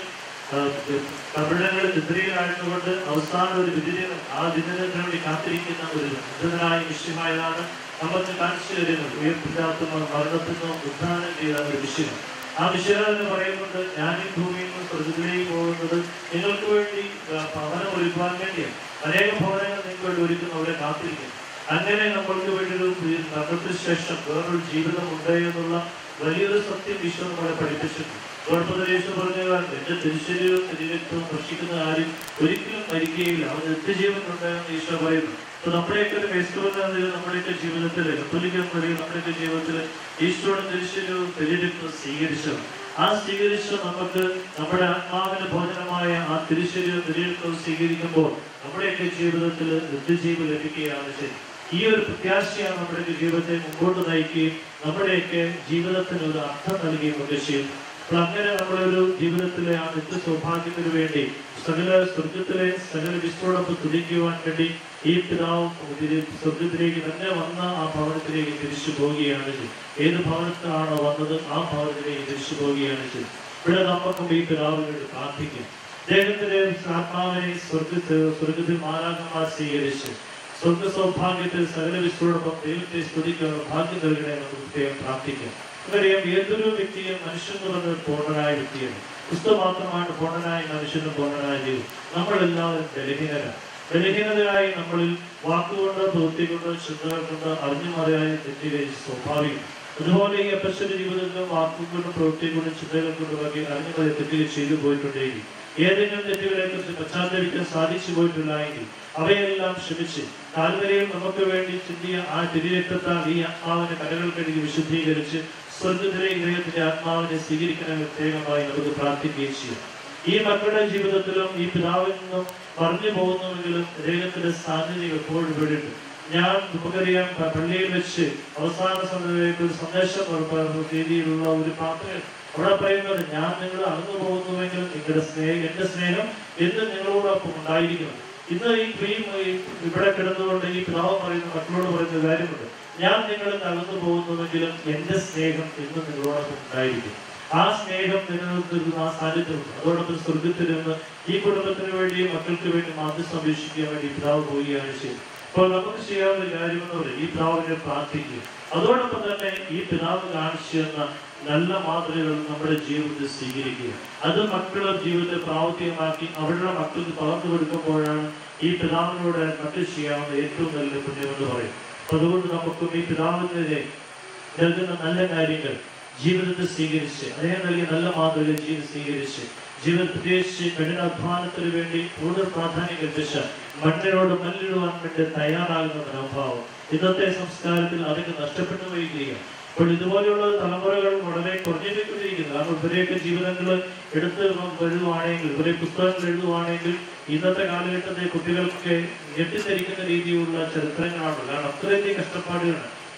കപടങ്ങളിൽ നിദ്രയിലായിരുന്നുകൊണ്ട് അവസാന ഒരു വിദിനം ആ ദിനത്തിന് വേണ്ടി കാത്തിരിക്കുന്ന ഒരു നിദ്രനായ വിഷയമായതാണ് നമുക്ക് കാണിച്ചു തരുന്നത് ഉയർപ്പില്ലാത്ത മരണത്തിൽ നിന്നും ഉദ്ധാനം ചെയ്ത ഒരു വിഷയം ആ വിഷയം എന്ന് പറയുന്നത് ഞാൻ ഈ ഭൂമിയിൽ നിന്ന് സ്വർഗത്തിലേക്ക് പോകുന്നത് നിങ്ങൾക്ക് വേണ്ടി ആ, ഭവനം ഒരുക്കുവാൻ വേണ്ടിയാണ് അനേക ഭവനങ്ങൾ നിങ്ങൾക്ക് വേണ്ടി ഒരുക്കുന്ന അവരെ കാത്തിരിക്കും അങ്ങനെ നമ്മൾക്ക് വേണ്ടി ഒരു മരണത്തിന് ശേഷം വേറൊരു ജീവിതം ഉണ്ട് എന്നുള്ള വലിയൊരു സത്യം ഈശോ നമ്മളെ പഠിപ്പിച്ചിട്ടുണ്ട് ഗോഡ്പദേശം പറഞ്ഞ കാരണം എന്റെ തിരിശരീരവും ശരീരത്വവും ഭക്ഷിക്കുന്ന ആരും ഒരിക്കലും മരിക്കുകയില്ല അവൻ നിത്യജീവൻ ഉണ്ടായെന്ന് ഈശോ പറയുന്നു അപ്പൊ നമ്മുടെയൊക്കെ ഒരു ക്രൈസ്തവന്റെ നിലയിൽ നമ്മുടെയൊക്കെ ജീവിതത്തിൽ കത്തോലിക്ക നിലയിൽ നമ്മുടെയൊക്കെ ജീവിതത്തിൽ ഈശോയുടെ തിരിശരീരവും ശരീരത്വവും സ്വീകരിച്ചത് ആ സ്വീകരിച്ച് നമുക്ക് നമ്മുടെ ആത്മാവിന്റെ ഭോജനമായ ആ തിരിശരീരവും ശരീരത്വവും സ്വീകരിക്കുമ്പോൾ നമ്മുടെയൊക്കെ ജീവിതത്തിൽ നിത്യജീവൻ ലഭിക്കുകയാണ് ശരി ഈ ഒരു പ്രത്യാശയാണ് നമ്മുടെയൊക്കെ ജീവിതത്തെ മുമ്പോട്ട് നയിക്കുകയും നമ്മുടെയൊക്കെ ജീവിതത്തിന് ഒരു അർത്ഥം നൽകുകയും ഒക്കെ ചെയ്യും അപ്പോൾ അങ്ങനെ നമ്മളൊരു ജീവിതത്തിലെ ആ നിത്യ സൗഭാഗ്യത്തിന് വേണ്ടി സകല സ്വർഗത്തിലെ സകല വിശ്വോടൊപ്പം തുടിക്കുവാൻ വേണ്ടി ഈ പിതാവ് ഇതിൽ സ്വർഗത്തിലേക്ക് തന്നെ വന്ന ആ ഭവനത്തിലേക്ക് തിരിച്ചു പോവുകയാണ് ചെയ്തത് ഏത് ഭവനത്തിലാണോ വന്നത് ആ ഭവനത്തിലേക്ക് തിരിച്ചു പോവുകയാണ് ചെയ്തത് ഇവിടെ നമുക്കും ഈ പിതാവിനോട് പ്രാർത്ഥിക്കാം അദ്ദേഹത്തിന്റെ ആത്മാവിനെ സ്വർഗത്തിൽ സ്വർഗത്തിൽ മാലാകന്മാർ സ്വീകരിച്ച് സ്വർഗ സൗഭാഗ്യത്തിൽ സകല വിശ്വോടൊപ്പം ദൈവത്തെ സ്തുതിക്കാനുള്ള ഭാഗ്യം നൽകണേ എന്ന് പ്രത്യേകം പ്രാർത്ഥിക്കാം നമുക്കറിയാം ഏതൊരു വ്യക്തിയും മനുഷ്യൻ എന്ന് പറഞ്ഞ ഒരു പൂർണ്ണനായ വ്യക്തിയാണ് ക്രിസ്തു മാത്രമാണ് പൂർണ്ണനായ മനുഷ്യനും പൂർണ്ണനായ ദൈവം നമ്മളെല്ലാവരും ബലഹീനരാണ് ബലഹീനതയായി നമ്മളിൽ വാക്കുകൊണ്ട് പ്രവൃത്തികൊണ്ട് ചിന്തകൾ കൊണ്ട് അറിഞ്ഞുമറിയായി തെറ്റിലേക്ക് സ്വാഭാവികം അതുപോലെ ഈ അപശ്വര ജീവിതത്തിൽ വാക്കുകൊണ്ടും പ്രവൃത്തികൊണ്ടും ചിന്തകൾ കൊണ്ടും ഒക്കെ അറിഞ്ഞുമറിയ തെറ്റുകൾ ചെയ്തു പോയിട്ടുണ്ടെങ്കിൽ ഏതെങ്കിലും തെറ്റുകളെ കുറിച്ച് പശ്ചാത്തലിക്കാൻ സാധിച്ചു പോയിട്ടില്ല എങ്കിൽ അവയെല്ലാം ക്ഷമിച്ച് താൽപര്യം നമുക്ക് വേണ്ടി ചിന്തിയ ആ തിരിരക്തത്താൽ ഈ ആത്മാവിനെ കടകൾക്കടിക്ക് വിശുദ്ധീകരിച്ച് സ്വർഗത്തിലെ ഇദ്ദേഹത്തിന്റെ ആത്മാവിനെ സ്വീകരിക്കണമെന്ന് പ്രത്യേകമായി നമുക്ക് പ്രാർത്ഥിക്കുകയും ചെയ്യും ഈ മക്കളുടെ ജീവിതത്തിലും ഈ പിതാവിൽ നിന്നും പറഞ്ഞു പോകുന്നുവെങ്കിലും ഇദ്ദേഹത്തിന്റെ സാന്നിധ്യം എപ്പോഴും ഇവിടെയുണ്ട് ഞാൻ നമുക്കറിയാം പ- പള്ളിയിൽ വെച്ച് അവസാന സമയത്ത് ഒരു സന്ദേശം ഉറപ്പാക്കുന്ന രീതിയിലുള്ള ഒരു പ്രാർത്ഥന അവിടെ പറയുന്നത് ഞാൻ നിങ്ങൾ അകന്നു പോകുന്നുവെങ്കിലും നിങ്ങളുടെ സ്നേഹം എന്റെ സ്നേഹം എന്ന് നിങ്ങളോടൊപ്പം ഉണ്ടായിരിക്കണം ഇന്ന് ഈ ക്രീം ഇവിടെ കിടന്നുകൊണ്ട് ഈ പിതാവ് പറയുന്ന മക്കളോട് പറയുന്ന കാര്യമുണ്ട് ഞാൻ നിങ്ങളിൽ നിന്ന് അകന്നു പോകുന്നുവെങ്കിലും എന്റെ സ്നേഹം എന്ന് നിങ്ങളോടൊപ്പം ഉണ്ടായിരിക്കും ആ സ്നേഹം നിലനിർത്തുന്ന ആ സാന്നിധ്യമുണ്ട് അതോടൊപ്പം സ്വർഗത്തിൽ നിന്ന് ഈ കുടുംബത്തിന് വേണ്ടി മക്കൾക്ക് വേണ്ടി മാധ്യസ്ഥം അപേക്ഷിക്കാൻ വേണ്ടി പിതാവ് പോവുകയാണ് ചെയ്തത് അപ്പോൾ നമുക്ക് ചെയ്യാവുന്ന കാര്യമെന്ന് പറയും ഈ പിതാവിനെ പ്രാർത്ഥിക്കുക അതോടൊപ്പം തന്നെ ഈ പിതാവ് കാണിച്ചു തന്ന നല്ല മാതൃകകൾ നമ്മുടെ ജീവിതത്തിൽ സ്വീകരിക്കുക അത് മക്കളുടെ ജീവിതത്തെ പ്രാവർത്തികമാക്കി അവരുടെ മക്കൾക്ക് പകർന്നു കൊടുക്കുമ്പോഴാണ് ഈ പിതാവിനോട് മക്കൾ ചെയ്യാവുന്ന ഏറ്റവും നല്ല പുണ്യമെന്ന് പറയും അപ്പൊ അതുകൊണ്ട് നമുക്കും ഈ പിതാവിനെതിരെ നൽകുന്ന നല്ല കാര്യങ്ങൾ ജീവിതത്തിൽ സ്വീകരിച്ച് അദ്ദേഹം നൽകിയ നല്ല മാതൃക ജീവിതം സ്വീകരിച്ച് ജീവിതം പ്രത്യേകിച്ച് കഠിനാധ്വാനത്തിന് വേണ്ടി കൂടുതൽ പ്രാധാന്യം കൽപ്പിച്ച മണ്ണിനോട് മല്ലിടുവാൻ വേണ്ടി തയ്യാറാകുന്ന മനോഭാവം ഇന്നത്തെ സംസ്കാരത്തിൽ അതൊക്കെ നഷ്ടപ്പെട്ടു വരികയാണ് അപ്പോൾ ഇതുപോലെയുള്ള തലമുറകൾ വളരെ കുറഞ്ഞിരിക്കൊണ്ടിരിക്കുന്നു കാരണം ഇവരെയൊക്കെ ജീവിതങ്ങൾ എടുത്ത് എഴുതുവാണെങ്കിൽ ഇവരെ പുസ്തകങ്ങൾ എഴുതുവാണെങ്കിൽ ഇന്നത്തെ കാലഘട്ടത്തെ കുട്ടികൾക്ക് ഞെട്ടിത്തരിക്കുന്ന രീതിയിലുള്ള ചരിത്രങ്ങളാണ് കാരണം അത്രയധികം കഷ്ടപ്പാടുകളാണ്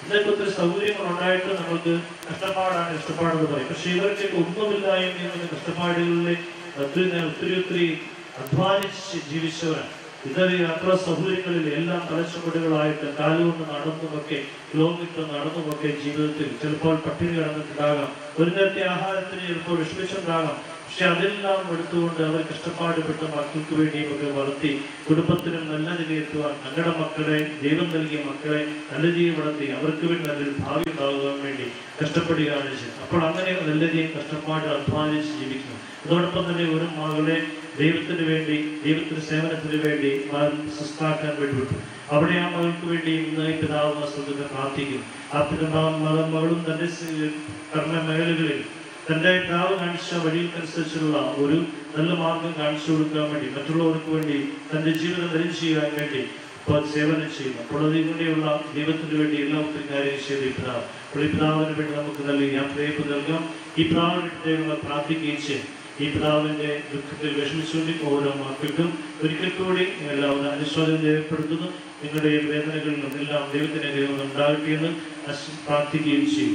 ഇതൊക്കെ ഒത്തിരി സൗകര്യങ്ങൾ ഉണ്ടായിട്ട് നമുക്ക് കഷ്ടപ്പാടാണ് കഷ്ടപ്പാടെന്ന് പറയും പക്ഷെ ഇവർക്കൊക്കെ ഒന്നുമില്ല എന്നിങ്ങനെ കഷ്ടപ്പാടുകളിൽ ഒത്തിരി ഒത്തിരി ഒത്തിരി അധ്വാനിച്ച് ജീവിച്ചവരാണ് ഇതര യാത്രാ സൗകര്യങ്ങളിൽ എല്ലാം തലച്ചുവടുകളായിട്ട് കാലുകൊണ്ട് നടന്നുമൊക്കെ കിലോമീറ്റർ നടന്നുമൊക്കെ ജീവിതത്തിൽ ചിലപ്പോൾ പട്ടിണി കിടന്നിട്ടുണ്ടാകാം ഒരു നേരത്തെ ആഹാരത്തിന് ചിലപ്പോൾ വിഷമിച്ചുണ്ടാകാം പക്ഷെ അതെല്ലാം എടുത്തുകൊണ്ട് അവർ കഷ്ടപ്പാടുപെട്ട മക്കൾക്ക് വേണ്ടിയും ഒക്കെ വളർത്തി കുടുംബത്തിനും നല്ല നിലയെത്തുവാൻ ഞങ്ങളുടെ മക്കളെ ദൈവം നൽകിയ മക്കളെ നല്ല രീതിയിൽ വളർത്തി അവർക്ക് വേണ്ടി നല്ലൊരു ഭാവി ഉണ്ടാകുവാൻ വേണ്ടി കഷ്ടപ്പെടുകയാണ് ചെയ്തത് അപ്പോൾ അങ്ങനെ നല്ല രീതിയിൽ കഷ്ടപ്പാട് അധ്വാനിച്ച് ജീവിക്കുന്നു അതോടൊപ്പം തന്നെ ഒരു മകളെ ദൈവത്തിന് വേണ്ടി ദൈവത്തിന്റെ സേവനത്തിന് വേണ്ടി സൃഷ്ടാക്കാൻ വേണ്ടി വിട്ടു അവിടെ ആ മകൾക്ക് വേണ്ടി ഇന്ന് ഈ പിതാവ് വസ്തുത പ്രാർത്ഥിക്കും ആ പിതാവ് മക- മകളും തന്റെ സ്- കർമ്മ മേഖലകളിൽ തന്റെ പിതാവ് കാണിച്ച വഴികൾക്കനുസരിച്ചുള്ള ഒരു നല്ല മാർഗം കാണിച്ചു കൊടുക്കാൻ വേണ്ടി മറ്റുള്ളവർക്ക് വേണ്ടി തന്റെ ജീവിതം ധരിച്ചു ചെയ്യാൻ വേണ്ടി ഇപ്പോൾ സേവനം ചെയ്യുന്നു അപ്പോൾ അതിനുവേണ്ടിയുള്ള ദൈവത്തിന് വേണ്ടി എല്ലാ ഒത്തിരി കാര്യം ചെയ്ത ഈ പിതാവ് അപ്പോൾ ഈ പിതാവിന് വേണ്ടി നമുക്ക് നല്ല യാത്രയപ്പ് നൽകാം ഈ പിതാവിന് വേണ്ടി ദൈവങ്ങൾ പ്രാർത്ഥിക്കുകയും ചെയ്യും ഈ പിതാവിന്റെ ദുഃഖത്തിൽ വിഷമിച്ചുകൊണ്ട് ഓരോ മക്കൾക്കും ഒരിക്കൽ കൂടി എല്ലാവരും അനുശോചനം രേഖപ്പെടുത്തുന്നു നിങ്ങളുടെ ഈ വേദനകളിൽ നിന്നെല്ലാം ദൈവത്തിന്റെ ദൈവം ഉണ്ടാകട്ടെ എന്ന് അശ് പ്രാർത്ഥിക്കുകയും ചെയ്യും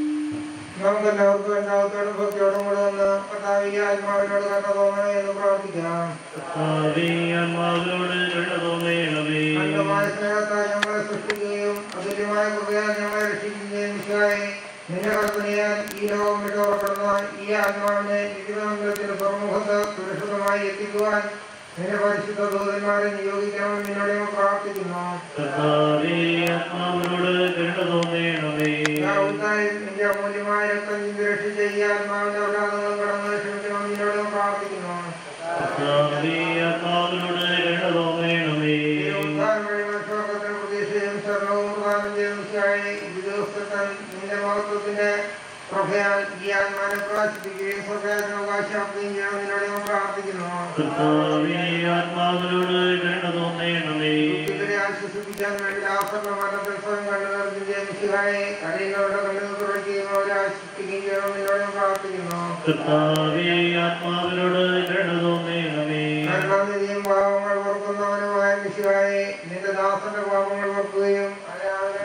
നമുക്ക് എല്ലാവർക്കും എല്ലാവരോടും ഭക്തിയോടും കൂടെ വന്ന് കർത്താവിന്റെ ആത്മാവിനോട് കണ്ട തോന്നണേ എന്ന് പ്രാർത്ഥിക്കാം കർത്താവേ, ആത്മാവിനോട് കരുണ തോന്നണമേ. അന്ധമായ സ്നേഹത്താൽ ഞങ്ങളെ സൃഷ്ടിക്കുകയും അതുല്യമായ കൃപയാൽ ഞങ്ങളെ രക്ഷിക്കുകയും മിശിഹായെ നിന്റെ കൽപ്പനയാൽ ഈ ലോകം വിട്ടുപുറപ്പെടുന്ന ഈ ആത്മാവിനെ ജീവിതമംഗലത്തിന്റെ തുറമുഖത്ത് സുരക്ഷിതമായി എത്തിക്കുവാൻ നിന്റെ പരിശുദ്ധ ദൂതന്മാരെ നിയോഗിക്കണമെന്ന് നിന്നോട് ഞങ്ങൾ പ്രാർത്ഥിക്കുന്നു കർത്താവേ, ആത്മാവിനോട് കരുണ തോന്നണമേ. യാവുത്തായി നിന്റെ അമൂല്യമായ രക്തം ചിന്തി രക്ഷിച്ച ഈ ആത്മാവിന്റെ അപരാധങ്ങളും കടന്ന് ക്ഷമിക്കണമെന്ന് നിന്നോട് ഞങ്ങൾ പ്രാർത്ഥിക്കുന്നു കർത്താവേ, ആത്മാവിനോട് കരുണ തോന്നണമേ. ഈ ഉദ്ധാനം വഴി മനുഷ്യവർഗത്തിന് പ്രതീക്ഷയും ശരണവും പ്രദാനം ചെയ്ത മിശിഹായെ ഈ ദിവസത്തെ നിന്റെ മഹത്വത്തിന്റെ പ്രഭയാൽ ഈ ആത്മാനെ പ്രകാശിപ്പിക്കുകയും സ്വർഗത്തിന് അവകാശമാക്കുകയും ചെയ്യണം നിന്നോട് ഞങ്ങൾ പ്രാർത്ഥിക്കുന്നു കർത്താവേ, ആത്മാവിനോട് കരുണ തോന്നണമേ. ദുഃഖിതരെ ആശ്വസിപ്പിക്കാൻ വേണ്ടി ആസന്ന മരണത്തിൽ സ്വയം കണ്ടുനടത്തിന്റെ മിശിഹായെ കരയുന്നവരുടെ കണ്ണുകൾ തുറക്കുകയും അവരെ ആശ്വസിപ്പിക്കുകയും ചെയ്യണം നിന്നോട് ഞങ്ങൾ പ്രാർത്ഥിക്കുന്നു കർത്താവേ, ആത്മാവിനോട് കരുണ തോന്നണമേ. കരുണാനിധിയും പാപങ്ങൾ പൊറുക്കുന്നവനുമായ മിശിഹായെ നിന്റെ ദാസന്റെ പാപങ്ങൾ പൊറുക്കുകയും അയാളുടെ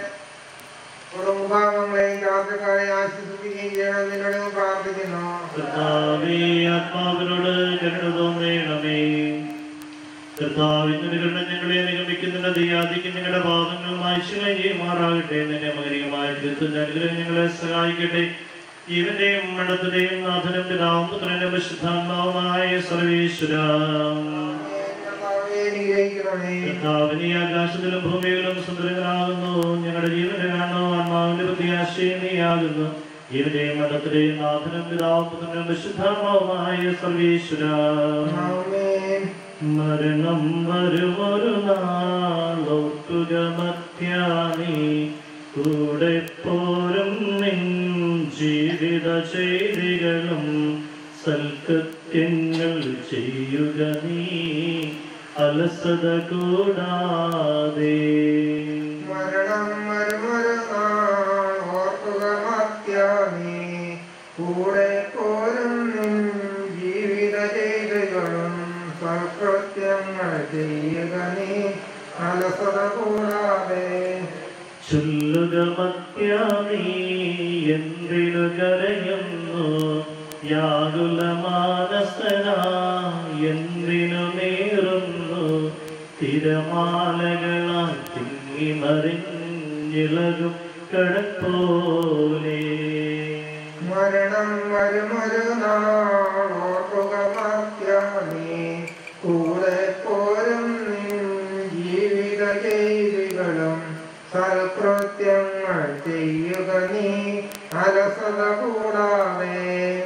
കുടുംബാംഗങ്ങളെയും രാത്രിക്കാരെ ആശ്വസിപ്പിക്കുകയും ചെയ്യണം നിന്നോട് ഞങ്ങൾ പ്രാർത്ഥിക്കുന്നു കർത്താവേ, ആത്മാവിനോട് കരുണ തോന്നണമേ. കർത്താവിന്റെ കരുണ ഞങ്ങളെ നിഗമിക്കുന്നില്ല ദയാദിക്കും ഞങ്ങളുടെ പാപങ്ങൾ മായ്ച്ചു ചെയ്യുമാറാകട്ടെ നിന്റെ മകരീയമായ ദൈവത്തിന്റെ അനുഗ്രഹം ഞങ്ങളെ സഹായിക്കട്ടെ ജീവന്റെയും മരണത്തിന്റെയും നാഥനും പിതാവും പുത്രന്റെ വിശുദ്ധാത്മാവുമായ സർവേശ്വര കർത്താവേ, അനുഗ്രഹിക്കണമേ കർത്താവിനെ ആകാശത്തിലും ഭൂമിയിലും സുന്ദരങ്ങളാകുന്നു ഞങ്ങളുടെ ജീവന്റെ കാണോ ആത്മാവിന്റെ പ്രത്യാശയും നീയാകുന്നു ജീവന്റെയും മരണത്തിന്റെയും നാഥനും പിതാവും പുത്രനും വിശുദ്ധാത്മാവുമായ സർവേശ്വര ആമേൻ മരണം വരുമൊരു നാളോർക്കുക മത്യാനി കൂടെ പോരും നിൻ ജീവിത ചെയ്തികളും സൽക്കത്യങ്ങൾ ചെയ്യുക നീ അലസത കൂടാതെ മരണം വരുമൊരു നാൾ ഓർക്കുക മത്യാനീ കൂടെ പോരും നിൻ ജീവിത ചെയ്തികളും സൽകൃത്യങ്ങൾ ചെയ്യുക നീ അലസത കൂടാതെ ചൊല്ലുക മത്യാനീ എന്തിനു കരയുന്നു യാകുല മാനസന എന്തിനു നേറുന്നു തിരമാലകളാൽ തിങ്ങി മറിഞ്ഞിളകും കടപ്പോലെ മരണം വരുമൊരു നാൾ ഓർക്കുക മത്യാനീ കൂടെ പോരും നിൻ ജീവിത ചെയ്തികളും സൽകൃത്യങ്ങൾ ചെയ്യുക നീ അലസത കൂടാതെ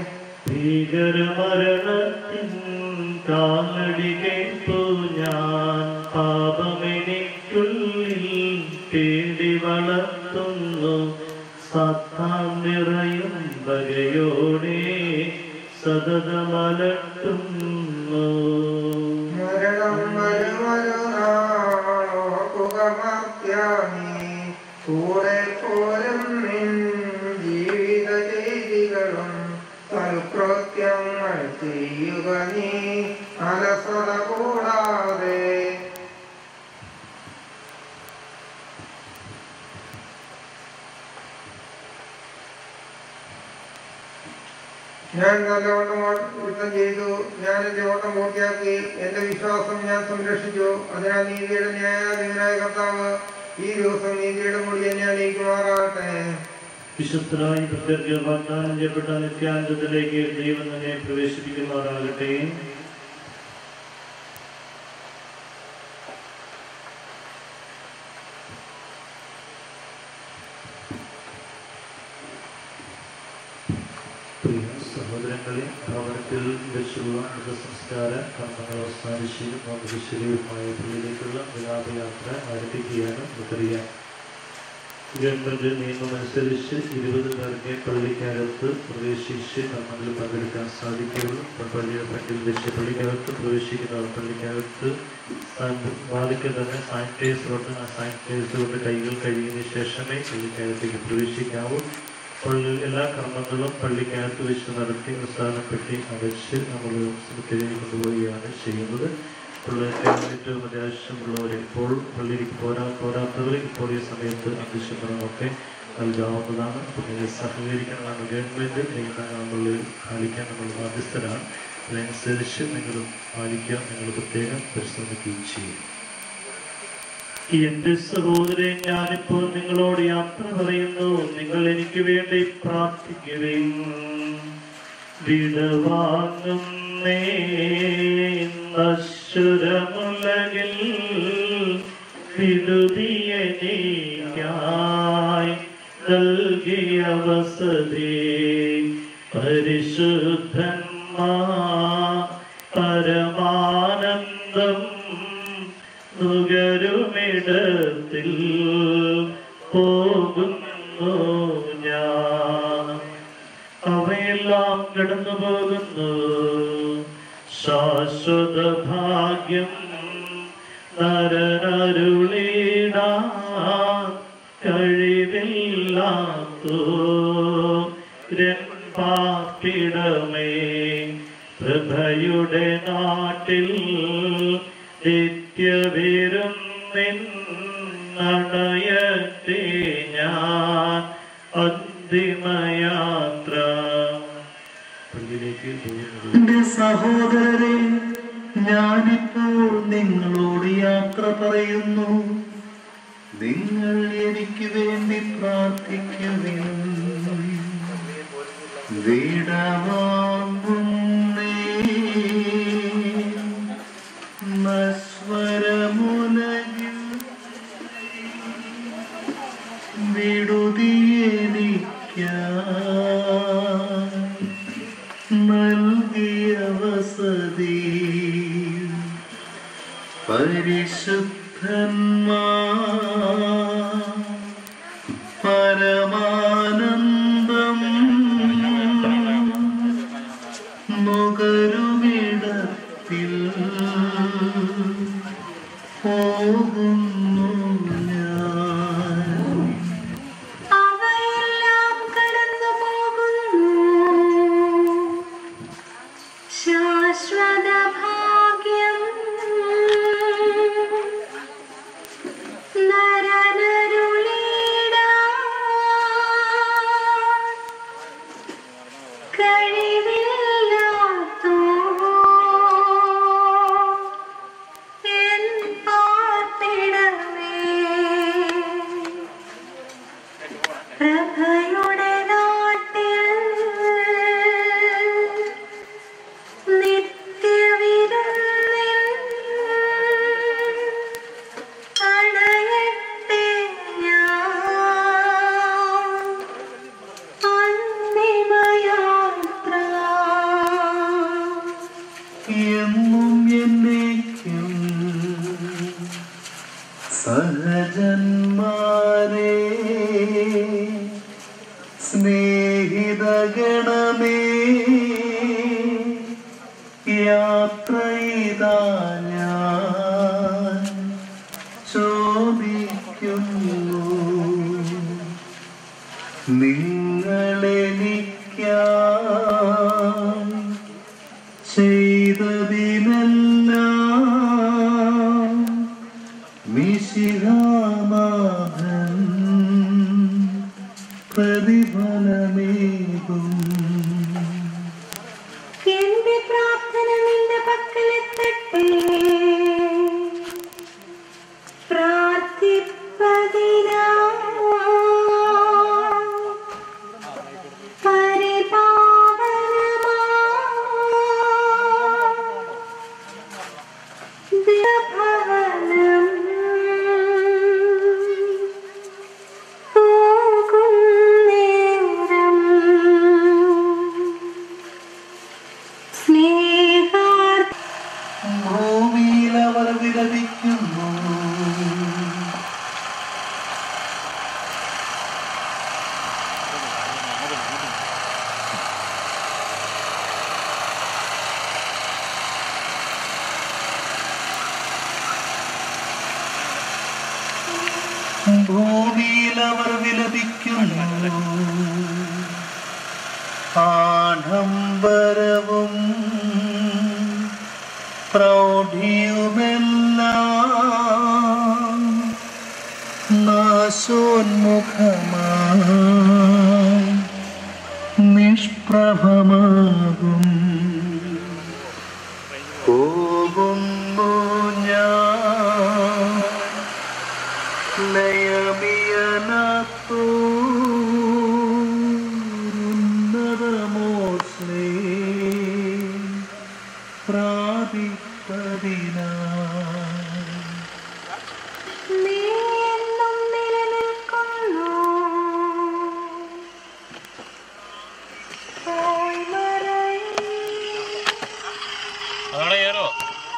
ഭീകരമരണത്തിൻ കാലടി കേട്ടു ഞാൻ പാപമെനിക്കുള്ളിൽ പേടി വളർത്തുന്നു സത്താം നിറയും വകയോടെ സതതമലട്ടുന്നു മരണം വരുമൊരു നാൾ ഓർക്കുക മത്യാനീ കൂടെ പോരും നിൻ ജീവിത ചെയ്തികളും സൽകൃത്യങ്ങൾ ചെയ്യുക നീ അലസത കൂടാതെ ഞാൻ നല്ലവണ്ണം ഓ- യുദ്ധം ചെയ്തു ഞാൻ എൻ്റെ ഓട്ടം പൂർത്തിയാക്കി എൻ്റെ വിശ്വാസം ഞാൻ സംരക്ഷിച്ചു അതിനാൽ നീതിയുടെ ന്യായാധിപനായ കർത്താവ് ഈ ദിവസം നീതിയുടെ മുടി എന്നെ അണിയിക്കുമാറാകട്ടെ വിശുദ്ധരായി പ്രത്യർക്ക വാഗ്ദാനം ചെയ്യപ്പെട്ട നിത്യാനന്ദത്തിലേക്ക് ദൈവം തന്നെ പ്രവേശിപ്പിക്കുമാറാകട്ടെ പ്രിയ സഹോദരങ്ങളെ ഭവനത്തിൽ വെച്ചുള്ള മൃതസംസ്കാര കർമ്മങ്ങൾ അവസാനിച്ച് നമുക്ക് ശരീരമായ പള്ളിയിലേക്കുള്ള വിലാപയാത്ര ആരംഭിക്കുകയാണ് നമുക്കറിയാം ഗവൺമെന്റ് നിയമമനുസരിച്ച് ഇരുപത് പേർക്ക് പള്ളിക്കകത്ത് പ്രവേശിച്ച് കർമ്മങ്ങളിൽ പങ്കെടുക്കാൻ സാധിക്കുകയുള്ളൂ അപ്പോൾ പള്ളിയുടെ ഫ്രണ്ടിൽ വെച്ച് പള്ളിക്കകത്ത് പ്രവേശിക്കുന്നവർ പള്ളിക്കകത്ത് വാതിക്കൽ തന്നെ സാനിറ്റൈസർ ഉണ്ട് ആ സാനിറ്റൈസർ കൊണ്ട് കൈകൾ കഴുകിയതിനു ശേഷമേ പള്ളിക്കകത്തേക്ക് പ്രവേശിക്കാവൂ പള്ളി എല്ലാ കർമ്മങ്ങളും പള്ളിക്കകത്ത് വെച്ച് നടത്തി അവസാനപ്പെട്ടി അടച്ച് നമ്മൾ സെമിത്തേരിയിൽ കൊണ്ടുപോവുകയാണ് ചെയ്യുന്നത് പിള്ളേർക്ക് ഏറ്റവും അത്യാവശ്യമുള്ളവർ ഇപ്പോൾ പള്ളിയിലേക്ക് പോരാ പോരാത്തവർ ഇപ്പോൾ ഈ സമയത്ത് അന്ത്യശമനമൊക്കെ നൽകാവുന്നതാണ് പിന്നെ സഹകരിക്കണമെന്ന് ഗവൺമെൻറ് നിയമങ്ങളിൽ പാലിക്കാൻ നമ്മൾ ബാധ്യസ്ഥരാണ് അതനുസരിച്ച് നിങ്ങൾ പാലിക്കാൻ നിങ്ങൾ പ്രത്യേകം പരിശ്രമിക്കുകയും ചെയ്യും എന്റെ സഹോദരൻ ഞാനിപ്പോൾ നിങ്ങളോട് യാത്ര പറയുന്നു നിങ്ങൾ എനിക്ക് വേണ്ടി പ്രാർത്ഥിക്കുവിൻ വിടവാങ്ങുന്നേ നശ്വരമുലകിൽ വിടുതിയനിക്കായി നൽകിയ വസതി പരിശുദ്ധന്മാ പരമാനന്ദം നുകരുമിടത്തിൽ പോകുന്നു ഞാൻ അവയെല്ലാം കടന്നു പോകുന്നു ശാശ്വത ഭാഗ്യം നരനരുളിടാ കഴിവില്ലാത്തോ പാർപ്പിടമേ പ്രഭയുടെ നാട്ടിൽ നിത്യവിരും നിന്നടയത്തെ ഞാൻ അന്തിമയാത്ര പള്ളിയിലേക്ക് പോകുന്നത് എന്റെ സഹോദരരെ ഞാനിപ്പോൾ നിങ്ങളോട് യാത്ര പറയുന്നു നിങ്ങൾ എനിക്ക് വേണ്ടി പ്രാർത്ഥിക്കുവിൻ വിടവാങ്ങുന്നേ നശ്വരമുലകിൽ വിടുതിയെനിക്കായി നൽകിയ വസതി പരിശുദ്ധന്മാ പരമാനന്ദം നുകരുമിടത്തിൽ പോകുന്നു ഞാൻ അവയെല്ലാം കടന്നു പോകുന്നു ശാശ്വത ഭാഗ്യം നരനരുളിടാ കഴിവില്ലാത്തോ എൻ പാർപ്പിടമേ പ്രഭയുടെ നാട്ടിൽ നിത്യവിരുന്നിൽ അണയട്ടെ ഞാൻ അന്തിമയാത്ര എന്നും എന്നേക്കും സഹജന്മാരെ സ്നേഹിതഗണമേ യാത്ര ഇതാ ഞാൻ ചോദിക്കുന്നു നിങ്ങളെനിക്കായി ചെയ്തതിനെല്ലാം മിശിഹാനാഥൻ പ്രതിഫലമേകും അവർ വിലപിക്കുന്നു ആഡംബരവും പ്രൗഢിയുമെല്ലാം നാശോന്മുഖമായി നിഷ്പ്രഭമാകും പോകുന്നു ഞാൻ നയമിയനത്തോരുന്നതമോസ്ലേ പ്രാപിപ്പതിനായി നീ എന്നും നിലനിൽക്കുന്നു പോയി മറയും അതോടെ കയറോ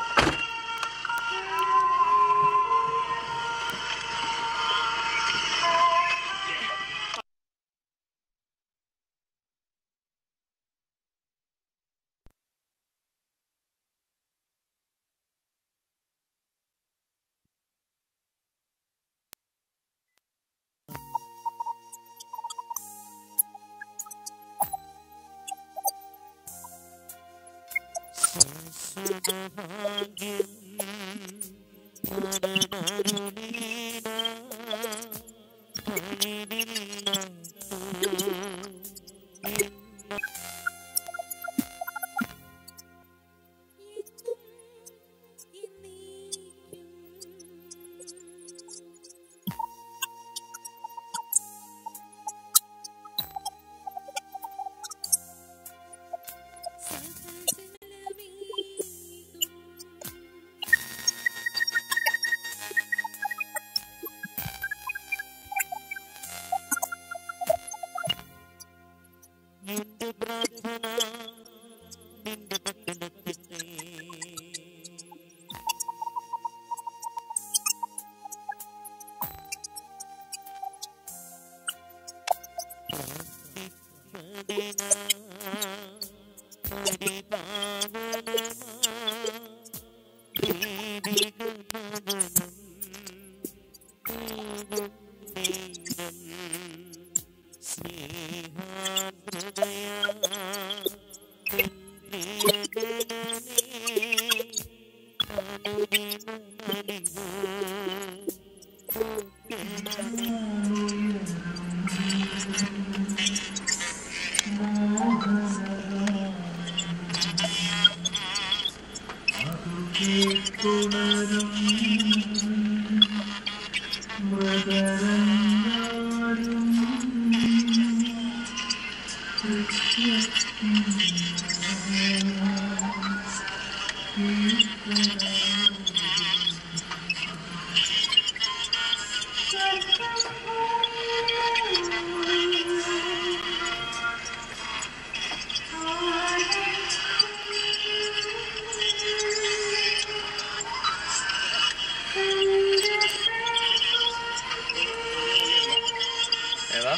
ഏതാ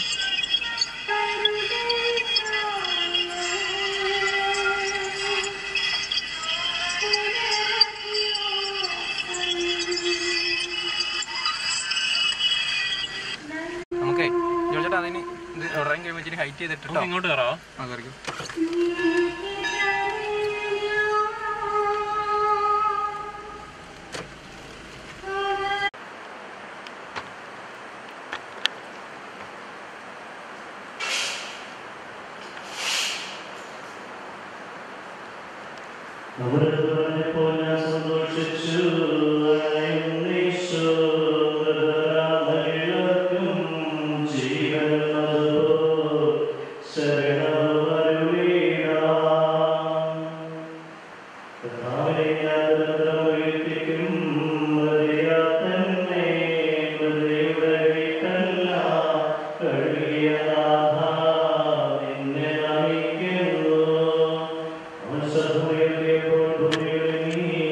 നമുക്കേ ജോർജേട്ടാ അതിന് ഇത് ഉടനെ കഴിയുമ്പോൾ ഇച്ചിരി ഹൈറ്റ് ചെയ്തിട്ടോ ഇങ്ങോട്ട് കയറാവോ ആ കയറിക്കും അവിടെ പറഞ്ഞപ്പോൾ ഞാൻ സന്തോഷിച്ചു എന്നീശോ പ്രധാനമേളക്കും ജീവൻ നൽകും. ശരണമരുളീടാം. കർത്താവേ, ഞാൻ നിരന്തരം വീഴ്ത്തിക്കും. മതിയാത്തന്നെ മൃതിയുടെ വീട്ടെല്ലാം കഴുകിയ നാഥ, നിന്നെ നമിക്കുന്നു. അവൻ ശത്രുവിനെപ്പോൾ ഭൂമിയുടെ നീ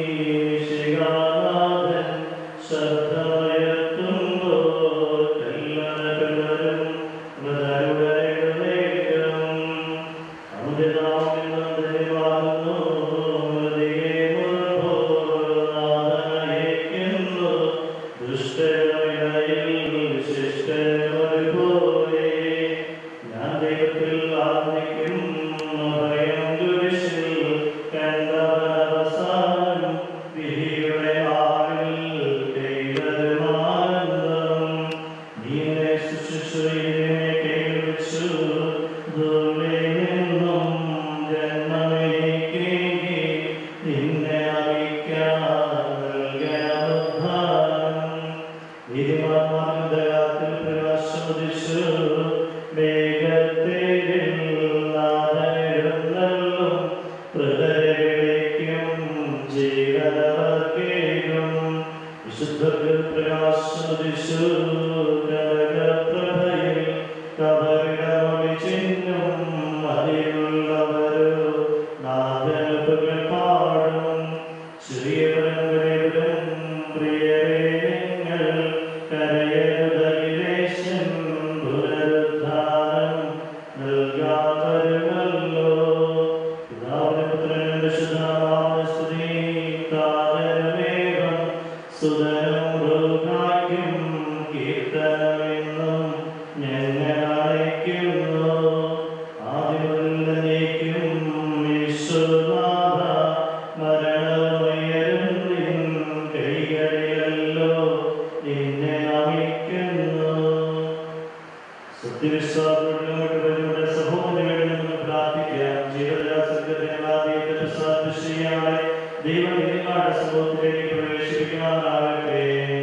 മനുഷ്യനെ ദൈവം നിങ്ങളുടെ സമൂഹത്തിലേക്ക് പ്രവേശിപ്പിക്കുമാറാകട്ടെ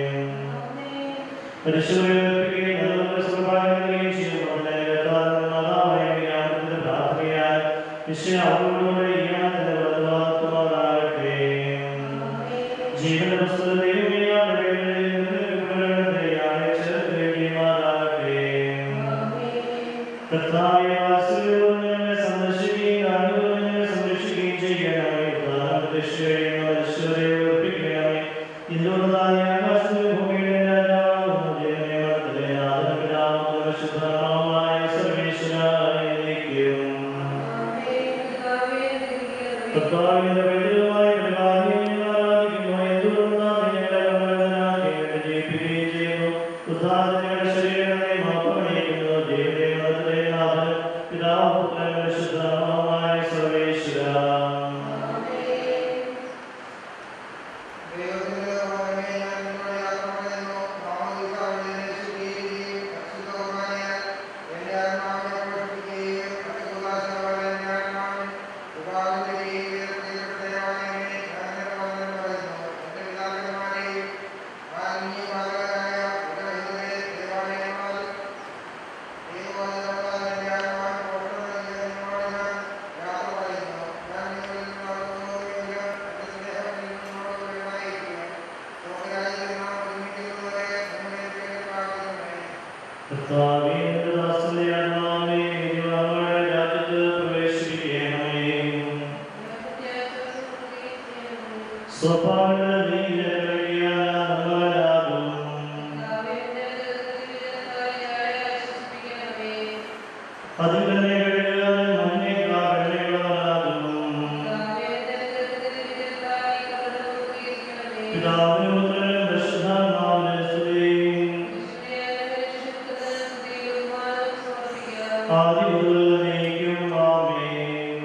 പരിശോധിക്കുകയും അതുപോലെ സ്വാഭാവികമായും ചെയ്യുമ്പോൾ പ്രാർത്ഥനയാൽ വിഷയം അവരോടുകൂടെ ഈ യാത്ര വലുതാക്കുമാറാകട്ടെ ജീവന്റെ പുസ്തകത്തെയും കർത്താവെ വാസുദേവനെ സന്ദർശിക്കുകയും അനുഭവങ്ങളെ സംരക്ഷിക്കുകയും ചെയ്യണമേ പ്രധാനമന്ത്രിയെ ഒപ്പിക്കണമേ ഇതിലൂടെ ആകാശത്തിലെ ഭൂമിയുടെ രാജാവാകുന്നു ദൈവമേ വർദ്ധനേ ആദരവിനാമത്തിൽ പരിശുദ്ധനാമമായ സർവേശ്വരായിരിക്കും കർത്താവിന്റെ പൈതൃകമായ പരിപാലനയെ ആരാധിക്കുന്നു. എന്തുകൊണ്ടെന്നാൽ നിങ്ങളെ വരദനാക്കി ജയിപ്പിക്കുകയും ചെയ്യുന്നു. ഉദ്ധാരങ്ങളുടെ ശരീരങ്ങളെ മഹത്വമണിയിക്കുന്നു. ദൈവമേ വർദ്ധനേ നാഥൻ പിതാവ് പുത്രൻ പരിശുദ്ധനാമമായ സർവേശ്വരാ പിതാവിനും പുത്രനും പരിശുദ്ധാത്മാവിനും സ്തുതി ആദിമുതലേക്കും ആമേൻ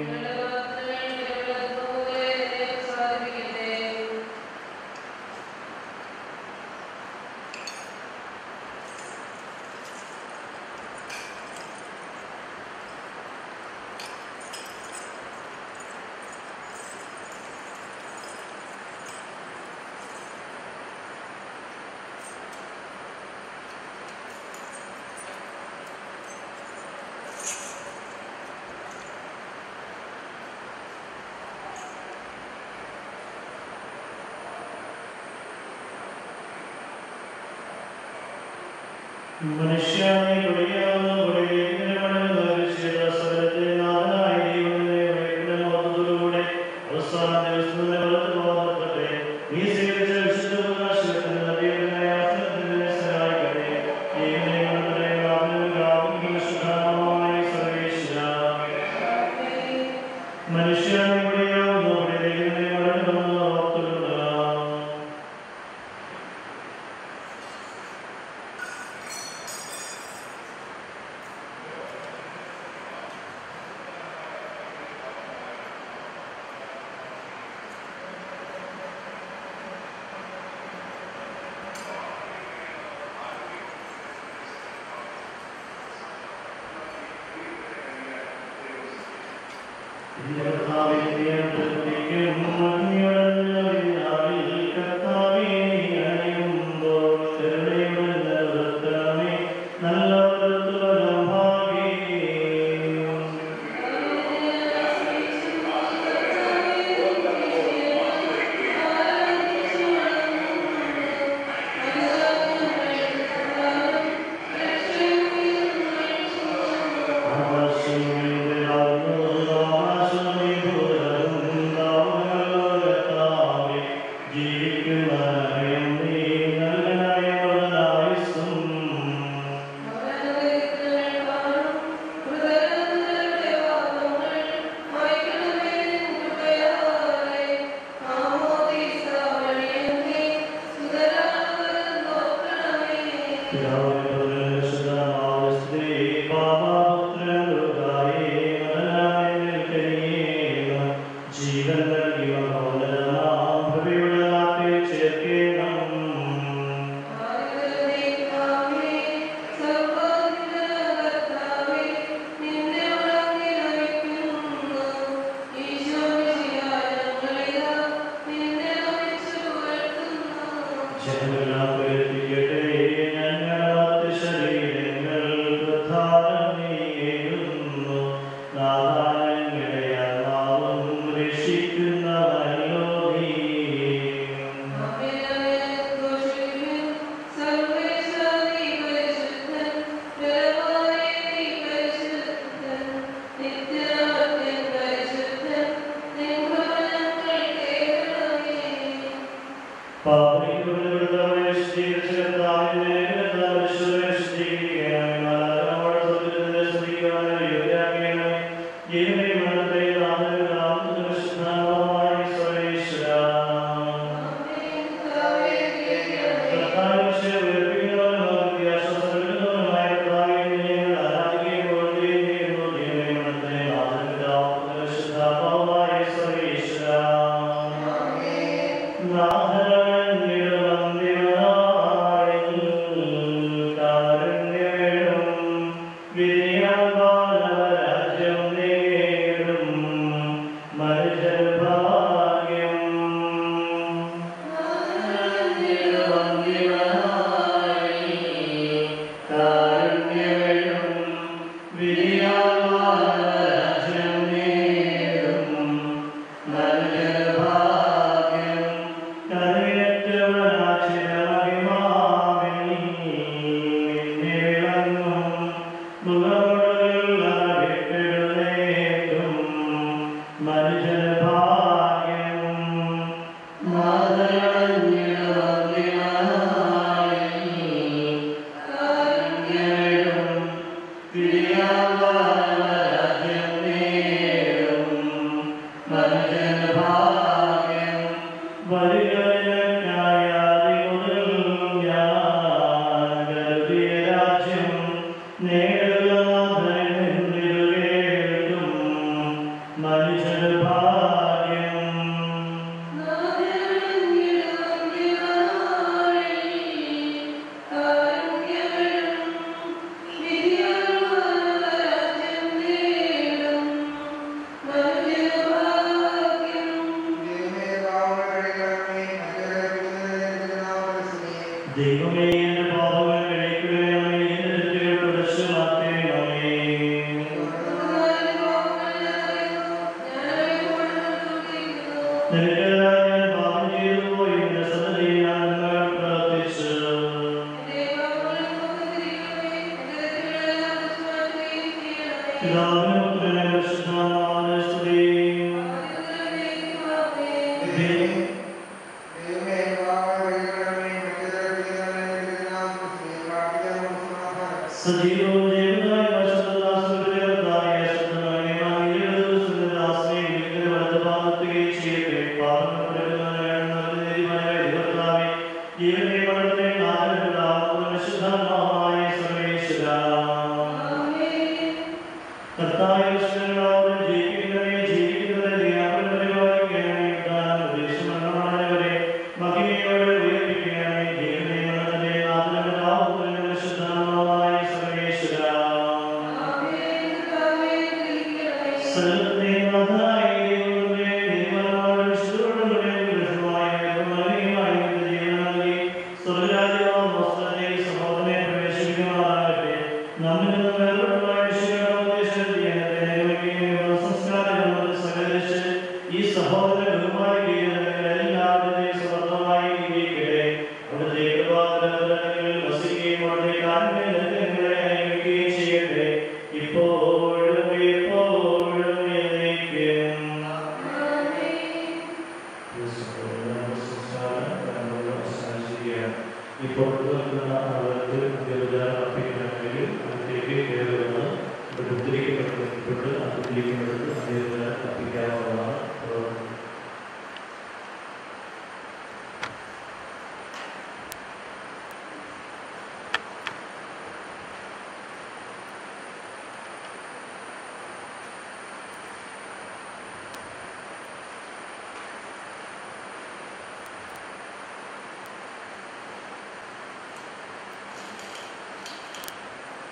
മനുഷ്യനെ കൊടിയാവുന്ന കൊടിയേറ്റിനെ മടങ്ങുന്ന വിശുദ്ധ സകലത്തെ നാഥനായ ദൈവത്തിനെ വഴിക്കണമോത്തതോടുകൂടെ അവസാന ദിവസത്തിന്റെ വലത്ത് ബോധപ്പെട്ടെ നീ സ്വീകരിച്ച വിശുദ്ധ പ്രകാശത്തിന്റെ നദിയുടെ ആശ്രയത്തിന് സഹായിക്കട്ടെ ദൈവമേ നമ്മുടെ നാമം ഗാവും വിശുദ്ധനാമമായ സർവേശ്വര മനുഷ്യനെ കൊടിയാവുന്ന കൊടിയേറ്റിനെ മടങ്ങുന്ന ഓർത്തുകൊള്ളുക Thank you. ദൈവമേ എന്റെ പാപങ്ങൾ കഴിക്കുകയാണേ എന്റെ തെറ്റുകൾ പ്രദർശനമാക്കണമേ നിനക്കെതിരായി ഞാൻ പാപം ചെയ്തു പോയി എന്റെ സന്നദ്ധയിൽ ഞാൻ നിന്നോട് പ്രാർത്ഥിച്ചു പിതാവിനും പുത്രനും പരിശുദ്ധാത്മാവിനും സ്തുതി. ദൈവം സജീവവും ജീവനായ പരിശുദ്ധദാസരുടേതായ ശുദ്ധമായ ഈരദൂസന്റെ വലതുഭാഗത്തുകയും ചെയ്യട്ടെ പാപങ്ങളെ ദൈവത്താവേ ജീവനെ വളർത്തെ നാഗരപിതാവും ശുദ്ധമായ സർവേശ്വര കർത്തായ വിഷയങ്ങളോട് ജീവിക്കുന്നവരെ ജീവിക്കുന്നവരെ ധ്യാനം പരിപാലിക്കണമേ ദാനം ഉപദേശമരണമാണവരെ മഹിമയോടെ ഉയർപ്പിക്കണമേ ജീവനെ വളർത്തെ നാഗരപിതാവും ശുദ്ധമായ സർവേശ്വര ഈ സഹോദര ബഹുമാനിക്കുകയും എല്ലാവരുടെയും സമർത്ഥമായി ഇരിക്കട്ടെ അവിടുത്തെ കൃപാകരങ്ങളിൽ വസിക്കുകയും അവിടുത്തെ കാരണങ്ങളെ അനുഭവിക്കുകയും ചെയ്യട്ടെ ഇപ്പോഴും എപ്പോഴും എന്നേക്കും ഇപ്പോൾ നിൽക്കുന്ന അവർക്ക് വ്യവധാനം അർപ്പിക്കണമെങ്കിൽ അതിലേക്ക് കയറുന്നത് ഇവിടെ ഉദ്ധരിക്കപ്പെട്ടിട്ടുണ്ട് അത് ഉദ്ധരിക്കുന്നത് അദ്ദേഹത്തിന് അർപ്പിക്കാവുന്നതാണ്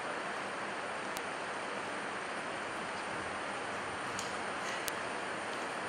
ും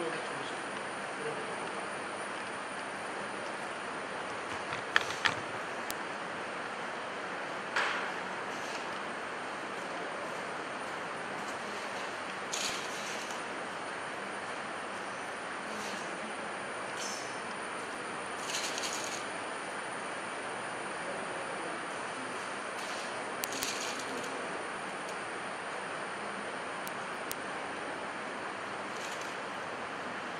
ും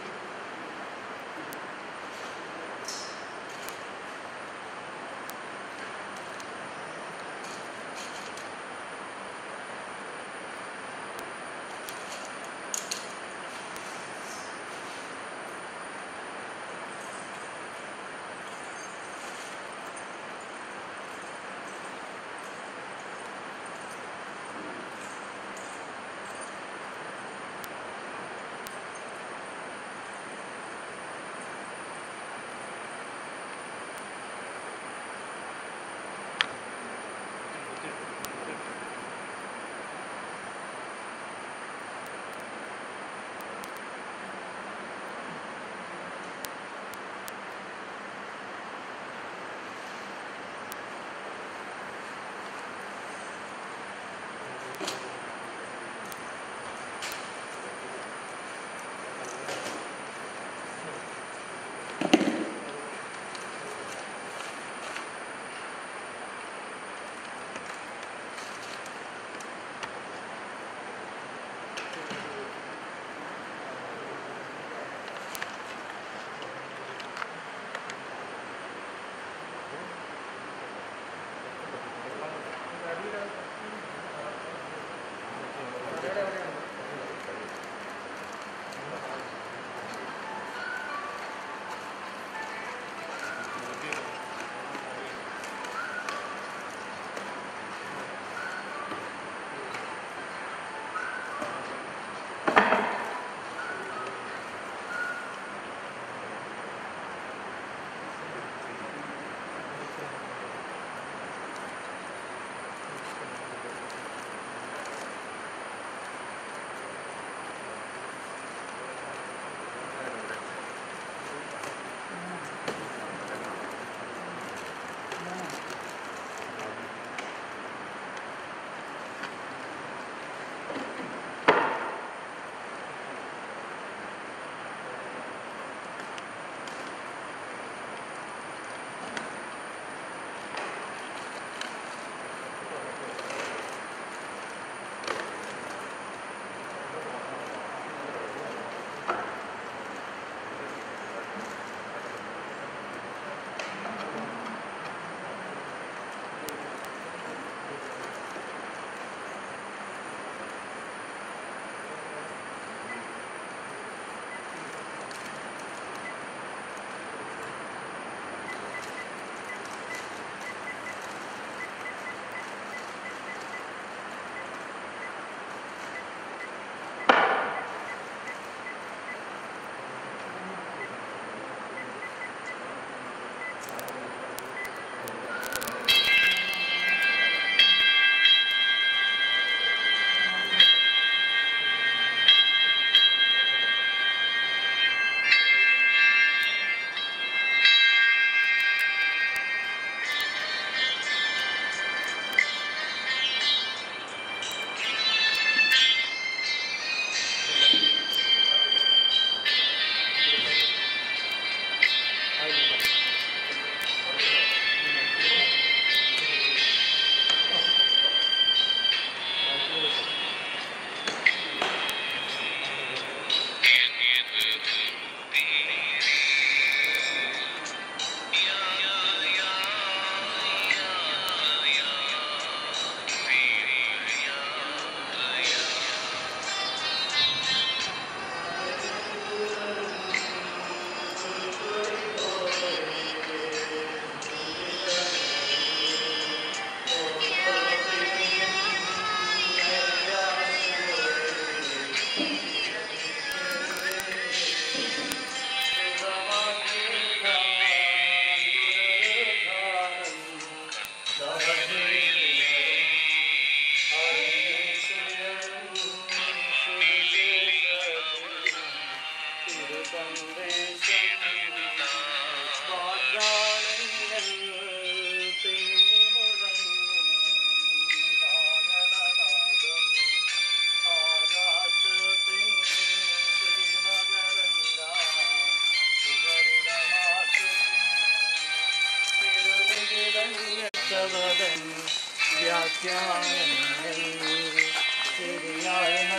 വാസ്തവതൻ വ്യാഖ്യാനങ്ങൾ ശരിയായ